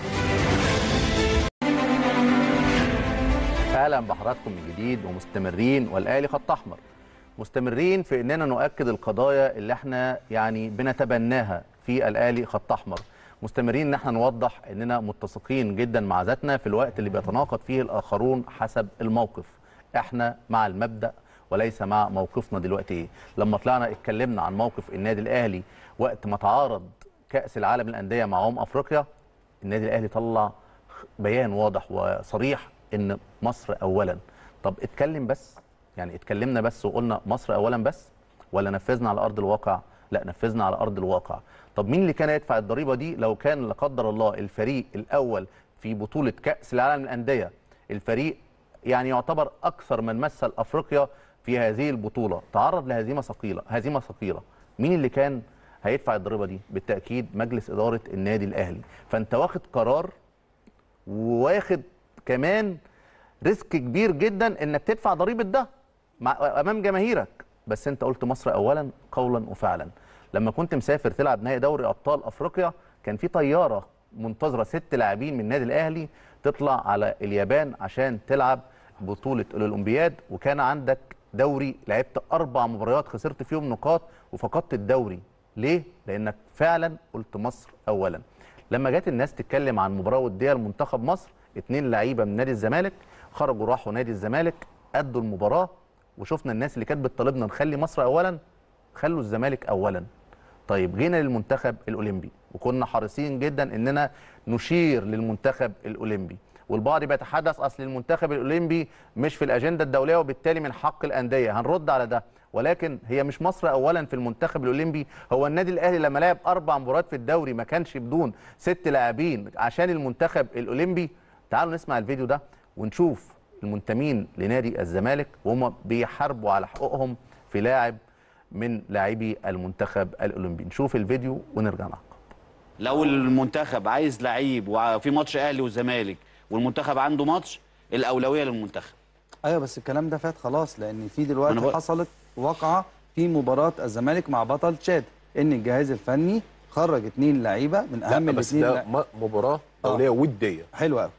اهلا بحضراتكم من جديد ومستمرين والاهلي خط احمر مستمرين في اننا نؤكد القضايا اللي احنا يعني بنتبناها في الاهلي خط احمر مستمرين ان احنا نوضح اننا متسقين جدا مع ذاتنا في الوقت اللي بيتناقض فيه الاخرون حسب الموقف احنا مع المبدا وليس مع موقفنا دلوقتي ايه لما طلعنا اتكلمنا عن موقف النادي الاهلي وقت ما تعارض كاس العالم للانديه مع عم افريقيا النادي الاهلي طلع بيان واضح وصريح ان مصر اولا طب اتكلم بس يعني اتكلمنا بس وقلنا مصر اولا بس ولا نفذنا على ارض الواقع لا نفذنا على ارض الواقع طب مين اللي كان يدفع الضريبه دي لو كان لا قدر الله الفريق الاول في بطوله كاس العالم للانديه الفريق يعني يعتبر اكثر من مثل افريقيا في هذه البطوله تعرض لهزيمه ثقيله هزيمه ثقيله مين اللي كان هيدفع الضريبه دي بالتاكيد مجلس اداره النادي الاهلي فانت واخد قرار وواخد كمان ريسك كبير جدا انك تدفع ضريبه ده مع امام جماهيرك بس انت قلت مصر اولا قولا وفعلا لما كنت مسافر تلعب نهائي دوري ابطال افريقيا كان في طياره منتظره ست لاعبين من النادي الاهلي تطلع على اليابان عشان تلعب بطوله الاولمبياد وكان عندك دوري لعبت اربع مباريات خسرت فيهم نقاط وفقدت الدوري ليه لانك فعلا قلت مصر اولا لما جت الناس تتكلم عن مباراه وديه لمنتخب مصر اتنين لعيبه من نادي الزمالك خرجوا راحوا نادي الزمالك ادوا المباراه وشفنا الناس اللي كانت بتطالبنا نخلي مصر اولا خلوا الزمالك اولا طيب جينا للمنتخب الاولمبي وكنا حريصين جدا اننا نشير للمنتخب الاولمبي والبعض بيتحدث اصل المنتخب الاولمبي مش في الاجنده الدوليه وبالتالي من حق الانديه هنرد على ده ولكن هي مش مصر اولا في المنتخب الاولمبي هو النادي الاهلي لما لعب اربع مباريات في الدوري ما كانش بدون ست لاعبين عشان المنتخب الاولمبي تعالوا نسمع الفيديو ده ونشوف المنتمين لنادي الزمالك وهم بيحاربوا على حقوقهم في لاعب من لاعبي المنتخب الاولمبي نشوف الفيديو ونرجع نعقب لو المنتخب عايز لعيب وفي ماتش اهلي والزمالك والمنتخب عنده ماتش الاولويه للمنتخب ايوه بس الكلام ده فات خلاص لان في أنا دلوقتي بقول- حصلت واقعه في مباراه الزمالك مع بطل تشاد ان الجهاز الفني خرج اتنين لعيبه من اهم لا بس الاتنين ده لع- م- مباراه دوليه وديه حلو قوي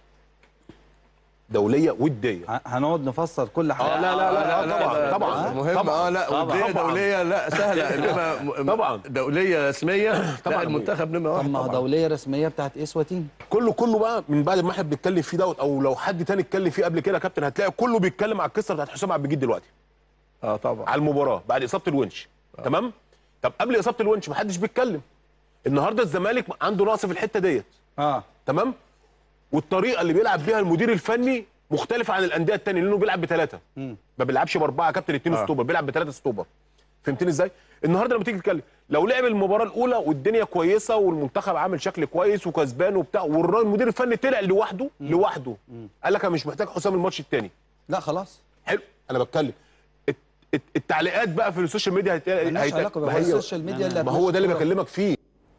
دوليه وديه هنقعد نفسر كل حاجه اه لا لا لا, لا, طبعا طبعا مهم طبعا اه لا وديه دوليه لا سهله انما طبعا دوليه رسميه طبعا المنتخب نمره واحد طب ما هو طبعا دوليه رسميه بتاعت اسواتين كله كله بقى من بعد ما احنا بنتكلم فيه دوت او لو حد تاني اتكلم فيه قبل كده يا كابتن هتلاقي كله بيتكلم على القصه بتاعت حسام عبد الجليل دلوقتي اه طبعا على المباراه بعد اصابه الونش تمام طب قبل اصابه الونش محدش بيتكلم النهارده الزمالك عنده نقص في الحته ديت اه تمام والطريقه اللي بيلعب بيها المدير الفني مختلفه عن الانديه الثانيه لانه بيلعب بثلاثه ما بيلعبش باربعه كابتن اتنين آه. ستوبر بيلعب بثلاثه ستوبر فهمتني ازاي النهارده لما تيجي تتكلم لو لعب المباراه الاولى والدنيا كويسه والمنتخب عامل شكل كويس وكسبان وبتاع والمدير الفني طلع لوحده لوحده قال لك انا مش محتاج حسام الماتش الثاني لا خلاص حلو انا بتكلم الت- الت- التعليقات بقى في السوشيال ميديا هت... ملناش هت- علاقة ما بقى، هي- السوشيال ميديا اللي ما هو ده اللي هتمشي بكلمك فيه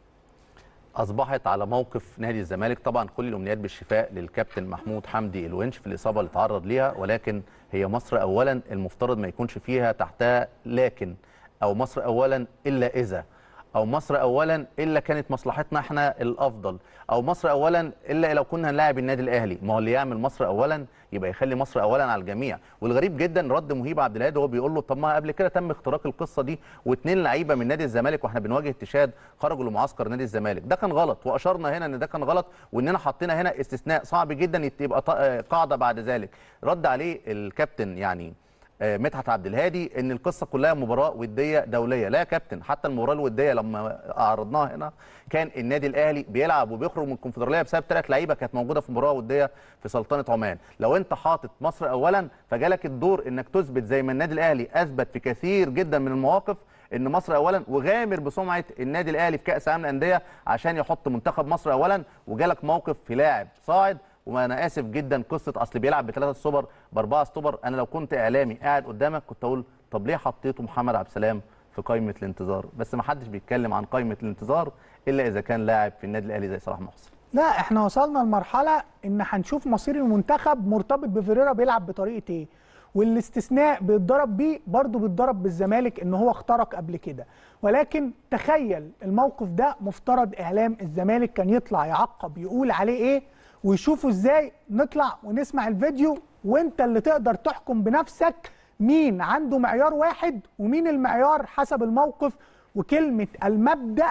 اصبحت على موقف نادي الزمالك طبعا كل الامنيات بالشفاء للكابتن محمود حمدي الونش في الاصابه اللي تعرض ليها ولكن هي مصر اولا المفترض ما يكونش فيها تحتها لكن او مصر اولا الا اذا او مصر اولا الا كانت مصلحتنا احنا الافضل او مصر اولا الا لو كنا هنلاعب النادي الاهلي ما هو اللي يعمل مصر اولا يبقى يخلي مصر اولا على الجميع والغريب جدا رد مهيب عبد الهادي وهو بيقول له طب ما قبل كده تم اختراق القصه دي واثنين لعيبه من نادي الزمالك واحنا بنواجه اتشاد خرجوا لمعسكر نادي الزمالك ده كان غلط واشرنا هنا ان ده كان غلط واننا حطينا هنا استثناء صعب جدا يت- يبقى ط- آه، قاعده بعد ذلك رد عليه الكابتن يعني آه، مدحت عبد الهادي ان القصه كلها مباراه وديه دوليه لا يا كابتن حتى المباراه الوديه لما عرضناها هنا كان النادي الاهلي بيلعب وبيخرج من الكونفدراليه بسبب ثلاث لعيبه كانت موجوده في مباراه وديه في سلطنه عمان لو انت حاطط مصر اولا فجالك الدور انك تثبت زي ما النادي الاهلي اثبت في كثير جدا من المواقف ان مصر اولا وغامر بسمعه النادي الاهلي في كاس العالم للانديه عشان يحط منتخب مصر اولا وجالك موقف في لاعب صاعد وانا اسف جدا قصه اصل بيلعب بثلاثه سوبر باربعه سوبر انا لو كنت اعلامي قاعد قدامك كنت اقول طب ليه حطيته محمد عبد السلام في قائمه الانتظار بس ما حدش بيتكلم عن قائمه الانتظار الا اذا كان لاعب في النادي الاهلي زي صلاح محسن لا احنا وصلنا لمرحله ان هنشوف مصير المنتخب مرتبط بفيريرا بيلعب بطريقه ايه والاستثناء بيتضرب بيه برضه بيتضرب بالزمالك ان هو اخترق قبل كده ولكن تخيل الموقف ده مفترض اعلام الزمالك كان يطلع يعقب يقول عليه ايه ويشوفوا ازاي نطلع ونسمع الفيديو وانت اللي تقدر تحكم بنفسك مين عنده معيار واحد ومين المعيار حسب الموقف وكلمه المبدأ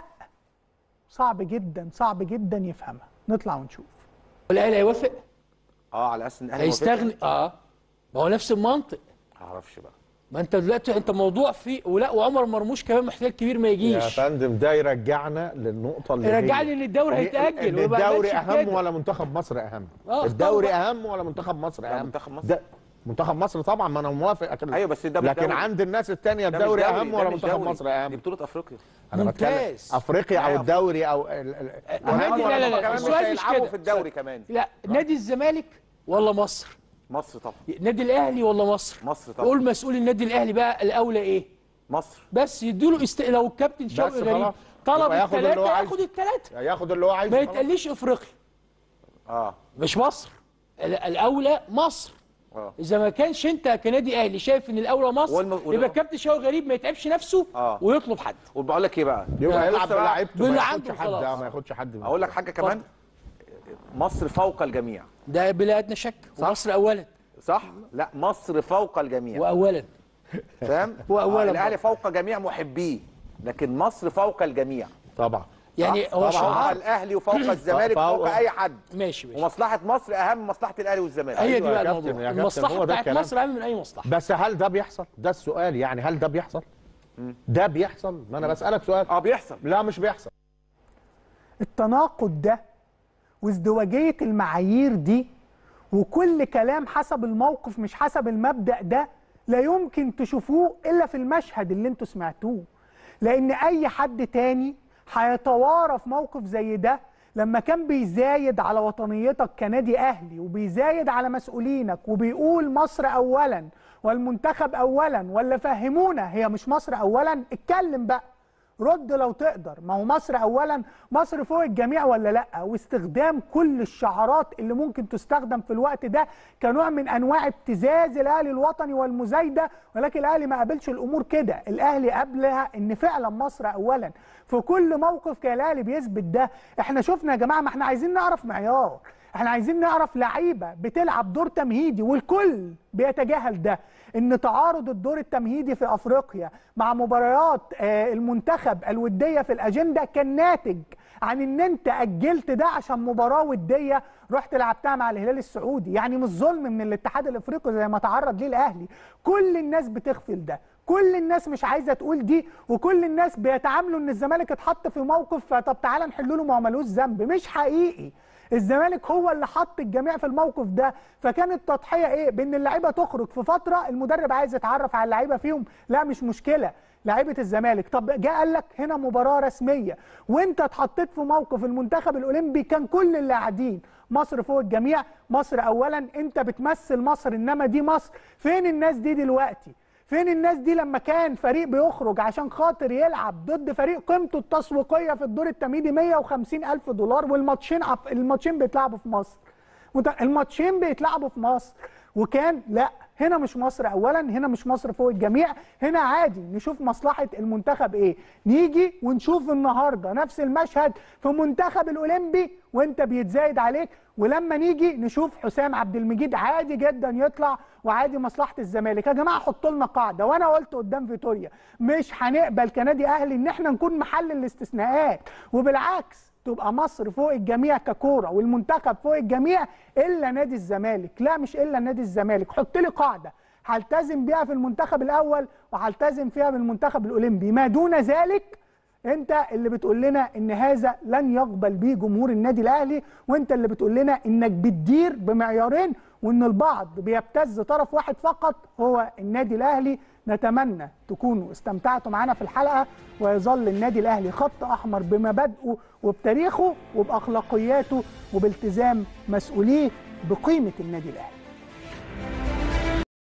صعب جدا صعب جدا يفهمها نطلع ونشوف الاهلي هيوافق اه على اساس ان الاهلي هيستغني اه ما هو نفس المنطق ما اعرفش بقى ما انت دلوقتي انت موضوع فيه ولا وعمر مرموش كمان محتاج كبير ما يا يجيش فندم ده يرجعنا للنقطة اللي يرجعني هي- ان الدوري هي- هيتأجل إن ويبقى الدوري ماشي أهم كده. ولا منتخب مصر أهم؟ آه، الدوري اختار أهم ولا منتخب مصر لا، أهم؟ منتخب مصر. ده منتخب مصر طبعا ما انا موافق أكل. ايوه بس ده مش لكن دوري. عند الناس الثانيه ده مش الدوري دوري، اهم ده ولا مش منتخب دوري. مصر اهم دي بطوله افريقيا انا بتكلم ممتاز. افريقيا او الدوري او ال- ال- اهم النادي لا لا ولا لا كمان مش السؤال مش هيلعبوا كده في الدوري كمان لا نادي الزمالك ولا مصر مصر طبعا النادي الاهلي ولا مصر مصر طبعا قول مسؤول النادي الاهلي بقى الاولى ايه مصر بس يديله است... لو الكابتن شوقي بس غريب خلاص. طلب يبقى ياخد اللي هو الثلاثه عايزه. ياخد الثلاثه ياخد اللي هو عايزه ما خلاص. يتقاليش افريقيا اه مش مصر ال- الاولى مصر اه اذا ما كانش انت كنادي اهلي شايف ان الاولى مصر والم- وال- يبقى الكابتن شوقي غريب ما يتعبش نفسه اه ويطلب حد وبقول لك ايه بقى يبقى بص يلعب بقى، بلاعيبته باللي ما عنده ياخدش حد خلاص. ما ياخدش حد من اقول لك حاجه كمان مصر فوق الجميع ده بلا ادنى شك ومصر اولا صح لا مصر فوق الجميع واولا فاهم وأولاً آه، الاهلي فوق جميع محبيه لكن مصر فوق الجميع طبعا يعني صح؟ هو فوق شعار الاهلي وفوق الزمالك فوق- وفوق اي حد ماشي ماشي ومصلحه مصر اهم من مصلحه الاهلي والزمالك هي دي أيوة يا بقى كابتن، الموضوع يا كابتن، المصلحه هو ده بتاعت الكلام. مصر اهم من اي مصلحه بس هل ده بيحصل ده السؤال يعني هل ده بيحصل ده بيحصل ما انا بسالك سؤال اه بيحصل لا مش بيحصل التناقض ده وازدواجية المعايير دي وكل كلام حسب الموقف مش حسب المبدأ ده لا يمكن تشوفوه إلا في المشهد اللي انتوا سمعتوه لأن أي حد تاني هيتوارى في موقف زي ده لما كان بيزايد على وطنيتك كنادي أهلي وبيزايد على مسؤولينك وبيقول مصر أولا والمنتخب أولا ولا فهمونا هي مش مصر أولا اتكلم بقى رد لو تقدر ما هو مصر اولا مصر فوق الجميع ولا لا واستخدام كل الشعارات اللي ممكن تستخدم في الوقت ده كنوع من انواع ابتزاز الاهلي الوطني والمزايده ولكن الاهلي ما قابلش الامور كده الاهلي قبلها ان فعلا مصر اولا في كل موقف كان الاهلي بيثبت ده احنا شفنا يا جماعه ما احنا عايزين نعرف معيار احنا عايزين نعرف لعيبه بتلعب دور تمهيدي والكل بيتجاهل ده ان تعارض الدور التمهيدي في افريقيا مع مباريات آه، المنتخب الوديه في الاجنده كان ناتج عن ان انت اجلت ده عشان مباراه وديه رحت لعبتها مع الهلال السعودي يعني مش ظلم من الاتحاد الافريقي زي ما تعرض ليه الاهلي كل الناس بتغفل ده كل الناس مش عايزه تقول دي وكل الناس بيتعاملوا ان الزمالك اتحط في موقف فطب تعالى نحل له ما هو ملوش ذنب مش حقيقي الزمالك هو اللي حط الجميع في الموقف ده فكانت التضحيه ايه بان اللعيبه تخرج في فتره المدرب عايز يتعرف على اللعيبه فيهم لا مش مشكله لعيبه الزمالك طب جاء قال لك هنا مباراه رسميه وانت اتحطيت في موقف المنتخب الاولمبي كان كل اللي قاعدين مصر فوق الجميع مصر اولا انت بتمثل مصر انما دي مصر فين الناس دي دلوقتي فين الناس دي لما كان فريق بيخرج عشان خاطر يلعب ضد فريق قيمته التسويقيه في الدور التمهيدي 150 الف دولار والماتشين عف- الماتشين بيتلعبوا في مصر وت- الماتشين بيتلعبوا في مصر وكان لا هنا مش مصر اولا هنا مش مصر فوق الجميع هنا عادي نشوف مصلحه المنتخب ايه نيجي ونشوف النهارده نفس المشهد في منتخب الاولمبي وانت بيتزايد عليك ولما نيجي نشوف حسام عبد المجيد عادي جدا يطلع وعادي مصلحه الزمالك يا جماعه حطوا لنا قاعده وانا قلت قدام فيتوريا مش هنقبل كنادي اهلي ان احنا نكون محل الاستثناءات وبالعكس تبقى مصر فوق الجميع ككوره والمنتخب فوق الجميع الا نادي الزمالك لا مش الا نادي الزمالك حط لي قاعده هلتزم بيها في المنتخب الاول وهلتزم فيها بالمنتخب الاولمبي ما دون ذلك انت اللي بتقول لنا ان هذا لن يقبل به جمهور النادي الاهلي وانت اللي بتقول لنا انك بتدير بمعيارين وان البعض بيبتز طرف واحد فقط هو النادي الاهلي نتمنى تكونوا استمتعتوا معنا في الحلقه ويظل النادي الاهلي خط احمر بمبادئه وبتاريخه وباخلاقياته وبالتزام مسؤوليه بقيمه النادي الاهلي